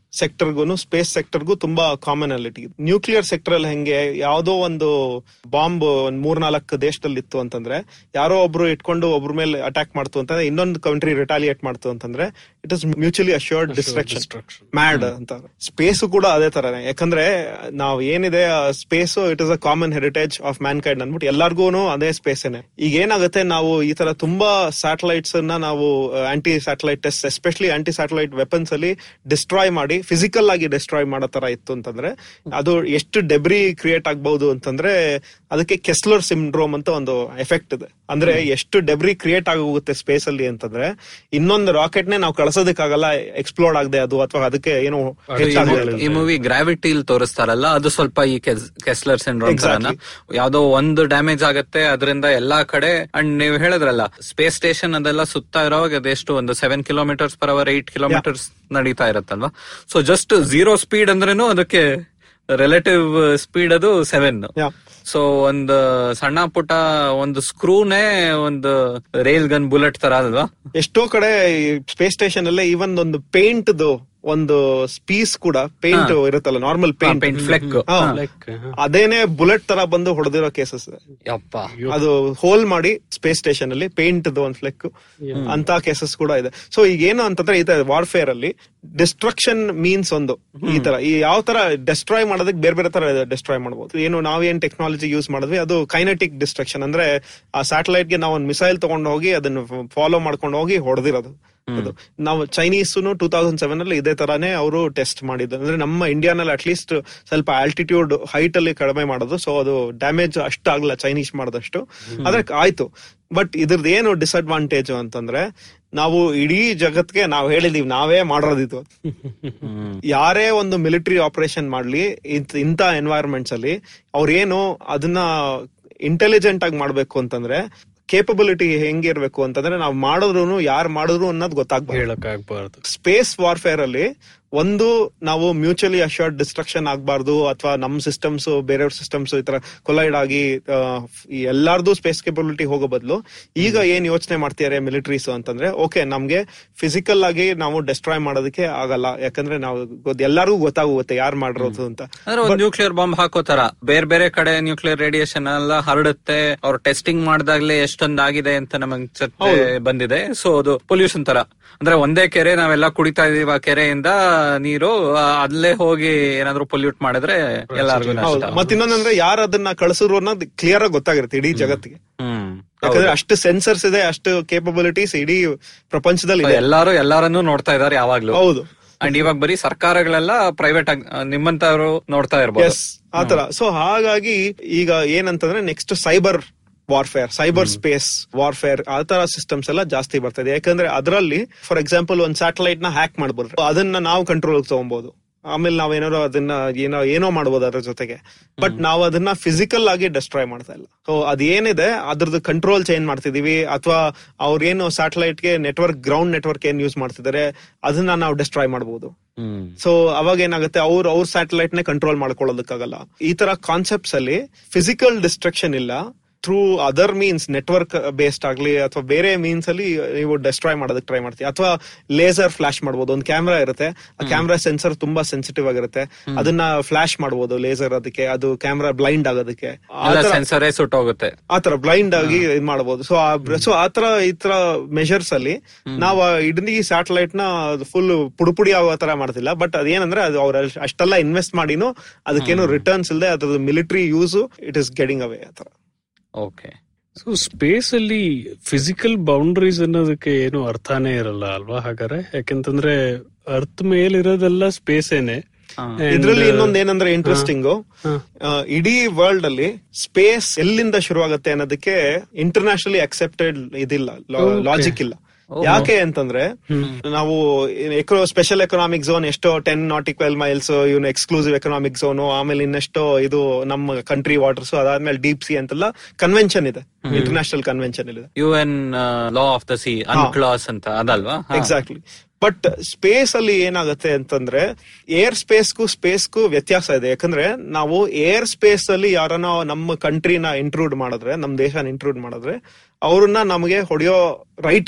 ಸೆಕ್ಟರ್ಗೂ ಸ್ಪೇಸ್ ಸೆಕ್ಟರ್ಗೂ ತುಂಬಾ ಕಾಮನಾಲಿಟಿ ನ್ಯೂಕ್ಲಿಯರ್ ಸೆಕ್ಟರ್ ಅಲ್ಲಿ ಹೆಂಗೆ ಯಾವ್ದೋ ಒಂದು ಬಾಂಬ್ ಒಂದ್ ಮೂರ್ನಾಲ್ಕು ದೇಶದಲ್ಲಿ ಇತ್ತು ಅಂತಂದ್ರೆ ಯಾರೋ ಒಬ್ರು ಇಟ್ಕೊಂಡು ಒಬ್ರ ಮೇಲೆ ಅಟ್ಯಾಕ್ ಮಾಡ್ತು ಅಂತಂದ್ರೆ ಇನ್ನೊಂದು ಕಂಟ್ರಿ ರಿಟಾಲಿಯೇಟ್ ಮಾಡ್ತು ಅಂತಂದ್ರೆ it is mutually assured destruction destruction. MAD ಅಂತ ಸ್ಪೇಸ್ ಕೂಡ ಅದೇ ತರನೇ ಯಾಕಂದ್ರೆ ನಾವ್ ಏನಿದೆ space it is a common heritage of mankind ಅನ್ಬಿಟ್ಟು ಎಲ್ಲಾರ್ಗು ಅದೇ ಸ್ಪೇಸೇನೆ ಈಗ ಏನಾಗುತ್ತೆ ನಾವು ಈ ತರ ತುಂಬಾ ಸ್ಯಾಟಲೈಟ್ಸ್ ಅನ್ನ ನಾವು anti satellite test especially anti satellite weapons ಅಲ್ಲಿ ಡಿಸ್ಟ್ರಾಯ್ ಮಾಡಿ ಫಿಸಿಕಲ್ ಆಗಿ ಡಿಸ್ಟ್ರಾಯ್ ಮಾಡೋ ತರ ಇತ್ತು ಅಂತಂದ್ರೆ ಅದು ಎಷ್ಟು ಡೆಬ್ರಿ ಕ್ರಿಯೇಟ್ ಆಗ್ಬಹುದು ಅಂತಂದ್ರೆ ಅದಕ್ಕೆ ಕೆಸ್ಲರ್ ಸಿಂಡ್ರೋಮ್ ಅಂತ ಒಂದು ಎಫೆಕ್ಟ್ ಇದೆ ಅಂದ್ರೆ ಎಷ್ಟು ಡೆಬ್ರಿ ಕ್ರಿಯೇಟ್ ಆಗೋಗುತ್ತೆ ಸ್ಪೇಸ್ ಅಲ್ಲಿ ಅಂತಂದ್ರೆ ಇನ್ನೊಂದು ರಾಕೆಟ್ ನೇ ನಾವು ಕಳ್ಸೋದಕ್ಕಾಗಲ್ಲ ಎಕ್ಸ್ಪ್ಲೋರ್ಡ್ ಆಗದೆ ಅದು ಅಥವಾ ಅದಕ್ಕೆ ಏನು ಹೆಚ್ಚಾಗಲ್ಲ ಈ ಮೂವಿ ಗ್ರಾವಿಟಿ ತೋರಿಸ್ತಾರಲ್ಲ ಅದು ಸ್ವಲ್ಪ ಈ ಕೆಸ್ಲರ್ ಸಿಂಡ್ರೋಮ್ ತರನ ಯಾವ್ದೋ ಒಂದು ಡ್ಯಾಮೇಜ್ ಆಗತ್ತೆ ಅದರಿಂದ ಎಲ್ಲಾ ಕಡೆ ಅಂಡ್ ನೀವು ಹೇಳಿದ್ರಲ್ಲ ಸ್ಪೇಸ್ ಸ್ಟೇಷನ್ ಅದೆಲ್ಲ ಸುತ್ತ ಇರೋವಾಗ ಅದೆಷ್ಟು ಒಂದು seven kilometres per hour eight kilometres ನಡೀತಾ ಇರತ್ತಲ್ವಾ ಸೊ ಜಸ್ಟ್ ಝೀರೋ ಸ್ಪೀಡ್ ಅಂದ್ರೇನು ಅದಕ್ಕೆ ರಿಲೇಟಿವ್ ಸ್ಪೀಡ್ ಅದು ಸೆವೆನ್ Yeah. ಸೊ ಒಂದು ಸಣ್ಣ ಪುಟ್ಟ ಒಂದು ಸ್ಕ್ರೂನೇ ಒಂದು ರೈಲ್ ಗನ್ ಬುಲೆಟ್ ತರ ಅಲ್ವಾ ಎಷ್ಟೋ ಕಡೆ ಸ್ಪೇಸ್ ಸ್ಟೇಷನ್ ಅಲ್ಲೇ ಇವನ್ ಒಂದು ಪೇಂಟ್ ಒಂದು ಪೀಸ್ ಕೂಡ ಪೇಂಟ್ ಇರುತ್ತಲ್ಲ normal paint paint fleck Like, ಹ. ಅದೇನೆ ಬುಲೆಟ್ ತರ ಬಂದು ಹೊಡೆದಿರೋ ಕೇಸಸ್ ಯಪ್ಪ ಅದು ಹೋಲ್ ಮಾಡಿ ಸ್ಪೇಸ್ ಸ್ಟೇಷನ್ ಅಲ್ಲಿ ಪೇಂಟ್ ಒಂದ್ ಫ್ಲೆಕ್ ಅಂತ ಕೇಸಸ್ ಕೂಡ ಇದೆ ಸೊ ಈಗ ಏನು ಅಂತಂದ್ರೆ ಇದೆ ವಾರ್ಫೇರ್ ಅಲ್ಲಿ ಡಿಸ್ಟ್ರಕ್ಷನ್ ಮೀನ್ಸ್ ಒಂದು ಈ ತರ ಈ ಯಾವ ತರ ಡೆಸ್ಟ್ರಾಯ್ ಮಾಡೋದಕ್ಕೆ ಬೇರೆ ಬೇರೆ ತರ ಡೆಸ್ಟ್ರಾಯ್ ಮಾಡಬಹುದು ಏನು ನಾವೇನ್ ಟೆಕ್ನಾಲಜಿ ಯೂಸ್ ಮಾಡಿದ್ವಿ ಅದು ಕೈನೆಟಿಕ್ ಡಿಸ್ಟ್ರಕ್ಷನ್ ಅಂದ್ರೆ ಆ ಸ್ಯಾಟಲೈಟ್ ಗೆ ನಾವು ಒಂದು ಮಿಸೈಲ್ ತಗೊಂಡು ಹೋಗಿ ಅದನ್ನ ಫಾಲೋ ಮಾಡ್ಕೊಂಡು ಹೋಗಿ ಹೊಡೆದಿರೋದು ಅದು ನಾವು ಚೈನೀಸ್ ಟೂ ತೌಸಂಡ್ ಸೆವೆನ್ ಅಲ್ಲಿ ಇದೇ ತರಾನೇ ಅವರು ಟೆಸ್ಟ್ ಮಾಡಿದ್ದು ಅಂದ್ರೆ ನಮ್ಮ ಇಂಡಿಯಾನಲ್ಲಿ ಅಟ್ಲೀಸ್ಟ್ ಸ್ವಲ್ಪ ಆಲ್ಟಿಟ್ಯೂಡ್ ಹೈಟ್ ಅಲ್ಲಿ ಕಡಿಮೆ ಮಾಡೋದು ಸೊ ಅದು ಡ್ಯಾಮೇಜ್ ಅಷ್ಟಾಗ್ಲ ಚೈನೀಸ್ ಮಾಡಿದಷ್ಟು ಆದ್ರೆ ಆಯ್ತು ಬಟ್ ಇದ್ರದ್ದು ಏನು ಡಿಸ್ಅಡ್ವಾಂಟೇಜ್ ಅಂತಂದ್ರೆ ನಾವು ಇಡೀ ಜಗತ್ಗೆ ನಾವು ಹೇಳಿದೀವಿ ನಾವೇ ಮಾಡಿರೋದಿತ್ತು ಯಾರೇ ಒಂದು ಮಿಲಿಟರಿ ಆಪರೇಷನ್ ಮಾಡ್ಲಿ ಇಂತ- ಇಂಥ ಎನ್ವೈರನ್ಮೆಂಟ್ಸ್ ಅಲ್ಲಿ ಅವ್ರೇನು ಅದನ್ನ ಇಂಟೆಲಿಜೆಂಟ್ ಆಗಿ ಮಾಡ್ಬೇಕು ಅಂತಂದ್ರೆ ಕೇಪಬಿಲಿಟಿ ಹೆಂಗಿರ್ಬೇಕು ಅಂತಂದ್ರೆ ನಾವು ಮಾಡಿದ್ರು ಯಾರು ಮಾಡಿದ್ರು ಅನ್ನೋದು ಗೊತ್ತಾಗ್ಬಾರ್ದು ಹೇಳಕ್ ಆಗ್ಬಾರ್ದು ಸ್ಪೇಸ್ ವಾರ್ಫೇರ್ ಅಲ್ಲಿ ಒಂದು ನಾವು ಮ್ಯೂಚುಲಿ ಅಶ್ಯೂರ್ಡ್ ಡಿಸ್ಟ್ರಕ್ಷನ್ ಆಗಬಾರ್ದು ಅಥವಾ ನಮ್ ಸಿಸ್ಟಮ್ಸ್ ಬೇರೆಯವ್ರ ಸಿಸ್ಟಮ್ಸ್ ಈ ತರ ಕೊಲೈಡ್ ಆಗಿ ಆ, ಈ ಎಲ್ಲಾರ್ದು ಸ್ಪೇಸ್ ಕೇಪಬಿಲಿಟಿ ಹೋಗೋ ಬದಲು ಈಗ ಏನ್ ಯೋಚನೆ ಮಾಡ್ತಿದ್ದಾರೆ ಮಿಲಿಟರೀಸ್ ಅಂತಂದ್ರೆ ಓಕೆ ನಮ್ಗೆ ಫಿಸಿಕಲ್ ಆಗಿ ನಾವು ಡೆಸ್ಟ್ರಾಯ್ ಮಾಡೋದಕ್ಕೆ ಆಗಲ್ಲ ಯಾಕಂದ್ರೆ ನಾವು ಗೊತ್- ಎಲ್ಲಾರ್ಗೂ ಗೊತ್ತಾಗುತ್ತೆ ಯಾರು ಮಾಡಿರೋದು ಅಂತ ಅಂದ್ರೆ ಒಂದು ನ್ಯೂಕ್ಲಿಯರ್ ಬಾಂಬ್ ಹಾಕೋ ತರ ಬೇರೆ ಬೇರೆ ಕಡೆ ನ್ಯೂಕ್ಲಿಯರ್ ರೇಡಿಯೇಷನ್ ಎಲ್ಲ ಹರಡುತ್ತೆ ಅವ್ರು ಟೆಸ್ಟಿಂಗ್ ಮಾಡಿದಾಗ್ಲೇ ಎಷ್ಟೊಂದ್ ಆಗಿದೆ ಅಂತ ನಮಗ್ ಚರ್ಚೆ ಬಂದಿದೆ ಸೊ ಅದು ಪೊಲ್ಯೂಷನ್ ತರ ಅಂದ್ರೆ ಒಂದೇ ಕೆರೆ ನಾವೆಲ್ಲ ಕುಡಿತಾ ಇದೀವಿ ಆ ಕೆರೆಯಿಂದ ನೀರು ಆ, ಅಲ್ಲೇ ಹೋಗಿ ಏನಾದ್ರು ಪೊಲ್ಯೂಟ್ ಮಾಡಿದ್ರೆ ಎಲ್ಲಾರ್ಗು ಹೌದು ನಷ್ಟ ಮತ್ ಇನ್ನೊಂದಂದ್ರೆ ಯಾರು ಅದನ್ನ ಕಳ್ಸಿದ್ರು ಅನ್ನೋದು ಕ್ಲಿಯರ್ ಆಗಿ ಗೊತ್ತಾಗಿರುತ್ತೆ ಇಡೀ ಜಗತ್ತಿಗೆ ಹ್ಮ್ ಯಾಕಂದ್ರೆ ಅಷ್ಟು ಸೆನ್ಸರ್ಸ್ ಇದೆ ಅಷ್ಟು ಕೇಪಬಿಲಿಟೀಸ್ ಇಡೀ ಪ್ರಪಂಚದಲ್ಲಿ So ಇದೆ ಎಲ್ಲಾರು ಎಲ್ಲಾರನ್ನೂ ನೋಡ್ತಾ ಇದಾರೆ ಯಾವಾಗ್ಲೂ ಹೌದು ಅಂಡ್ ಇವಾಗ ಬರೀ ಸರ್ಕಾರಗಳೆಲ್ಲ ಪ್ರೈವೇಟ್ ಆಗಿ ನಿಮ್ಮಂತವ್ರು ನೋಡ್ತಾ ಇರ್ಬೋದು ಎಸ್ ಆತರ ಸೊ ಹಾಗಾಗಿ ಈಗ ಏನಂತಂದ್ರೆ next cyber warfare cyber space warfare ಆ ತರ ಸಿಸ್ಟಮ್ಸ್ ಎಲ್ಲ ಜಾಸ್ತಿ ಬರ್ತದೆ ಯಾಕಂದ್ರೆ ಅದರಲ್ಲಿ ಫಾರ್ ಎಕ್ಸಾಂಪಲ್ ಒಂದ್ ಸ್ಯಾಟಲೈಟ್ ನ ಹ್ಯಾಕ್ ಮಾಡ್ಬೋದು ಅದನ್ನ ನಾವು ಕಂಟ್ರೋಲ್ ತಗೊಬಹುದು ಆಮೇಲೆ ನಾವ್ ಏನಾರೋ ಅದನ್ನ ಏನೋ ಏನೋ ಮಾಡ್ಬೋದು ಅದ್ರ ಜೊತೆಗೆ ಬಟ್ ನಾವು ಅದನ್ನ ಫಿಸಿಕಲ್ ಆಗಿ ಡೆಸ್ಟ್ರಾಯ್ ಮಾಡ್ತಾ ಇಲ್ಲ ಸೊ ಅದೇನಿದೆ ಅದ್ರದ್ದು ಕಂಟ್ರೋಲ್ ಚೇಂಜ್ ಮಾಡ್ತಿದೀವಿ ಅಥವಾ ಅವ್ರೇನು ಸ್ಯಾಟಲೈಟ್ ಗೆ ನೆಟ್ವರ್ಕ್ ಗ್ರೌಂಡ್ ನೆಟ್ವರ್ಕ್ ಏನ್ ಯೂಸ್ ಮಾಡ್ತಿದ್ದಾರೆ ಅದನ್ನ ನಾವು ಡೆಸ್ಟ್ರಾಯ್ ಮಾಡಬಹುದು ಹ್ಮ್ ಸೊ ಅವಾಗ ಏನಾಗುತ್ತೆ ಅವ್ರು ಅವ್ರ ಸ್ಯಾಟಲೈಟ್ ನೇ ಕಂಟ್ರೋಲ್ ಮಾಡ್ಕೊಳ್ಳೋದಕ್ಕಾಗಲ್ಲ ಈ ತರ ಕಾನ್ಸೆಪ್ಟ್ಸ್ ಅಲ್ಲಿ ಫಿಸಿಕಲ್ ಡಿಸ್ಟ್ರಕ್ಷನ್ ಇಲ್ಲ through other means network based ಆಗ್ಲಿ ಅಥವಾ ಬೇರೆ ಮೀನ್ಸ್ ಅಲ್ಲಿ ನೀವು ಡೆಸ್ಟ್ರಾಯ್ ಮಾಡೋದಕ್ಕೆ ಟ್ರೈ ಮಾಡ್ತೀವಿ ಅಥವಾ ಲೇಸರ್ ಫ್ಲಾಶ್ ಮಾಡ್ಬೋದು ಒಂದು ಕ್ಯಾಮ್ರಾ ಇರುತ್ತೆ ಆ ಕ್ಯಾಮ್ರಾ ಸೆನ್ಸರ್ ತುಂಬಾ ಸೆನ್ಸಿಟಿವ್ ಆಗಿರುತ್ತೆ ಅದನ್ನ ಫ್ಲಾಶ್ ಮಾಡ್ಬೋದು ಲೇಸರ್ ಅದಕ್ಕೆ ಅದು ಕ್ಯಾಮ್ರಾ ಬ್ಲೈಂಡ್ ಆಗೋದಕ್ಕೆ ಆ ಎಲ್ಲ ತರ- ಸೆನ್ಸರೇ ಸುಟ್ಟೋಗುತ್ತೆ ಆತರ ಬ್ಲೈಂಡ್ ಆಗಿ ಇದ್ ಮಾಡಬಹುದು ಸೊ ಸೊ ಆತರ ಈ ತರ ಮೆಷರ್ಸ್ ಅಲ್ಲಿ ನಾವು ಆ ಇಡೀ ಸ್ಯಾಟಲೈಟ್ ನ ಫುಲ್ ಪುಡುಪುಡಿ ಆಗೋ ತರ ಮಾಡ್ತಿಲ್ಲ ಬಟ್ ಅದೇನಂದ್ರೆ ಅದು ಅವ್ರ ಅಷ್ಟೆಲ್ಲ ಇನ್ವೆಸ್ಟ್ ಮಾಡಿನೂ ಅದಕ್ಕೇನು ರಿಟರ್ನ್ಸ್ ಇಲ್ಲದೆ ಅದ್ರದ್ದು military use it is getting away ಆತರ ಓಕೆ ಸೊ ಸ್ಪೇಸ್ ಅಲ್ಲಿ ಫಿಸಿಕಲ್ ಬೌಂಡ್ರೀಸ್ ಅನ್ನೋದಕ್ಕೆ ಏನು ಅರ್ಥನೇ ಇರಲ್ಲ ಅಲ್ವಾ ಹಾಗಾದ್ರೆ ಯಾಕೆಂತಂದ್ರೆ ಅರ್ತ್ ಮೇಲಿರೋದೆಲ್ಲ ಸ್ಪೇಸೇನೆ ಇದ್ರಲ್ಲಿ ಇನ್ನೊಂದ್ ಏನಂದ್ರೆ ಇಂಟ್ರೆಸ್ಟಿಂಗ್ ಹಾ. ಇಡೀ ವರ್ಲ್ಡ್ ಅಲ್ಲಿ ಸ್ಪೇಸ್ ಎಲ್ಲಿಂದ ಶುರುವಾಗುತ್ತೆ ಅನ್ನೋದಕ್ಕೆ ಇಂಟರ್ನ್ಯಾಷನಲಿ ಅಕ್ಸೆಪ್ಟೆಡ್ ಇದಿಲ್ಲ ಲಾಜಿಕ್ ಇಲ್ಲ ಯಾಕೆ ಅಂತಂದ್ರೆ ನಾವು ಸ್ಪೆಷಲ್ ಎಕನಾಮಿಕ್ ಝೋನ್ ಎಷ್ಟೋ ಟೆನ್ ನಾಟಿಕ್ವೆಲ್ ಮೈಲ್ಸ್ ಇವನು ಎಕ್ಸ್ಕ್ಲೂಸಿವ್ ಎಕನಾಮಿಕ್ ಝೋನ್ ಆಮೇಲೆ ಇನ್ನೆಷ್ಟೋ ಇದು ನಮ್ಮ ಕಂಟ್ರಿ ವಾಟರ್ಸ್ ಅದಾದ್ಮೇಲೆ ಡೀಪ್ ಸಿ ಅಂತೆಲ್ಲ ಕನ್ವೆನ್ಷನ್ ಇದೆ ಇಂಟರ್ನ್ಯಾಷನಲ್ ಕನ್ವೆನ್ಷನ್ ಇದೆ U N law of the sea UNCLOS ಅಂತ ಅದಲ್ವಾ ಹಾ. ಎಕ್ಸಾಕ್ಟ್ಲಿ ಬಟ್ ಸ್ಪೇಸ್ ಅಲ್ಲಿ ಏನಾಗುತ್ತೆ ಅಂತಂದ್ರೆ ಏರ್ ಸ್ಪೇಸ್ಗೂ ಸ್ಪೇಸ್ಗೂ ವ್ಯತ್ಯಾಸ ಇದೆ ಯಾಕಂದ್ರೆ ನಾವು ಏರ್ ಸ್ಪೇಸ್ ಅಲ್ಲಿ ಯಾರನ್ನ ನಮ್ಮ ಕಂಟ್ರಿನ ಇಂಟ್ರೂಡ್ ಮಾಡಿದ್ರೆ ನಮ್ ದೇಶನ ಇಂಟ್ರೂಡ್ ಮಾಡಿದ್ರೆ ಅವ್ರನ್ನ ನಮಗೆ ಹೊಡೆಯೋ ರೈಟ್ ಇರುತ್ತೆ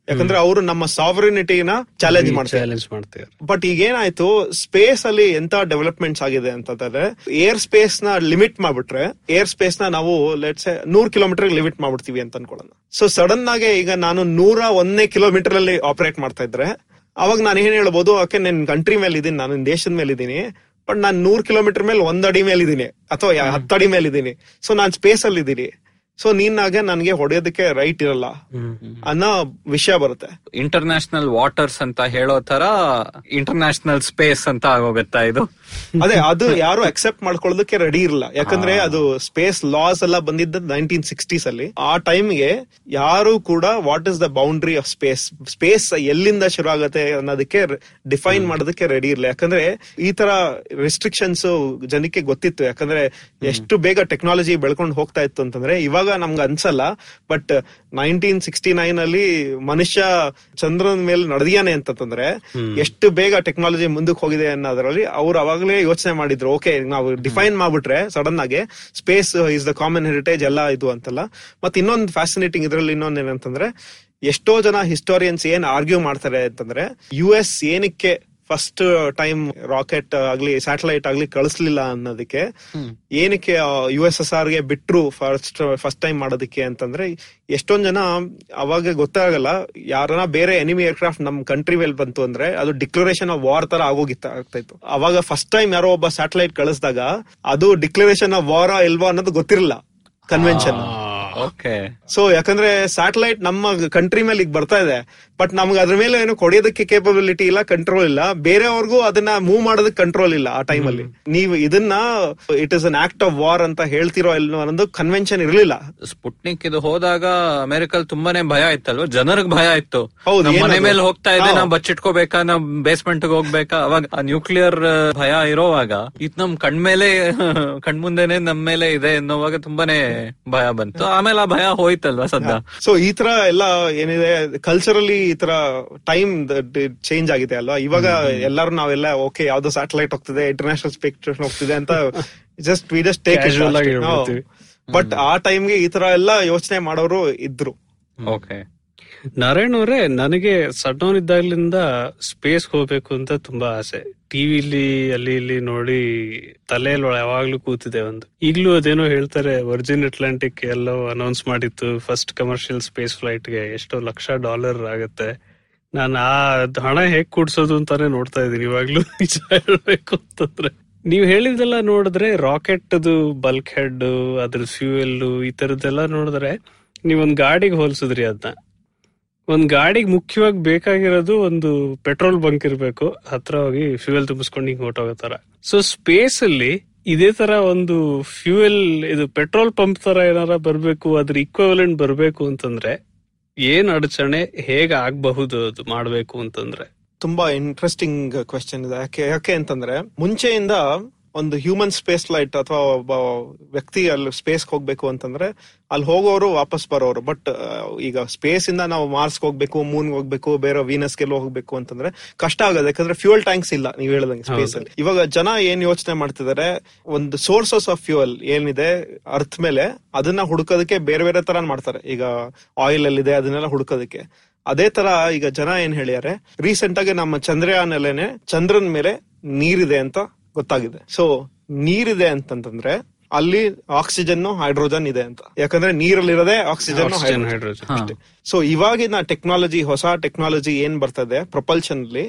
ಯಾಕಂದ್ರೆ ಅವರು ನಮ್ಮ ಸಾವರಿನಿಟಿನ ಚಾಲೆಂಜ್ ಮಾಡ್ತಾರೆ ಚಾಲೆಂಜ್ ಮಾಡ್ತಾರೆ ಬಟ್ ಈಗ ಏನಾಯ್ತು ಸ್ಪೇಸ್ ಅಲ್ಲಿ ಎಂತ ಡೆವಲಪ್ಮೆಂಟ್ಸ್ ಆಗಿದೆ ಅಂತಂದ್ರೆ ಏರ್ ಸ್ಪೇಸ್ ನ ಲಿಮಿಟ್ ಮಾಡ್ಬಿಟ್ರೆ ಏರ್ ಸ್ಪೇಸ್ ನ ನಾವು ಲೆಟ್ಸ್ ನೂರ್ ಕಿಲೋಮೀಟರ್ ಲಿಮಿಟ್ ಮಾಡ್ಬಿಡ್ತೀವಿ ಅಂತ ಅನ್ಕೊಳ್ಳೋಣ ಸೊ ಸಡನ್ ಆಗಿ ಈಗ ನಾನು ನೂರ ಒಂದನೇ ಕಿಲೋಮೀಟರ್ ಅಲ್ಲಿ ಆಪರೇಟ್ ಮಾಡ್ತಾ ಇದ್ರೆ ಅವಾಗ ನಾನು ಏನ್ ಹೇಳ್ಬೋದು ಓಕೆ ನಿನ್ ಕಂಟ್ರಿ ಮೇಲೆ ಇದೀನಿ ನಾನು ನಿನ್ ದೇಶದ ಮೇಲೆ ಇದೀನಿ ಬಟ್ ನಾನ್ ನೂರ್ ಕಿಲೋಮೀಟರ್ ಮೇಲೆ ಒಂದ್ ಅಡಿ ಮೇಲೆ ಇದೀನಿ ಅಥವಾ ಯಾ- ಹತ್ತು ಅಡಿ ಮೇಲೆ ಇದೀನಿ ಸೊ ನಾನ್ ಸ್ಪೇಸ್ ಅಲ್ಲಿ ಇದೀನಿ ಸೊ ನೀನಾಗೆ ನನ್ಗೆ ಹೊಡೆಯೋದಕ್ಕೆ ರೈಟ್ ಇರಲ್ಲ ಅನ್ನೋ ವಿಷಯ ಬರುತ್ತೆ ಇಂಟರ್ನ್ಯಾಷನಲ್ ವಾಟರ್ಸ್ ಅಂತ ಹೇಳೋ ತರ ಇಂಟರ್ನ್ಯಾಷನಲ್ ಸ್ಪೇಸ್ ಅಂತ ಆಗೋಗುತ್ತಾ ಇದು ಅದೇ ಅದು ಯಾರು ಅಕ್ಸೆಪ್ಟ್ ಮಾಡ್ಕೊಳ್ಳೋದಕ್ಕೆ ರೆಡಿ ಇರಲ್ಲ ಯಾಕಂದ್ರೆ ಅದು ಸ್ಪೇಸ್ ಲಾಸ್ ಎಲ್ಲ ಬಂದಿದ್ದ ನೈನ್ಟೀನ್ ಸಿಕ್ಸ್ಟೀಸ್ ಅಲ್ಲಿ ಆ ಟೈಮ್ಗೆ ಯಾರು ಕೂಡ what is the boundary of space space ಎಲ್ಲಿಂದ ಶುರು ಆಗುತ್ತೆ ಅನ್ನೋದಕ್ಕೆ ಡಿಫೈನ್ ಮಾಡೋದಕ್ಕೆ ರೆಡಿ ಇರಲ್ಲ ಯಾಕಂದ್ರೆ ಈ ತರ ರೆಸ್ಟ್ರಿಕ್ಷನ್ಸ್ ಜನಕ್ಕೆ ಗೊತ್ತಿತ್ತು ಯಾಕಂದ್ರೆ ಎಷ್ಟು ಬೇಗ ಟೆಕ್ನಾಲಜಿ ಬೆಳ್ಕೊಂಡು ಹೋಗ್ತಾ ಇತ್ತು ಅಂತಂದ್ರೆ ಇವಾಗ ನಮ್ಗೆ ಅನ್ಸಲ್ಲ ಬಟ್ ನೈನ್ಟೀನ್ ಸಿಕ್ಸ್ಟಿ ನೈನ್ ಅಲ್ಲಿ ಮನುಷ್ಯ ಚಂದ್ರನ ಮೇಲೆ ನಡೆದಿಯಾನೆ ಅಂತಂದ್ರೆ ಎಷ್ಟು ಬೇಗ ಟೆಕ್ನಾಲಜಿ ಮುಂದಕ್ಕೆ ಹೋಗಿದೆ ಅನ್ನೋದ್ರಲ್ಲಿ ಅವ್ರು ಅವಾಗಲೇ ಯೋಚನೆ ಮಾಡಿದ್ರು ಓಕೆ ನಾವು ಡಿಫೈನ್ ಮಾಡ್ಬಿಟ್ರೆ ಸಡನ್ ಆಗಿ space is the common heritage ಎಲ್ಲ ಇದು ಅಂತಲ್ಲ ಮತ್ತೆ ಇನ್ನೊಂದು ಫ್ಯಾಸಿನೇಟಿಂಗ್ ಇದ್ರಲ್ಲಿ ಇನ್ನೊಂದ್ ಏನಂತಂದ್ರೆ ಎಷ್ಟೋ ಜನ ಹಿಸ್ಟೋರಿಯನ್ಸ್ ಏನ್ ಆರ್ಗ್ಯೂ ಮಾಡ್ತಾರೆ ಅಂತಂದ್ರೆ ಯು ಎಸ್ ಏನಕ್ಕೆ ಫಸ್ಟ್ ಟೈಮ್ ರಾಕೆಟ್ ಆಗ್ಲಿ ಸ್ಯಾಟಲೈಟ್ ಆಗ್ಲಿ ಕಳಿಸ್ಲಿಲ್ಲ ಅನ್ನೋದಕ್ಕೆ ಏನಕ್ಕೆ ಯು ಎಸ್ ಎಸ್ ಆರ್ ಗೆ ಬಿಟ್ರು ಫಸ್ಟ್ ಫಸ್ಟ್ ಟೈಮ್ ಮಾಡೋದಕ್ಕೆ ಅಂತಂದ್ರೆ ಎಷ್ಟೊಂದ್ ಜನ ಅವಾಗ ಗೊತ್ತಾಗಲ್ಲ ಯಾರನ್ನ ಬೇರೆ ಎನಿಮಿ ಏರ್ಕ್ರಾಫ್ಟ್ ನಮ್ ಕಂಟ್ರಿ ಮೇಲೆ ಬಂತು ಅಂದ್ರೆ ಅದು ಡಿಕ್ಲರೇಷನ್ ಆಫ್ ವಾರ್ ತರ ಆಗೋಗಿತ್ತ ಆಗ್ತಾ ಇತ್ತು ಅವಾಗ ಫಸ್ಟ್ ಟೈಮ್ ಯಾರೋ ಒಬ್ಬ ಸ್ಯಾಟಲೈಟ್ ಕಳಿಸಿದಾಗ ಅದು ಡಿಕ್ಲರೇಷನ್ ಆಫ್ ವಾರ ಇಲ್ವಾ ಅನ್ನೋದು ಗೊತ್ತಿರಲಿಲ್ಲ ಕನ್ವೆನ್ಷನ್ ಓಕೆ ಸೊ ಯಾಕಂದ್ರೆ ಸ್ಯಾಟಲೈಟ್ ನಮ್ಮ ಕಂಟ್ರಿ ಮೇಲೆ ಈಗ ಬರ್ತಾ ಇದೆ ಬಟ್ ನಮ್ಗೆ ಅದ್ರ ಮೇಲೆ ಏನು ಕೊಡೋದಕ್ಕೆ ಕೇಪಬಿಲಿಟಿ ಇಲ್ಲ ಕಂಟ್ರೋಲ್ ಇಲ್ಲ ಬೇರೆಯವ್ರಿಗೂ ಅದನ್ನ ಮೂವ್ ಮಾಡೋದಕ್ಕೆ ಕಂಟ್ರೋಲ್ ಇಲ್ಲ ಆ ಟೈಮ್ ಅಲ್ಲಿ ನೀವು ಇದನ್ನ it is an act of war ಅಂತ ಹೇಳ್ತಿರೋ ಇಲ್ವೋ ಅನ್ನೋದು ಕನ್ವೆನ್ಷನ್ ಇರಲಿಲ್ಲ ಸ್ಪುಟ್ನಿಕ್ ಇದು ಹೋದಾಗ ಅಮೆರಿಕಲ್ ತುಂಬಾನೇ ಭಯ ಇತ್ತಲ್ವ ಜನರಿಗೆ ಭಯ ಇತ್ತು ಹೌದು, ನಮ್ ಮನೆ ಏನದು? ಮೇಲೆ ಹೋಗ್ತಾ ಇದೆ ಹಾ. ನಾವ್ ಬಚ್ಚಿಟ್ಕೋಬೇಕಾ ನಾವ್ ಬೇಸ್ಮೆಂಟ್ ಹೋಗ್ಬೇಕಾ ಅವಾಗ ನ್ಯೂಕ್ಲಿಯರ್ ಭಯ ಇರೋವಾಗ ಇದು ನಮ್ ಕಣ್ಮೇಲೆ ಕಣ್ಮುಂದೆನೆ ನಮ್ ಮೇಲೆ ಇದೆ ಅನ್ನೋವಾಗ ತುಂಬಾನೇ ಭಯ ಬಂತು ಆಮೇಲೆ ಆ ಭಯ ಹೋಯ್ತಲ್ವಾ ಸದ್ದ ಸೊ ಈ ತರ ಎಲ್ಲ ಏನಿದೆ ಕಲ್ಚರಲಿ ಈ ತರ ಟೈಮ್ ಚೇಂಜ್ ಆಗಿದೆ ಅಲ್ವಾ ಇವಾಗ ಎಲ್ಲರೂ ನಾವೆಲ್ಲ ಓಕೆ ಯಾವ್ದೋ ಸ್ಯಾಟಲೈಟ್ ಹೋಗ್ತಿದೆ ಇಂಟರ್ನ್ಯಾಷನಲ್ ಸ್ಪೆಕ್ಟ್ರೇಷನ್ ಹೋಗ್ತಿದೆ ಅಂತ just we just take Casual ಆಗಿ ಹೇಳ್ಬಿಡ್ತೀವಿ. ಬಟ್ ಆ ಟೈಮ್ಗೆ ಈ ತರ ಎಲ್ಲ ಯೋಚನೆ ಮಾಡೋರು ಇದ್ರು ಓಕೆ ನಾರಾಯಣ್ ಅವರೇ ನನಗೆ ಸಣ್ಣವನಿದ್ದಾಗ್ಲಿಂದ ಸ್ಪೇಸ್ ಹೋಗ್ಬೇಕು ಅಂತ ತುಂಬಾ ಆಸೆ ಟಿವಿಲಿ ಅಲ್ಲಿ ಇಲ್ಲಿ ನೋಡಿ ತಲೆಯಲ್ಲಿ ಯಾವಾಗ್ಲೂ ಕೂತಿದೆ ಒಂದು ಈಗ್ಲೂ ಅದೇನೋ ಹೇಳ್ತಾರೆ ವರ್ಜಿನ್ ಅಟ್ಲಾಂಟಿಕ್ ಎಲ್ಲೋ ಅನೌನ್ಸ್ ಮಾಡಿತ್ತು ಫಸ್ಟ್ ಕಮರ್ಷಿಯಲ್ ಸ್ಪೇಸ್ ಫ್ಲೈಟ್ ಗೆ ಎಷ್ಟೋ ಲಕ್ಷ ಡಾಲರ್ ಆಗುತ್ತೆ ನಾನು ಆ ಹಣ ಹೇಗ್ ಕೂಡ್ಸೋದು ಅಂತಾನೆ ನೋಡ್ತಾ ಇದೀನಿ ಇವಾಗ್ಲೂ ನಿಜ ಹೇಳ್ಬೇಕು ಅಂತಂದ್ರೆ ನೀವ್ ಹೇಳಿದೆಲ್ಲ ನೋಡಿದ್ರೆ ರಾಕೆಟ್ ಬಲ್ಕ್ ಹೆಡ್ ಅದ್ರ ಫ್ಯೂಯಲ್ ಈ ತರದ್ದೆಲ್ಲ ನೋಡಿದ್ರೆ ನೀವೊಂದ್ ಗಾಡಿಗೆ ಹೋಲ್ಸಿದ್ರಿ ಅದನ್ನ ಒಂದ್ ಗಾಡಿಗೆ ಮುಖ್ಯವಾಗಿ ಬೇಕಾಗಿರೋದು ಒಂದು ಪೆಟ್ರೋಲ್ ಬಂಕ್ ಇರ್ಬೇಕು ಹತ್ರ ಹೋಗಿ ಫ್ಯೂಯಲ್ ತುಂಬಿಸ್ಕೊಂಡು ಹಿಂಗ್ ಹೊರ್ಟೋಗೋ ತರ ಸೊ ಸ್ಪೇಸ್ ಅಲ್ಲಿ ಇದೇ ತರ ಒಂದು ಫ್ಯೂಯಲ್ ಇದು ಪೆಟ್ರೋಲ್ ಪಂಪ್ ತರ ಏನಾರ ಬರ್ಬೇಕು ಅದ್ರ ಇಕ್ವಲೆಂಟ್ ಬರ್ಬೇಕು ಅಂತಂದ್ರೆ ಏನ್ ಅಡಚಣೆ ಹೇಗ್ ಆಗ್ಬಹುದು ಅದು ಮಾಡ್ಬೇಕು ಅಂತಂದ್ರೆ ತುಂಬಾ ಇಂಟ್ರೆಸ್ಟಿಂಗ್ ಕ್ವೆಶನ್ ಇದೆ ಯಾಕೆ ಯಾಕೆ ಅಂತಂದ್ರೆ ಮುಂಚೆಯಿಂದ ಒಂದು ಹ್ಯೂಮನ್ ಸ್ಪೇಸ್ ಫ್ಲೈಟ್ ಅಥವಾ ಒಬ್ಬ ವ್ಯಕ್ತಿ ಅಲ್ಲಿ ಸ್ಪೇಸ್ ಹೋಗ್ಬೇಕು ಅಂತಂದ್ರೆ ಅಲ್ಲಿ ಹೋಗೋರು ವಾಪಸ್ ಬರೋರು ಬಟ್ ಈಗ ಸ್ಪೇಸ್ ಇಂದ ನಾವು ಮಾರ್ಸ್ ಹೋಗ್ಬೇಕು ಮೂನ್ ಹೋಗ್ಬೇಕು ಬೇರೆ ವೀನಸ್ ಗೆಲ್ಲ ಹೋಗ್ಬೇಕು ಅಂತಂದ್ರೆ ಕಷ್ಟ ಆಗೋದು ಯಾಕಂದ್ರೆ ಫ್ಯೂಯಲ್ ಟ್ಯಾಂಕ್ಸ್ ಇಲ್ಲ ನೀವ್ ಹೇಳ್ದಂಗೆ ಸ್ಪೇಸ್ ಅಲ್ಲಿ ಇವಾಗ ಜನ ಏನ್ ಯೋಚನೆ ಮಾಡ್ತಿದ್ದಾರೆ ಒಂದು ಸೋರ್ಸಸ್ ಆಫ್ ಫ್ಯೂಯಲ್ ಏನಿದೆ ಅರ್ತ್ ಮೇಲೆ ಅದನ್ನ ಹುಡುಕೋದಕ್ಕೆ ಬೇರೆ ಬೇರೆ ತರ ಮಾಡ್ತಾರೆ ಈಗ ಆಯಿಲ್ ಅಲ್ಲಿ ಇದೆ ಅದನ್ನೆಲ್ಲ ಹುಡುಕೋದಕ್ಕೆ ಅದೇ ತರ ಈಗ ಜನ ಏನ್ ಹೇಳ್ಯಾರೆ ರೀಸೆಂಟ್ ಆಗಿ ನಮ್ಮ ಚಂದ್ರಯಾನ್ ಅಲ್ಲೇನೆ ಚಂದ್ರನ್ ಮೇಲೆ ನೀರಿದೆ ಅಂತ ಗೊತ್ತಾಗಿದೆ ಸೊ ನೀರಿದೆ ಅಂತಂತಂದ್ರೆ ಅಲ್ಲಿ ಆಕ್ಸಿಜನ್ ಹೈಡ್ರೋಜನ್ ಇದೆ ಅಂತ ಯಾಕಂದ್ರೆ ನೀರಲ್ಲಿರೋದೇ oxygen oxygen hydrogen hydrogen so ಇವಾಗಿನ ಟೆಕ್ನಾಲಜಿ ಹೊಸ ಟೆಕ್ನಾಲಜಿ ಏನ್ ಬರ್ತದೆ ಪ್ರೊಪಲ್ಷನ್ ಅಲ್ಲಿ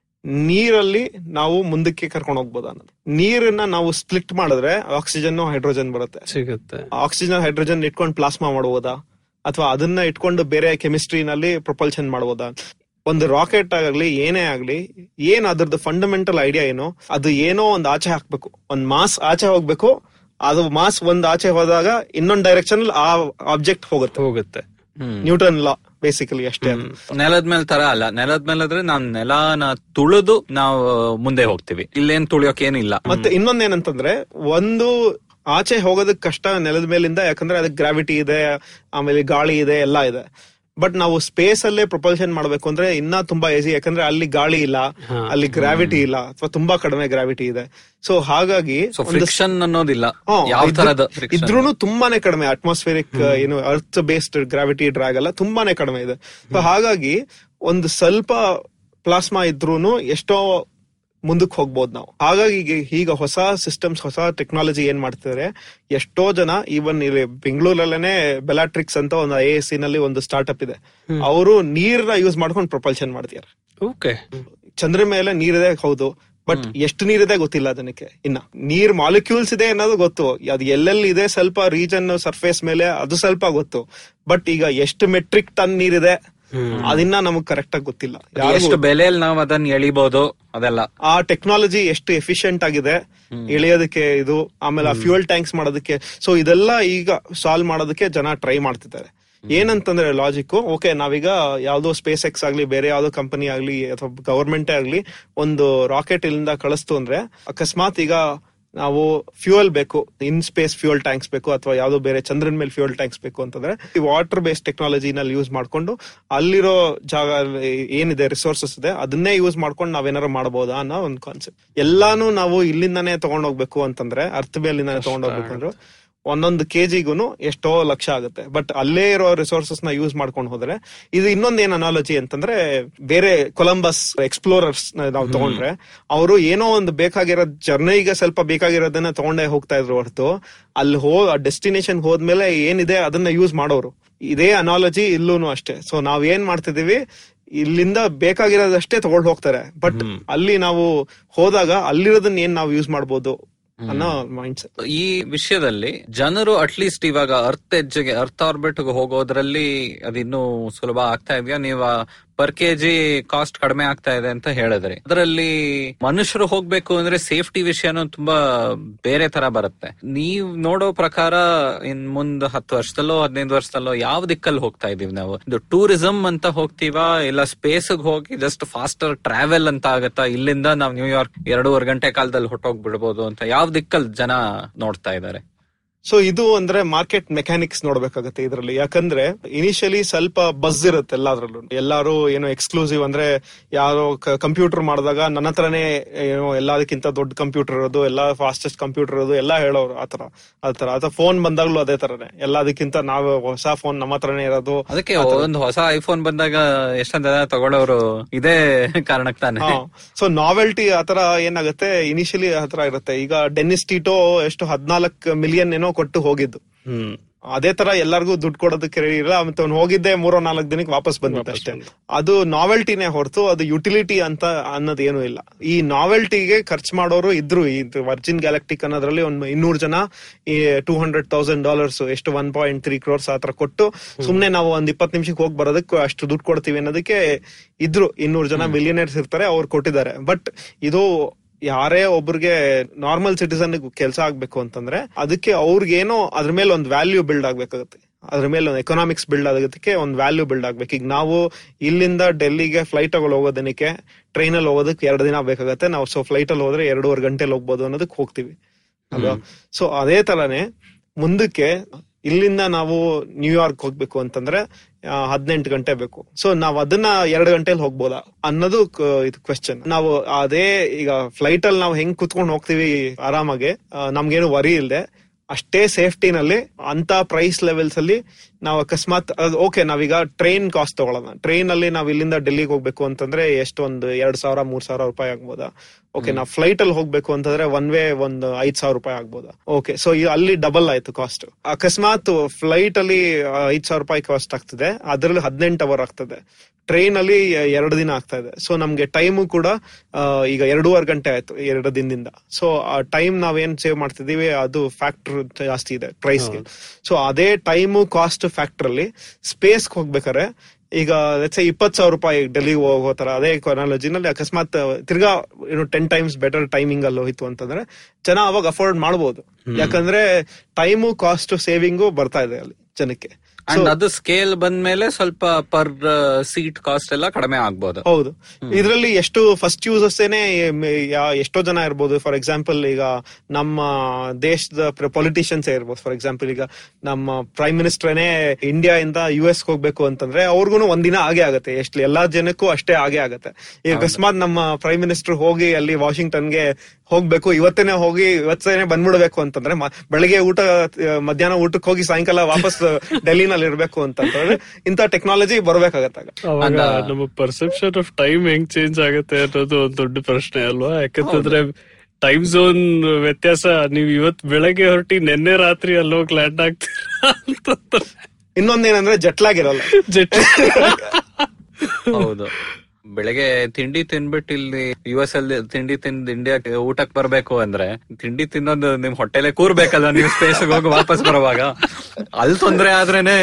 ನೀರಲ್ಲಿ ನಾವು ಮುಂದಕ್ಕೆ ಕರ್ಕೊಂಡು ಹೋಗ್ಬೋದು ಅನ್ನೋದು ನೀರನ್ನ ನಾವು ಸ್ಪ್ಲಿಟ್ ಮಾಡಿದ್ರೆ ಆಕ್ಸಿಜನ್ ಹೈಡ್ರೋಜನ್ ಬರುತ್ತೆ ಸಿಗುತ್ತೆ ಆಕ್ಸಿಜನ್ ಹೈಡ್ರೋಜನ್ ಇಟ್ಕೊಂಡು ಪ್ಲಾಸ್ಮಾ ಮಾಡಬಹುದಾ ಅಥವಾ ಅದನ್ನ ಇಟ್ಕೊಂಡು ಬೇರೆ ಕೆಮಿಸ್ಟ್ರಿನಲ್ಲಿ ಪ್ರೊಪಲ್ಷನ್ ಮಾಡಬಹುದಾ ಒಂದು ರಾಕೆಟ್ ಆಗಲಿ ಏನೇ ಆಗ್ಲಿ ಏನ್ ಅದ್ರದ್ದು ಫಂಡಮೆಂಟಲ್ ಐಡಿಯಾ ಏನು ಅದು ಏನೋ ಒಂದು ಆಚೆ ಹಾಕ್ಬೇಕು ಒಂದ್ ಮಾಸ್ ಆಚೆ ಹೋಗ್ಬೇಕು ಅದು ಮಾಸ್ ಒಂದ್ ಆಚೆ ಹೋದಾಗ ಇನ್ನೊಂದ್ ಡೈರೆಕ್ಷನ್ ಆ ಆಬ್ಜೆಕ್ಟ್ ಹೋಗುತ್ತೆ ಹೋಗುತ್ತೆ ನ್ಯೂಟನ್ ಲಾ ಬೇಸಿಕಲಿ ಅಷ್ಟೇ ಅದು. ನೆಲದ ಮೇಲೆ ತರ ಅಲ್ಲ ನೆಲದ ಮೇಲೆ ಆದ್ರೆ ನಾವ್ ನೆಲನ ತುಳಿದು ನಾವು ಮುಂದೆ ಹೋಗ್ತೀವಿ ಇಲ್ಲೇನ್ ತುಳಿಯೋಕ್ ಏನಿಲ್ಲ ಮತ್ತೆ ಇನ್ನೊಂದೇನಂತಂದ್ರೆ ಒಂದು ಆಚೆ ಹೋಗೋದಕ್ ಕಷ್ಟ ನೆಲದ ಮೇಲಿಂದ ಯಾಕಂದ್ರೆ ಅದಕ್ಕೆ ಗ್ರಾವಿಟಿ ಇದೆ ಆಮೇಲೆ ಗಾಳಿ ಇದೆ ಎಲ್ಲ ಇದೆ ಬಟ್ ನಾವು ಸ್ಪೇಸ್ ಅಲ್ಲೇ ಪ್ರೊಪಲ್ಷನ್ ಮಾಡ್ಬೇಕು ಅಂದ್ರೆ ಇನ್ನ ತುಂಬಾ ಈಸಿ ಯಾಕಂದ್ರೆ ಅಲ್ಲಿ ಗಾಳಿ ಇಲ್ಲ ಅಲ್ಲಿ ಗ್ರಾವಿಟಿ ಇಲ್ಲ ಅಥವಾ ತುಂಬಾ ಕಡಿಮೆ ಗ್ರಾವಿಟಿ ಇದೆ ಸೊ ಹಾಗಾಗಿ ಸೊ ಒಂದು ಫ್ರಿಕ್ಷನ್ ಅನ್ನೋದಿಲ್ಲ ಹ್ಮ್, ಯಾವ ಇದ್ರು- ತರದ friction? ಇದ್ರೂನು ತುಂಬಾನೇ ಕಡಿಮೆ ಅಟ್ಮಾಸ್ಫಿಯರಿಕ್ ಏನು ಅರ್ತ್ ಬೇಸ್ಡ್ ಗ್ರಾವಿಟಿ ಡ್ರಾಗ್ ಎಲ್ಲ ತುಂಬಾನೇ ಕಡಿಮೆ ಇದೆ ಸೊ ಹಾಗಾಗಿ ಒಂದು ಸ್ವಲ್ಪ ಪ್ಲಾಸ್ಮಾ ಇದ್ರೂನು ಎಷ್ಟೋ ಮುಂದಕ್ಕೆ ಹೋಗ್ಬೋದು ನಾವು ಹಾಗಾಗಿ ಈಗ ಈಗ ಹೊಸ ಸಿಸ್ಟಮ್ಸ್ ಹೊಸ ಟೆಕ್ನಾಲಜಿ ಏನ್ ಮಾಡ್ತಿದ್ದಾರೆ ಎಷ್ಟೋ ಜನ ಈವನ್ ಇಲ್ಲಿ ಬೆಂಗಳೂರಲ್ಲೇನೆ ಬೆಲಾಟ್ರಿಕ್ಸ್ ಅಂತ ಒಂದು ಐ ಎಸ್ ಸಿ ನಲ್ಲಿ ಒಂದು ಸ್ಟಾರ್ಟ್ಅಪ್ ಇದೆ ಅವರು ನೀರ್ನ ಯೂಸ್ ಮಾಡ್ಕೊಂಡು ಪ್ರೊಪಲ್ಷನ್ ಮಾಡ್ತಿದ್ದಾರೆ ಓಕೆ ಚಂದ್ರ ಮೇಲೆ ನೀರಿದೆ ಹೌದು ಬಟ್ ಎಷ್ಟು ನೀರಿದೆ ಗೊತ್ತಿಲ್ಲ ಅದಕ್ಕೆ ಇನ್ನ ನೀರ್ ಮಾಲಿಕ್ಯೂಲ್ಸ್ ಇದೆ ಅನ್ನೋದು ಗೊತ್ತು ಅದು ಎಲ್ಲೆಲ್ಲಿ ಇದೆ ಸ್ವಲ್ಪ ರೀಜನ್ ಸರ್ಫೇಸ್ ಮೇಲೆ ಅದು ಸ್ವಲ್ಪ ಗೊತ್ತು ಬಟ್ ಈಗ ಎಷ್ಟು ಮೆಟ್ರಿಕ್ ಟನ್ ನೀರಿದೆ ಅದಿನ್ನ ನಮಗ್ ಕರೆಕ್ಟ್ ಆಗಿ ಗೊತ್ತಿಲ್ಲ ಯಾರಿಗೂ ಎಷ್ಟು ಬೆಲೆಯಲ್ಲಿ ನಾವು ಅದನ್ನ ಎಳಿಬಹುದು ಅದೆಲ್ಲ ಆ ಟೆಕ್ನಾಲಜಿ ಎಷ್ಟು ಎಫಿಷಿಯಂಟ್ ಆಗಿದೆ ಇಳಿಯೋದಕ್ಕೆ ಇದು ಆಮೇಲೆ ಆ ಫ್ಯೂಯಲ್ ಟ್ಯಾಂಕ್ಸ್ ಮಾಡೋದಕ್ಕೆ ಸೊ ಇದೆಲ್ಲ ಈಗ ಸಾಲ್ವ್ ಮಾಡೋದಕ್ಕೆ ಜನ ಟ್ರೈ ಮಾಡ್ತಿದ್ದಾರೆ ಏನಂತಂದ್ರೆ ಲಾಜಿಕ್ ಓಕೆ ನಾವೀಗ ಯಾವ್ದೋ ಸ್ಪೇಸ್ ಎಕ್ಸ್ ಆಗ್ಲಿ ಬೇರೆ ಯಾವ್ದೋ ಕಂಪನಿ ಆಗ್ಲಿ ಅಥವಾ ಗವರ್ಮೆಂಟ್ ಆಗ್ಲಿ ಒಂದು ರಾಕೆಟ್ ಇಲ್ಲಿಂದ ಕಳಿಸ್ತು ಅಂದ್ರೆ ಅಕಸ್ಮಾತ್ ಈಗ ನಾವು ಫ್ಯೂಯಲ್ ಬೇಕು ಇನ್ ಸ್ಪೇಸ್ ಫ್ಯೂಯಲ್ ಟ್ಯಾಂಕ್ಸ್ ಬೇಕು ಅಥವಾ ಯಾವ್ದೋ ಬೇರೆ ಚಂದ್ರನ್ ಮೇಲೆ ಫ್ಯೂಯಲ್ ಟ್ಯಾಂಕ್ಸ್ ಬೇಕು ಅಂತಂದ್ರೆ ಈ ವಾಟರ್ ಬೇಸ್ಡ್ ಟೆಕ್ನಾಲಜಿನಲ್ಲಿ ಯೂಸ್ ಮಾಡ್ಕೊಂಡು ಅಲ್ಲಿರೋ ಜಾಗ ಏನಿದೆ ರಿಸೋರ್ಸಸ್ ಇದೆ ಅದನ್ನೇ ಯೂಸ್ ಮಾಡ್ಕೊಂಡು ನಾವೇನಾರು ಮಾಡಬಹುದಾ ಅನ್ನೋ ಒಂದು ಕಾನ್ಸೆಪ್ಟ್ ಎಲ್ಲಾನು ನಾವು ಇಲ್ಲಿಂದಾನೇ ತಗೊಂಡ್ ಹೋಗ್ಬೇಕು ಅಂತಂದ್ರೆ ಅರ್ಥ ಮೇಲಿಂದಾನೆ ತಗೊಂಡ್ ಹೋಗ್ಬೇಕು ಅಂದ್ರೆ ಒಂದೊಂದು ಕೆಜಿಗೂ ಎಷ್ಟೋ ಲಕ್ಷ ಆಗುತ್ತೆ ಬಟ್ ಅಲ್ಲೇ ಇರೋ ರಿಸೋರ್ಸಸ್ ನ ಯೂಸ್ ಮಾಡ್ಕೊಂಡು ಹೋದ್ರೆ ಇದು ಇನ್ನೊಂದ್ ಏನ್ ಅನಾಲಜಿ ಅಂತಂದ್ರೆ ಬೇರೆ ಕೊಲಂಬಸ್ ಎಕ್ಸ್ಪ್ಲೋರರ್ಸ್ ನಾವು ತಗೊಂಡ್ರೆ ಅವರು ಏನೋ ಒಂದು ಬೇಕಾಗಿರೋ ಜರ್ನಿಗೆ ಸ್ವಲ್ಪ ಬೇಕಾಗಿರೋದನ್ನ ತಗೊಂಡೇ ಹೋಗ್ತಾ ಇದ್ರು ಹೊರತು ಅಲ್ಲಿ ಹೋ ಡೆಸ್ಟಿನೇಷನ್ ಹೋದ್ಮೇಲೆ ಏನಿದೆ ಅದನ್ನ ಯೂಸ್ ಮಾಡೋರು ಇದೇ ಅನಾಲಜಿ ಇಲ್ಲೂನು ಅಷ್ಟೇ ಸೊ ನಾವ್ ಏನ್ ಮಾಡ್ತಿದೀವಿ ಇಲ್ಲಿಂದ ಬೇಕಾಗಿರೋದಷ್ಟೇ ತಗೊಂಡ್ ಹೋಗ್ತಾರೆ ಬಟ್ ಅಲ್ಲಿ ನಾವು ಹೋದಾಗ ಅಲ್ಲಿರೋದನ್ನ ಏನ್ ನಾವು ಯೂಸ್ ಮಾಡ್ಬೋದು ಅನ್ನೋ ಮೈಂಡ್ ಸೆಟ್ ಈ ವಿಷಯದಲ್ಲಿ ಜನರು ಅಟ್ಲೀಸ್ಟ್ ಇವಾಗ ಅರ್ತ್ ಎಜ್ಜೆಗೆ ಅರ್ತ್ ಆರ್ಬಿಟ್ ಹೋಗೋದ್ರಲ್ಲಿ ಅದಿನ್ನೂ ಸುಲಭ ಆಗ್ತಾ ಇದೆಯಾ ನೀವು ಪರ್ ಕೆಜಿ ಕಾಸ್ಟ್ ಕಡಿಮೆ ಆಗ್ತಾ ಇದೆ ಅಂತ ಹೇಳಿದ್ರಿ ಅದರಲ್ಲಿ ಮನುಷ್ಯರು ಹೋಗ್ಬೇಕು ಅಂದ್ರೆ ಸೇಫ್ಟಿ ವಿಷಯನೂ ತುಂಬಾ ಬೇರೆ ತರ ಬರುತ್ತೆ ನೀವ್ ನೋಡೋ ಪ್ರಕಾರ ಇನ್ ಮುಂದ್ ಹತ್ತು ವರ್ಷದಲ್ಲೋ ಹದಿನೈದು ವರ್ಷದಲ್ಲೋ ಯಾವ ದಿಕ್ಕಲ್ಲಿ ಹೋಗ್ತಾ ಇದೀವಿ ನಾವು ಇದು ಟೂರಿಸಂ ಅಂತ ಹೋಗ್ತೀವಾ ಇಲ್ಲ ಸ್ಪೇಸ್ ಹೋಗಿ ಜಸ್ಟ್ ಫಾಸ್ಟರ್ ಟ್ರಾವೆಲ್ ಅಂತ ಆಗತ್ತಾ ಇಲ್ಲಿಂದ ನಾವು ನ್ಯೂಯಾರ್ಕ್ ಎರಡೂವರೆ ಗಂಟೆ ಕಾಲದಲ್ಲಿ ಹೊಟ್ಟೋಗ್ ಬಿಡ್ಬೋದು ಅಂತ ಯಾವ ದಿಕ್ಕಲ್ಲಿ ಜನ ನೋಡ್ತಾ ಇದ್ದಾರೆ ಸೊ ಇದು ಅಂದ್ರೆ ಮಾರ್ಕೆಟ್ ಮೆಕ್ಯಾನಿಕ್ಸ್ ನೋಡ್ಬೇಕಾಗತ್ತೆ ಇದರಲ್ಲಿ ಯಾಕಂದ್ರೆ ಇನಿಷಿಯಲಿ ಸ್ವಲ್ಪ ಬಸ್ ಇರುತ್ತೆ ಎಲ್ಲಾದ್ರಲ್ಲೂ ಎಲ್ಲಾರು ಏನೋ ಎಕ್ಸ್ಕ್ಲೂಸಿವ್ ಅಂದ್ರೆ ಯಾರೋ ಕಂಪ್ಯೂಟರ್ ಮಾಡಿದಾಗ ನನ್ನ ಹತ್ರನೇ ಏನೋ ಎಲ್ಲದಕ್ಕಿಂತ ದೊಡ್ಡ ಕಂಪ್ಯೂಟರ್ ಇರೋದು ಎಲ್ಲಾ ಫಾಸ್ಟೆಸ್ಟ್ ಕಂಪ್ಯೂಟರ್ ಇರೋದು ಎಲ್ಲ ಹೇಳೋರು ಆತರ ಆತರ ಅಥವಾ ಫೋನ್ ಬಂದಾಗ್ಲೂ ಅದೇ ತರನೇ ಎಲ್ಲದಕ್ಕಿಂತ ನಾವು ಹೊಸ ಫೋನ್ ನಮ್ಮ ಹತ್ರನೇ ಇರೋದು ಅದಕ್ಕೆ ಒಂದು ಹೊಸ ಐಫೋನ್ ಬಂದಾಗ ಎಷ್ಟೊಂದ್ ಜನ ತಗೊಳ್ಳೋರು ಇದೇ ಕಾರಣಕ್ಕೆ ತಾನೆ ಸೊ ನಾವೆಲ್ಟಿ ಆತರ ಏನಾಗುತ್ತೆ ಇನಿಷಿಯಲಿ ಆತರ ಇರುತ್ತೆ ಈಗ ಡೆನ್ನಿಸ್ ಟೀಟೋ ಎಷ್ಟು ಹದ್ನಾಲ್ಕು ಮಿಲಿಯನ್ ಏನೋ ಕೊಟ್ಟು ಹೋಗಿದ್ದು ಹ್ಮ್ ಅದೇ ತರ ಎಲ್ಲರಿಗೂ ದುಡ್ಡು ಕೊಡೋದಕ್ಕೆ ರೆಡಿ ಇಲ್ಲ ಮತ್ತೆ ಅವ್ನು ಹೋಗಿದ್ದೆ ಮೂರೋ ನಾಲ್ಕು ದಿನಕ್ಕೆ ವಾಪಸ್ ಬಂದಿತ್ತು ಅಷ್ಟೇ ಅದು ನಾವೆಲ್ಟಿನೇ ಹೊರತು ಅದು ಯುಟಿಲಿಟಿ ಅಂತ ಅನ್ನೋದು ಏನು ಇಲ್ಲ ಈ ನಾವೆಲ್ಟಿಗೆ ಖರ್ಚು ಮಾಡೋರು ಇದ್ರು ಈ ವರ್ಜಿನ್ ಗ್ಯಾಲಕ್ಟಿಕ್ ಅನ್ನೋದ್ರಲ್ಲಿ ಒಂದು ಇನ್ನೂರು ಜನ ಈ ಟೂ ಹಂಡ್ರೆಡ್ ತೌಸಂಡ್ ಡಾಲರ್ಸ್ ಎಷ್ಟು ಒನ್ ಪಾಯಿಂಟ್ ತ್ರೀ ಕ್ರೋರ್ಸ್ ಆತರ ಕೊಟ್ಟು ಸುಮ್ನೆ ನಾವು ಒಂದ್ ಇಪ್ಪತ್ತು ನಿಮಿಷಕ್ಕೆ ಹೋಗಿ ಬರೋದಕ್ಕೆ ಅಷ್ಟು ದುಡ್ಡು ಕೊಡ್ತೀವಿ ಅನ್ನೋದಕ್ಕೆ ಇದ್ರು ಇನ್ನೂರು ಜನ ಮಿಲಿಯನೇರ್ಸ್ ಇರ್ತಾರೆ ಅವ್ರು ಕೊಟ್ಟಿದ್ದಾರೆ ಬಟ್ ಇದು ಯಾರೇ ಒಬ್ರಿಗೆ ನಾರ್ಮಲ್ ಸಿಟಿಸನ್ ಕೆಲಸ ಆಗ್ಬೇಕು ಅಂತಂದ್ರೆ ಅದಕ್ಕೆ ಅವ್ರಿಗೇನೋ ಅದ್ರ ಮೇಲೆ ಒಂದು ವ್ಯಾಲ್ಯೂ ಬಿಲ್ಡ್ ಆಗ್ಬೇಕಾಗುತ್ತೆ ಅದ್ರ ಮೇಲೆ ಒಂದು ಎಕನಾಮಿಕ್ಸ್ ಬಿಲ್ಡ್ ಆಗೋದಕ್ಕೆ ಒಂದು ವ್ಯಾಲ್ಯೂ ಬಿಲ್ಡ್ ಆಗ್ಬೇಕು ಈಗ ನಾವು ಇಲ್ಲಿಂದ ಡೆಲ್ಲಿಗೆ ಫ್ಲೈಟ್ ತಗೊಳ್ಳೋ ಹೋಗೋದಕ್ಕೆ ಟ್ರೈನ್ ಅಲ್ಲಿ ಹೋಗೋದಕ್ಕೆ ಎರಡು ದಿನ ಬೇಕಾಗತ್ತೆ ನಾವು ಸೊ ಫ್ಲೈಟ್ ಅಲ್ಲಿ ಹೋದ್ರೆ ಎರಡೂವರೆ ಗಂಟೆಲಿ ಹೋಗ್ಬೋದು ಅನ್ನೋದಕ್ಕೆ ಹೋಗ್ತೀವಿ ಅಲ್ವಾ ಸೊ ಅದೇ ತರನೇ ಮುಂದಕ್ಕೆ ಇಲ್ಲಿಂದ ನಾವು ನ್ಯೂಯಾರ್ಕ್ ಹೋಗ್ಬೇಕು ಅಂತಂದ್ರೆ ಹದಿನೆಂಟು ಗಂಟೆ ಬೇಕು ಸೊ ನಾವ್ ಅದನ್ನ ಎರಡು ಗಂಟೆಲಿ ಹೋಗ್ಬೋದಾ ಅನ್ನೋದು ಕ- ಇದು ಕ್ವೆಶ್ಚನ್ ನಾವು ಅದೇ ಈಗ ಫ್ಲೈಟ್ ಅಲ್ಲಿ ನಾವು ಹೆಂಗ್ ಕುತ್ಕೊಂಡು ಹೋಗ್ತೀವಿ ಆರಾಮಾಗಿ ಆ, ನಮ್ಗೇನು ವರಿ ಇಲ್ದೆ ಅಷ್ಟೇ ಸೇಫ್ಟಿನಲ್ಲಿ ಅಂತ ಪ್ರೈಸ್ ಲೆವೆಲ್ಸ್ ಅಲ್ಲಿ ನಾವು ಅಕಸ್ಮಾತ್ ಓಕೆ ನಾವೀಗ ಟ್ರೈನ್ ಕಾಸ್ಟ್ ತಗೊಳ್ಳೋಣ ಟ್ರೈನ್ ಅಲ್ಲಿ ನಾವ್ ಇಲ್ಲಿಂದ ಡೆಲ್ಲಿಗೆ ಹೋಗ್ಬೇಕು ಅಂತಂದ್ರೆ ಎಷ್ಟೊಂದು ಎರಡ್ ಸಾವಿರ ಮೂರ್ ಸಾವಿರ ರೂಪಾಯಿ ಆಗ್ಬೋದಾ ಓಕೆ ನಾವು ಫ್ಲೈಟ್ ಅಲ್ಲಿ ಹೋಗ್ಬೇಕು ಅಂತಂದ್ರೆ ಒನ್ ವೇ ಒಂದು ಐದ್ ಸಾವಿರ ರೂಪಾಯಿ ಆಗ್ಬೋದಾ ಓಕೆ ಸೊ ಅಲ್ಲಿ ಡಬಲ್ ಆಯ್ತು ಕಾಸ್ಟ್ ಅಕಸ್ಮಾತ್ ಫ್ಲೈಟ್ ಅಲ್ಲಿ ಆ, ಐದ್ ಸಾವಿರ ರೂಪಾಯಿ ಕಾಸ್ಟ್ ಆಗ್ತದೆ ಅದ್ರಲ್ಲಿ ಹದಿನೆಂಟು ಅವರ್ ಆಗ್ತದೆ ಟ್ರೈನ್ ಅಲ್ಲಿ ಎರಡು ದಿನ ಆಗ್ತಾ ಇದೆ ಸೊ ನಮ್ಗೆ ಟೈಮು ಕೂಡ ಆ, ಈಗ ಎರಡೂವರೆ ಗಂಟೆ ಆಯ್ತು ಎರಡು ದಿನದಿಂದ ಸೊ ಆ ಟೈಮ್ ನಾವೇನ್ ಸೇವ್ ಮಾಡ್ತಿದೀವಿ ಅದು ಫ್ಯಾಕ್ಟರ್ ಜಾಸ್ತಿ ಇದೆ ಪ್ರೈಸ್ಗೆ ಸೊ ಅದೇ ಟೈಮು ಕಾಸ್ಟ್ ಫ್ಯಾಕ್ಟರ್ ಅಲ್ಲಿ ಸ್ಪೇಸ್ ಹೋಗ್ಬೇಕಾರೆ ಈಗ ಲೆಟ್ಸ್ ಇಪ್ಪತ್ ಸಾವಿರ ರೂಪಾಯಿ ಡೆಲ್ಲಿಗೆ ಹೋಗೋ ತರ ಅದೇ ಕೊನಾಲಜಿನಲ್ಲಿ ಅಕಸ್ಮಾತ್ ತಿರ್ಗಾ ಏನು ಟೆನ್ ಟೈಮ್ಸ್ ಬೆಟರ್ ಟೈಮಿಂಗ್ ಅಲ್ಲಿ ಹೋಯ್ತು ಅಂತಂದ್ರೆ ಜನ ಅವಾಗ ಅಫೋರ್ಡ್ ಮಾಡ್ಬೋದು ಯಾಕಂದ್ರೆ ಟೈಮು ಕಾಸ್ಟ್ ಸೇವಿಂಗು ಬರ್ತಾ ಇದೆ ಅಲ್ಲಿ ಜನಕ್ಕೆ ಅಂಡ್ ಅದು ಸ್ಕೇಲ್ ಬಂದ್ಮೇಲೆ ಸ್ವಲ್ಪ ಪರ್ ಸೀಟ್ ಕಾಸ್ಟ್ ಎಲ್ಲ ಕಡಿಮೆ ಆಗ್ಬೋದು ಹೌದು ಇದರಲ್ಲಿ ಎಷ್ಟು ಫಸ್ಟ್ ಯೂಸರ್ಸ್ ಏನೇ ಯಾ- ಎಷ್ಟೋ ಜನ ಇರ್ಬೋದು ಫಾರ್ ಎಕ್ಸಾಂಪಲ್ ಈಗ ನಮ್ಮ ದೇಶದ ಪೊಲಿಟಿಷಿಯನ್ಸ್ ಇರ್ಬೋದು ಫಾರ್ ಎಕ್ಸಾಂಪಲ್ ಈಗ ನಮ್ಮ ಪ್ರೈಮ್ ಮಿನಿಸ್ಟರ್ನೇ ಇಂಡಿಯಾ ಇಂದ ಯು ಎಸ್ ಹೋಗ್ಬೇಕು ಅಂತಂದ್ರೆ ಅವ್ರಿಗೂ ಒಂದಿನ ಆಗೇ ಆಗುತ್ತೆ ಎಷ್ಟು ಎಲ್ಲಾ ಜನಕ್ಕೂ ಅಷ್ಟೇ ಆಗೇ ಆಗುತ್ತೆ ಈಗ ಅಕಸ್ಮಾತ್ ನಮ್ಮ ಪ್ರೈಮ್ ಮಿನಿಸ್ಟರ್ ಹೋಗಿ ಅಲ್ಲಿ ವಾಷಿಂಗ್ಟನ್ಗೆ ಹೋಗ್ಬೇಕು ಇವತ್ತೇನೆ ಹೋಗಿ ಇವತ್ತೇನೆ ಬಂದ್ಬಿಡ್ಬೇಕು ಅಂತಂದ್ರೆ ಮ- ಬೆಳಗ್ಗೆ ಊಟ ಆ, ಮಧ್ಯಾಹ್ನ ಊಟಕ್ಕೆ ಹೋಗಿ ಸಾಯಂಕಾಲ ವಾಪಸ್ ಡೆಲ್ಲಿನಲ್ಲಿ ಇರ್ಬೇಕು ಅಂತಂದ್ರೆ ಇಂಥ ಟೆಕ್ನಾಲಜಿ ಬರ್ಬೇಕಾಗತ್ತಾಗ ಅವಾಗ ಅಂದ- ನಮ್ಮ ಪರ್ಸೆಪ್ಷನ್ ಆಫ್ ಟೈಮ್ ಹೆಂಗ್ ಚೇಂಜ್ ಆಗುತ್ತೆ ಅನ್ನೋದು ಒಂದು ದೊಡ್ಡ ಪ್ರಶ್ನೆ ಅಲ್ವಾ ಯಾಕಂತಂದ್ರೆ ಟೈಮ್ ಝೋನ್ ವ್ಯತ್ಯಾಸ ನೀವ್ ಇವತ್ ಬೆಳಗ್ಗೆ ಹೊರಟಿ ನಿನ್ನೆ ರಾತ್ರಿ ಅಲ್ಲೋಗ್ ಲ್ಯಾಂಡ್ ಆಗ್ತೀರಾ ಅಂತಂದ್ರೆ ಇನ್ನೊಂದೇನಂದ್ರೆ ಜಟ್ಲಾಗ್ ಇರಲ್ಲ ಜೆಟ್ ಹೌದು ಬೆಳಗ್ಗೆ ತಿಂಡಿ ತಿನ್ಬಿಟ್ಟು ಇಲ್ಲಿ ಯು ಎಸ್ ಅಲ್ಲಿ ತಿಂಡಿ ತಿಂದ್ ಇಂಡಿಯಾಕ್ಕೆ ಊಟಕ್ ಬರ್ಬೇಕು ಅಂದ್ರೆ ತಿಂಡಿ ತಿನ್ನೋದು ನಿಮ್ ಹೊಟ್ಟೆಲೆ ಕೂರ್ಬೇಕಲ್ಲ ನೀವು ಸ್ಪೇಸ್ ಹೋಗಿ ವಾಪಸ್ ಬರುವಾಗ ಅಲ್ಲಿ ತೊಂದ್ರೆ ಆದ್ರೇನೆ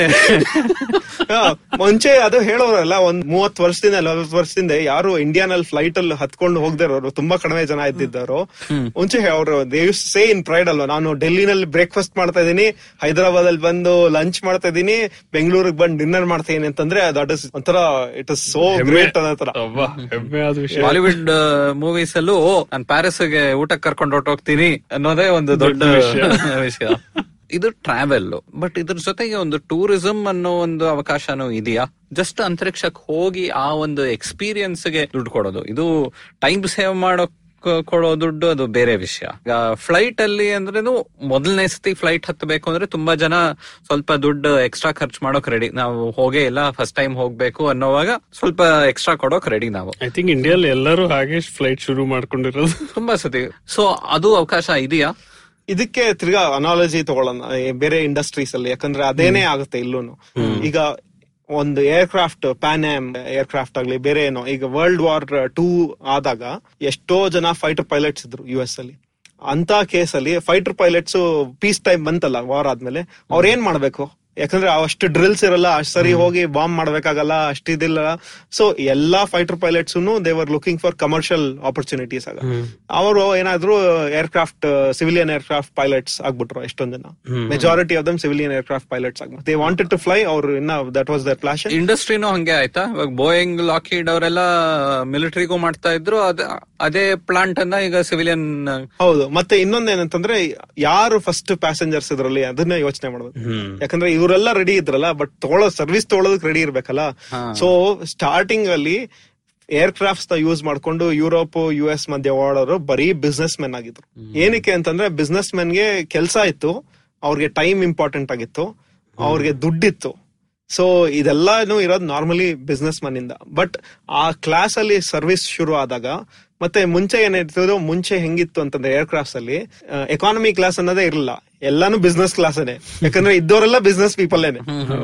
ಹಾ, ಮುಂಚೆ ಅದು ಹೇಳೋರಲ್ಲ ಒಂದ್ ಮೂವತ್ ವರ್ಷದಿಂದ ನಲವತ್ತು ವರ್ಷದಿಂದ ಯಾರು ಇಂಡಿಯಾನಲ್ಲಿ ಫ್ಲೈಟ್ ಅಲ್ಲಿ ಹತ್ಕೊಂಡು ಹೋಗ್ದಿರೋರು ತುಂಬಾ ಕಡಿಮೆ ಜನ ಇದ್ದಿದ್ದವರು ಮುಂಚೆ ಅವರು ದೇವ್ ಸೇ ಇನ್ ಪ್ರೈಡ್ ಅಲ್ವಾ ನಾನು ಡೆಲ್ಲಿನಲ್ಲಿ ಬ್ರೇಕ್ಫಾಸ್ಟ್ ಮಾಡ್ತಾ ಇದೀನಿ ಹೈದರಾಬಾದ್ ಅಲ್ಲಿ ಬಂದು ಲಂಚ್ ಮಾಡ್ತಾ ಇದೀನಿ ಬೆಂಗಳೂರಿಗೆ ಬಂದು ಡಿನ್ನರ್ ಮಾಡ್ತಾ ಇದೀನಿ ಅಂತಂದ್ರೆ ದಟ್ ಇಸ್ ಒಂಥರ ಇಟ್ ಇಸ್ ಸೋ ಗ್ರೇಟ್ ಅನ್ನೋ ತರ ಅವ್ವ ಹೆಮ್ಮೆ ಆದ ವಿಷಯ ಬಾಲಿವುಡ್ ಮೂವೀಸ್ ಅಲ್ಲೂ ಓ ನಾನ್ ಪ್ಯಾರಿಸ್ ಗೆ ಊಟಕ್ಕೆ ಕರ್ಕೊಂಡು ಹೊರಟೋಗ್ತೀನಿ ಅನ್ನೋದೇ ಒಂದು ದೊಡ್ಡ ವಿಷಯ ಇದು ಟ್ರಾವೆಲ್ ಬಟ್ ಇದ್ರ ಜೊತೆಗೆ ಒಂದು ಟೂರಿಸಂ ಅನ್ನೋ ಒಂದು ಅವಕಾಶನೂ ಇದೆಯಾ ಜಸ್ಟ್ ಅಂತರಿಕ್ಷಕ್ಕೆ ಹೋಗಿ ಆ ಒಂದು ಎಕ್ಸ್ಪೀರಿಯನ್ಸ್ ಗೆ ದುಡ್ಡು ಕೊಡೋದು ಇದು ಟೈಮ್ ಸೇವ್ ಮಾಡೋ ಕೊಡೋ ದುಡ್ಡು ಅದು ಬೇರೆ ವಿಷಯ ಈಗ ಫ್ಲೈಟ್ ಅಲ್ಲಿ ಅಂದ್ರೇನು ಮೊದಲನೇ ಸತಿ ಫ್ಲೈಟ್ ಹತ್ತಬೇಕು ಅಂದ್ರೆ ತುಂಬಾ ಜನ ಸ್ವಲ್ಪ ದುಡ್ಡು ಎಕ್ಸ್ಟ್ರಾ ಖರ್ಚು ಮಾಡೋಕ್ ರೆಡಿ ನಾವು ಹೋಗೇ ಇಲ್ಲ ಫಸ್ಟ್ ಟೈಮ್ ಹೋಗ್ಬೇಕು ಅನ್ನೋವಾಗ ಸ್ವಲ್ಪ ಎಕ್ಸ್ಟ್ರಾ ಕೊಡೋಕ್ ರೆಡಿ ನಾವು ಐ ಥಿಂಕ್ ಇಂಡಿಯಲ್ಲಿ ಎಲ್ಲರೂ ಹಾಗೆ ಫ್ಲೈಟ್ ಶುರು ಮಾಡ್ಕೊಂಡಿರೋದು ತುಂಬಾ ಸತಿ ಸೊ ಅದು ಅವಕಾಶ ಇದೆಯಾ ಇದಕ್ಕೆ ತಿರ್ಗಾ ಅನಾಲಜಿ ತಗೊಳ್ಳೋಣ ಈ ಬೇರೆ ಇಂಡಸ್ಟ್ರೀಸ್ ಅಲ್ಲಿ ಯಾಕಂದ್ರೆ ಅದೇನೇ ಆಗುತ್ತೆ ಇಲ್ಲೂನು ಈಗ ಒಂದು aircraft Pan Am aircraft ಆಗ್ಲಿ ಬೇರೆ ಏನೋ ಈಗ ವರ್ಲ್ಡ್ ವಾರ್ ಟೂ ಆದಾಗ ಎಷ್ಟೋ ಜನ ಫೈಟರ್ ಪೈಲಟ್ಸ್ ಇದ್ರು ಯು ಎಸ್ ಅಲ್ಲಿ ಅಂತ ಕೇಸಲ್ಲಿ ಫೈಟರ್ ಪೈಲಟ್ಸ್ ಪೀಸ್ ಟೈಮ್ ಬಂತಲ್ಲ ವಾರ್ ಆದ್ಮೇಲೆ ಅವ್ರ ಏನ್ ಮಾಡ್ಬೇಕು ಯಾಕಂದ್ರೆ ಅಷ್ಟು ಡ್ರಿಲ್ಸ್ ಇರಲ್ಲ ಅಷ್ಟ್ ಸರಿ ಹೋಗಿ ಬಾಂಬ್ ಮಾಡ್ಬೇಕಾಗಲ್ಲ ಅಷ್ಟಿದಿಲ್ಲ ಸೊ ಎಲ್ಲಾ fighter pilots they were looking for commercial opportunities ಆಗ ಅವರು ಏನಾದ್ರು ಏರ್ಕ್ರಾಫ್ಟ್ ಸಿವಿಲಿಯನ್ ಏರ್ಕ್ರಾಫ್ಟ್ ಪೈಲಟ್ಸ್ ಆಗ್ಬಿಟ್ರು ಎಷ್ಟೊಂದ್ ಜನ majority of them civilian aircraft pilots ಆಗ್ಬಿಟ್ಟು ದೇ ವಾಂಟೆಡ್ ಟು ಫ್ಲೈ ಅವ್ರು ಇನ್ನ ದಟ್ ವಾಸ್ ದರ್ ಪ್ಲಾಶನ್ ಇಂಡಸ್ಟ್ರಿನೂ ಹಂಗೆ ಆಯ್ತಾ ಇವಾಗ ಬೋಯಿಂಗ್ ಲಾಕಿಡ್ ಅವರೆಲ್ಲ ಮಿಲಿಟರಿಗೂ ಮಾಡ್ತಾ ಇದ್ರು ಅದ ಅದೇ ಪ್ಲಾಂಟ್ ಅನ್ನ ಈಗ ಸಿವಿಲಿಯನ್ ಹೌದು ಮತ್ತೆ ಇನ್ನೊಂದೇನಂತಂದ್ರೆ ಯಾರು ಫಸ್ಟ್ ಪ್ಯಾಸೆಂಜರ್ಸ್ ಇದ್ರಲ್ಲಿ ಅದನ್ನ ಯೋಚನೆ ಮಾಡ್ಬೇಕು ಯಾಕಂದ್ರೆ ಇವರೆಲ್ಲ ರೆಡಿ ಇದ್ರಲ್ಲ ಬಟ್ ತಗೊಳ್ಳೋ ಸರ್ವಿಸ್ ತಗೊಳ್ಳೋದಕ್ ರೆಡಿ ಇರ್ಬೇಕಲ್ಲ ಸೊ ಸ್ಟಾರ್ಟಿಂಗ್ ಅಲ್ಲಿ ಏರ್ ಕ್ರಾಫ್ಟ್ಸ್ ನ ಯೂಸ್ ಮಾಡ್ಕೊಂಡು ಯುರೋಪ್ ಯು ಎಸ್ ಮಧ್ಯೆ ಓಡೋರು ಬರೀ ಬಿಸ್ನೆಸ್ ಮೆನ್ ಆಗಿದ್ರು ಏನಕ್ಕೆ ಅಂತಂದ್ರೆ ಬಿಸ್ನೆಸ್ ಗೆ ಕೆಲಸ ಇತ್ತು ಅವ್ರಿಗೆ ಟೈಮ್ ಇಂಪಾರ್ಟೆಂಟ್ ಆಗಿತ್ತು ಅವ್ರಿಗೆ ದುಡ್ಡಿತ್ತು ಸೊ ಇದೆಲ್ಲಾನು ಇರೋದು ನಾರ್ಮಲಿ ಬಿಸ್ನೆಸ್ ಮನ್ ಇಂದ ಬಟ್ ಆ ಕ್ಲಾಸ್ ಅಲ್ಲಿ ಸರ್ವಿಸ್ ಶುರು ಆದಾಗ ಮತ್ತೆ ಮುಂಚೆ ಏನಿತ್ತು ಮುಂಚೆ ಹೆಂಗಿತ್ತು ಅಂತಂದ್ರೆ ಏರ್ ಕ್ರಾಫ್ಟ್ಸ್ ಅಲ್ಲಿ ಎಕಾನಮಿ ಕ್ಲಾಸ್ ಅನ್ನೋದೇ ಇರಲಿಲ್ಲ ಎಲ್ಲಾನು ಬಿಸ್ನೆಸ್ ಕ್ಲಾಸನೇ ಯಾಕಂದ್ರೆ ಇದ್ದವರೆಲ್ಲ ಬಿಸ್ನೆಸ್ ಪೀಪಲ್ ಏನೆ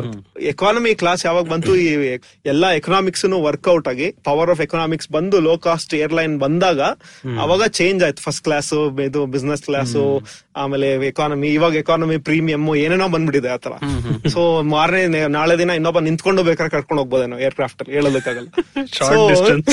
ಎಕಾನಮಿ ಕ್ಲಾಸ್ ಯಾವಾಗ ಬಂತು ಈ ಎಲ್ಲಾ ಎಕನಾಮಿಕ್ಸ್ ವರ್ಕ್ಔಟ್ ಆಗಿ ಪವರ್ ಆಫ್ ಎಕನಾಮಿಕ್ಸ್ ಬಂದು ಲೋ ಕಾಸ್ಟ್ ಏರ್ಲೈನ್ ಬಂದಾಗ ಅವಾಗ ಚೇಂಜ್ ಆಯ್ತು ಫಸ್ಟ್ ಕ್ಲಾಸ್ ಇದು ಬಿಸ್ನೆಸ್ ಕ್ಲಾಸ್ ಆಮೇಲೆ ಎಕಾನಮಿ ಇವಾಗ ಎಕಾನಮಿ ಪ್ರೀಮಿಯಂ ಏನೇನೋ ಬಂದ್ಬಿಟ್ಟಿದೆ ಆತರ ಸೊ ಮಾರನೇ ನಾಳೆ ದಿನ ಇನ್ನೊಬ್ಬ ನಿಂತ್ಕೊಂಡು ಬೇಕಾದ್ರೆ ಕರ್ಕೊಂಡು ಹೋಗ್ಬೋದೇನೋ ಏರ್ ಕ್ರಾಫ್ಟ್ ಅಲ್ಲಿ ಹೇಳೋದಕ್ಕಾಗಲ್ಲ Short distance.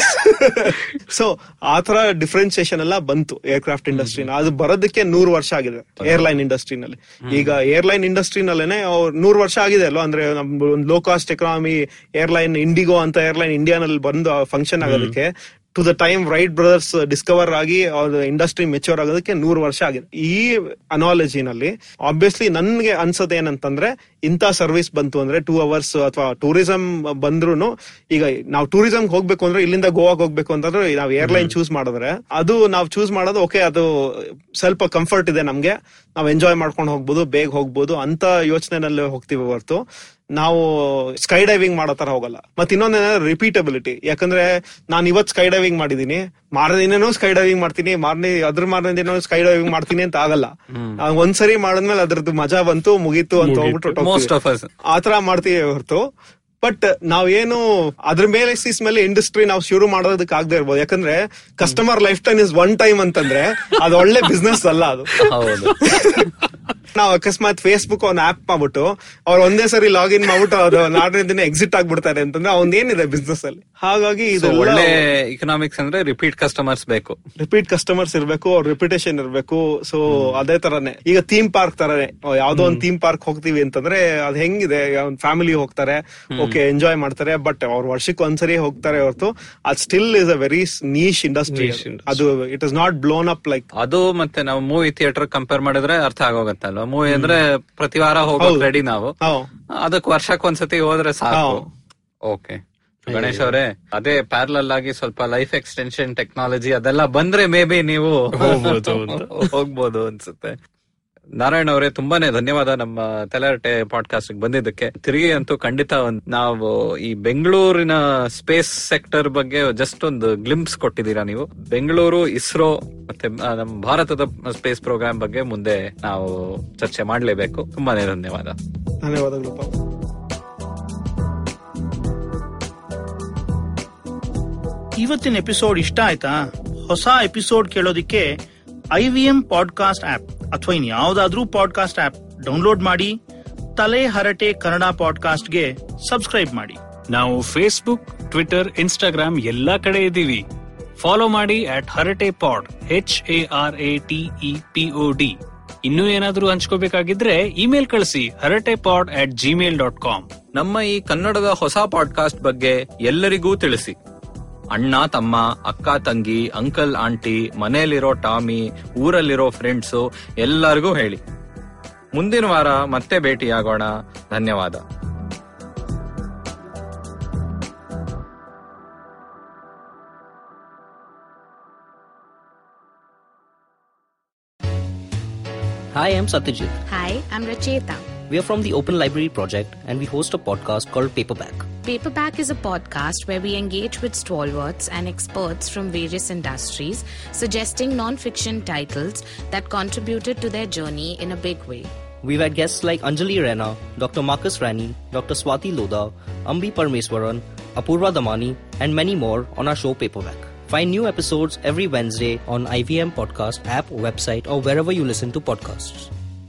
ಸೊ ಆತರ ಡಿಫ್ರೆನ್ಸಿಯೇಷನ್ ಎಲ್ಲ ಬಂತು ಏರ್ಕ್ರಾಫ್ಟ್ ಇಂಡಸ್ಟ್ರಿನ ಅದು ಬರೋದಕ್ಕೆ ನೂರು ವರ್ಷ ಆಗಿದೆ ಏರ್ಲೈನ್ ಇಂಡಸ್ಟ್ರಿನಲ್ಲಿ ಈಗ ಏರ್ಲೈನ್ ಇಂಡಸ್ಟ್ರಿನಲ್ಲೇನೆ ಅವ್ರು ನೂರು ವರ್ಷ ಆಗಿದೆ ಅಲ್ವಾ ಅಂದ್ರೆ ನಮ್ದು ಒಂದು low cost economy airline IndiGo ಅಂತ ಏರ್ಲೈನ್ ಇಂಡಿಯಾನಲ್ಲಿ ಬಂದು ಫಂಕ್ಷನ್ ಆಗೋದಕ್ಕೆ to the time Wright brothers discover ಆಗಿ ಇಂಡಸ್ಟ್ರಿ ಮೆಚೂರ್ ಆಗೋದಕ್ಕೆ ನೂರು ವರ್ಷ ಆಗಿದೆ ಈ ಅನಾಲಜಿನಲ್ಲಿ ಆಬ್ವಿಯಸ್ಲಿ ನನ್ಗೆ ಅನ್ಸೋದು ಏನಂತಂದ್ರೆ ಇಂಥ ಸರ್ವಿಸ್ ಬಂತು ಅಂದ್ರೆ ಟೂ ಅವರ್ಸ್ ಅಥವಾ ಟೂರಿಸಂ ಬಂದ್ರು ಈಗ ನಾವು ಟೂರಿಸಂ ಹೋಗ್ಬೇಕು ಅಂದ್ರೆ ಇಲ್ಲಿಂದ ಗೋವಾಗ್ ಹೋಗ್ಬೇಕು ಅಂತಂದ್ರೆ ನಾವು ಏರ್ಲೈನ್ ಚೂಸ್ ಮಾಡಿದ್ರೆ ಅದು ನಾವು ಚೂಸ್ ಮಾಡೋದು ಓಕೆ ಅದು ಸ್ವಲ್ಪ ಕಂಫರ್ಟ್ ಇದೆ ನಮ್ಗೆ ನಾವು ಎಂಜಾಯ್ ಮಾಡ್ಕೊಂಡು ಹೋಗ್ಬೋದು ಬೇಗ ಹೋಗ್ಬೋದು ಅಂತ ಯೋಚನೆನಲ್ಲಿ ಹೋಗ್ತೀವಿ ಹೊರತು ನಾವು ಸ್ಕೈ ಡೈವಿಂಗ್ ಮಾಡೋ ತರ ಹೋಗಲ್ಲ ಮತ್ತೆ ಇನ್ನೊಂದೇನಂದ್ರೆ ರಿಪೀಟಬಿಲಿಟಿ ಯಾಕಂದ್ರೆ ನಾನು ಇವತ್ ಸ್ಕೈ ಡೈವಿಂಗ್ ಮಾಡಿದೀನಿ ಮಾರನೇ ದಿನನೂ ಸ್ಕೈ ಡೈವಿಂಗ್ ಮಾಡ್ತೀನಿ ಮಾರನೇ ಅದ್ರ ಮಾರನೇ ದಿನ ಸ್ಕೈ ಡೈವಿಂಗ್ ಮಾಡ್ತೀನಿ ಅಂತ ಆಗಲ್ಲ ಆ, ಒಂದ್ಸರಿ ಮಾಡಿದ್ಮೇಲೆ ಅದ್ರದ್ದು ಮಜಾ ಬಂತು ಮುಗೀತು ಅಂತ ಹೋಗ್ಬಿಟ್ಟು ಮೋಸ್ಟ್ ಆಫ್ ಅಸ್ ಆತರ ಮಾಡ್ತೀವಿ ಹೊರತು ಬಟ್ ನಾವೇನು ಅದ್ರ ಮೇಲೆ ಸಿಸ್ ಮೇಲೆ ಇಂಡಸ್ಟ್ರಿ ನಾವು ಶುರು ಮಾಡೋದಕ್ಕೆ ಆಗದೆ ಇರ್ಬೋದು ಯಾಕಂದ್ರೆ customer lifetime is one time ಅಂತಂದ್ರೆ ಅದು ಒಳ್ಳೆ ಬಿಸ್ನೆಸ್ ಅಲ್ಲ ಅದು ಹೌದು ನಾವು ಅಕಸ್ಮಾತ್ ಫೇಸ್ಬುಕ್ ಅವ್ನ ಆಪ್ ಮಾಡ್ಬಿಟ್ಟು ಅವ್ರು ಒಂದೇ ಸರಿ ಲಾಗಿನ್ ಮಾಡ್ಬಿಟ್ಟು ಅದು ನಾಲ್ಕನೇ ದಿನ ಎಕ್ಸಿಟ್ ಆಗ್ಬಿಡ್ತಾರೆ ಅಂತಂದ್ರೆ ಅವ್ನ್ ಏನಿದೆ ಬಿಸ್ನೆಸ್ ಅಲ್ಲಿ ಹಾಗಾಗಿ So, ಇದು ಒಳ್ಳೆ ಇಕನಾಮಿಕ್ಸ್ ಅಂದ್ರೆ ರಿಪೀಟ್ ಕಸ್ಟಮರ್ಸ್ ಬೇಕು ರಿಪೀಟ್ ಕಸ್ಟಮರ್ಸ್ ಇರ್ಬೇಕು ಅವ್ರ ರೆಪ್ಯುಟೇಷನ್ ಇರ್ಬೇಕು ಸೊ ಅದೇ ತರನೇ ಈಗ ಥೀಮ್ ಪಾರ್ಕ್ ತರನೇ ಯಾವ್ದೋ ಒಂದು ಥೀಮ್ ಪಾರ್ಕ್ ಹೋಗ್ತೀವಿ ಅಂತಂದ್ರೆ ಅದ್ ಹೆಂಗಿದೆ ಒಂದ್ ಫ್ಯಾಮಿಲಿ ಹೋಗ್ತಾರೆ ಓಕೆ ಎಂಜಾಯ್ ಮಾಡ್ತಾರೆ ಬಟ್ ಅವ್ರ ವರ್ಷಕ್ಕೆ ಒಂದ್ಸರಿ ಹೋಗ್ತಾರೆ ಹೊರತು ಅದ್ still is a very niche industry Niche industry. ಅದು it is not blown up like ಅದು ಮತ್ತೆ ನಾವು ಮೂವಿ ಥಿಯೇಟರ್ ಕಂಪೇರ್ ಮಾಡಿದ್ರೆ ಅರ್ಥ ಆಗೋಗತ್ತಲ್ವಾ ಮೂವಿ ಅಂದ್ರೆ ಪ್ರತಿ ವಾರ ಹೋಗೋಕ್ ಹೌದು. ರೆಡಿ ನಾವು ಅದಕ್ಕೆ ವರ್ಷಕ್ಕೆ ಒಂದ್ಸತಿ ಹೋದ್ರೆ ಸಾಕು ಹೌದು. ಓಕೆ ಗಣೇಶ್ ಅವರೇ ಅದೇ ಪ್ಯಾರಲಲ್ ಆಗಿ ಸ್ವಲ್ಪ ಲೈಫ್ ಎಕ್ಸ್ಟೆನ್ಷನ್ ಟೆಕ್ನಾಲಜಿ ಅದೆಲ್ಲ ಬಂದ್ರೆ ಮೇ ಬಿ ನೀವು ಹೋಗ್ಬೋದು ಅಂತ. ಹೋಗ್ಬೋದು ಅನ್ಸುತ್ತೆ ನಾರಾಯಣ ಅವರೇ ತುಂಬಾನೇ ಧನ್ಯವಾದ ನಮ್ಮ ತಲೆಹರಟೆ ಪಾಡ್ಕಾಸ್ಟ್ ಬಂದಿದ್ದಕ್ಕೆ ತಿರುಗಿ ಅಂತೂ ಖಂಡಿತ ಒಂದ್ ನಾವು ಈ ಬೆಂಗಳೂರಿನ ಸ್ಪೇಸ್ ಸೆಕ್ಟರ್ ಬಗ್ಗೆ ಜಸ್ಟ್ ಒಂದು ಗ್ಲಿಂಪ್ಸ್ ಕೊಟ್ಟಿದ್ದೀರಾ ನೀವು ಬೆಂಗಳೂರು ಇಸ್ರೋ ಮತ್ತೆ ಆ, ನಮ್ಮ ಭಾರತದ ಸ್ಪೇಸ್ ಪ್ರೋಗ್ರಾಮ್ ಬಗ್ಗೆ ಮುಂದೆ ನಾವು ಚರ್ಚೆ ಮಾಡಲೇಬೇಕು ತುಂಬಾನೇ ಧನ್ಯವಾದ ಧನ್ಯವಾದಗಳು ಪಾಪ. ಇವತ್ತಿನ ಎಪಿಸೋಡ್ ಇಷ್ಟ ಆಯ್ತಾ ಹೊಸ ಎಪಿಸೋಡ್ ಕೇಳೋದಿಕ್ಕೆ I V M podcast app ಅಥವಾ ಇನ್ ಯಾವ್ದಾದ್ರೂ ಪಾಡ್ಕಾಸ್ಟ್ ಆಪ್ ಡೌನ್ಲೋಡ್ ಮಾಡಿ ತಲೆ ಹರಟೆ ಕನ್ನಡ ಪಾಡ್ಕಾಸ್ಟ್ಗೆ ಸಬ್ಸ್ಕ್ರೈಬ್ ಮಾಡಿ ನಾವು ಫೇಸ್ಬುಕ್ ಟ್ವಿಟರ್ ಇನ್ಸ್ಟಾಗ್ರಾಮ್ ಎಲ್ಲಾ ಕಡೆ ಇದ್ದೀವಿ ಫಾಲೋ ಮಾಡಿ at Harate pod H A R A T E P O D ಇನ್ನೂ ಏನಾದ್ರೂ ಹಂಚ್ಕೋಬೇಕಾಗಿದ್ರೆ ಇಮೇಲ್ ಕಳಿಸಿ Harate pod at Gmail dot com ನಮ್ಮ ಈ ಕನ್ನಡದ ಹೊಸ ಪಾಡ್ಕಾಸ್ಟ್ ಬಗ್ಗೆ ಎಲ್ಲರಿಗೂ ತಿಳಿಸಿ ಅಣ್ಣ ತಮ್ಮ ಅಕ್ಕ ತಂಗಿ ಅಂಕಲ್ ಆಂಟಿ ಮನೆಯಲ್ಲಿರೋ ಟಾಮಿ ಊರಲ್ಲಿರೋ ಫ್ರೆಂಡ್ಸು ಎಲ್ಲರಿಗೂ ಹೇಳಿ ಮುಂದಿನ ವಾರ ಮತ್ತೆ ಭೇಟಿಯಾಗೋಣ ಧನ್ಯವಾದ Hi, I'm Satyajit. Hi, I'm Racheta. We are from the Open Library Project and we host a podcast called Paperback. Paperback is a podcast where we engage with stalwarts and experts from various industries, suggesting non-fiction titles that contributed to their journey in a big way. We've had guests like Anjali Rana, Dr. Marcus Rani, Dr. Swati Lodha, Ambi Parmeswaran, Apurva Damani, and many more on our show Paperback. Find new episodes every Wednesday on IVM Podcast app, website, or wherever you listen to podcasts.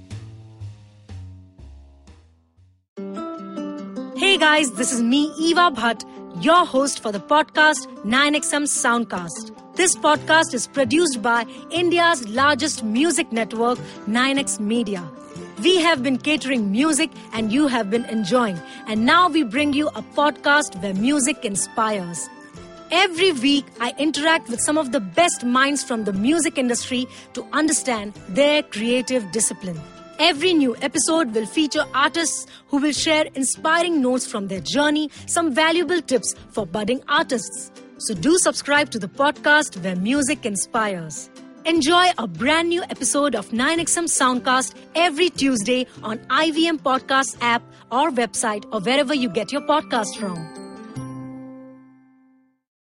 Hey guys, this is me, Eva Bhatt, your host for the podcast 9XM Soundcast. This podcast is produced by India's largest music network, 9X Media. We have been catering music and you have been enjoying. And now we bring you a podcast where music inspires. Every week, I interact with some of the best minds from the music industry to understand their creative discipline. Every new episode will feature artists who will share inspiring notes from their journey, some valuable tips for budding artists. So do subscribe to the podcast where music inspires. Enjoy a brand new episode of 9XM Soundcast every Tuesday on IVM Podcast app or website or wherever you get your podcast from.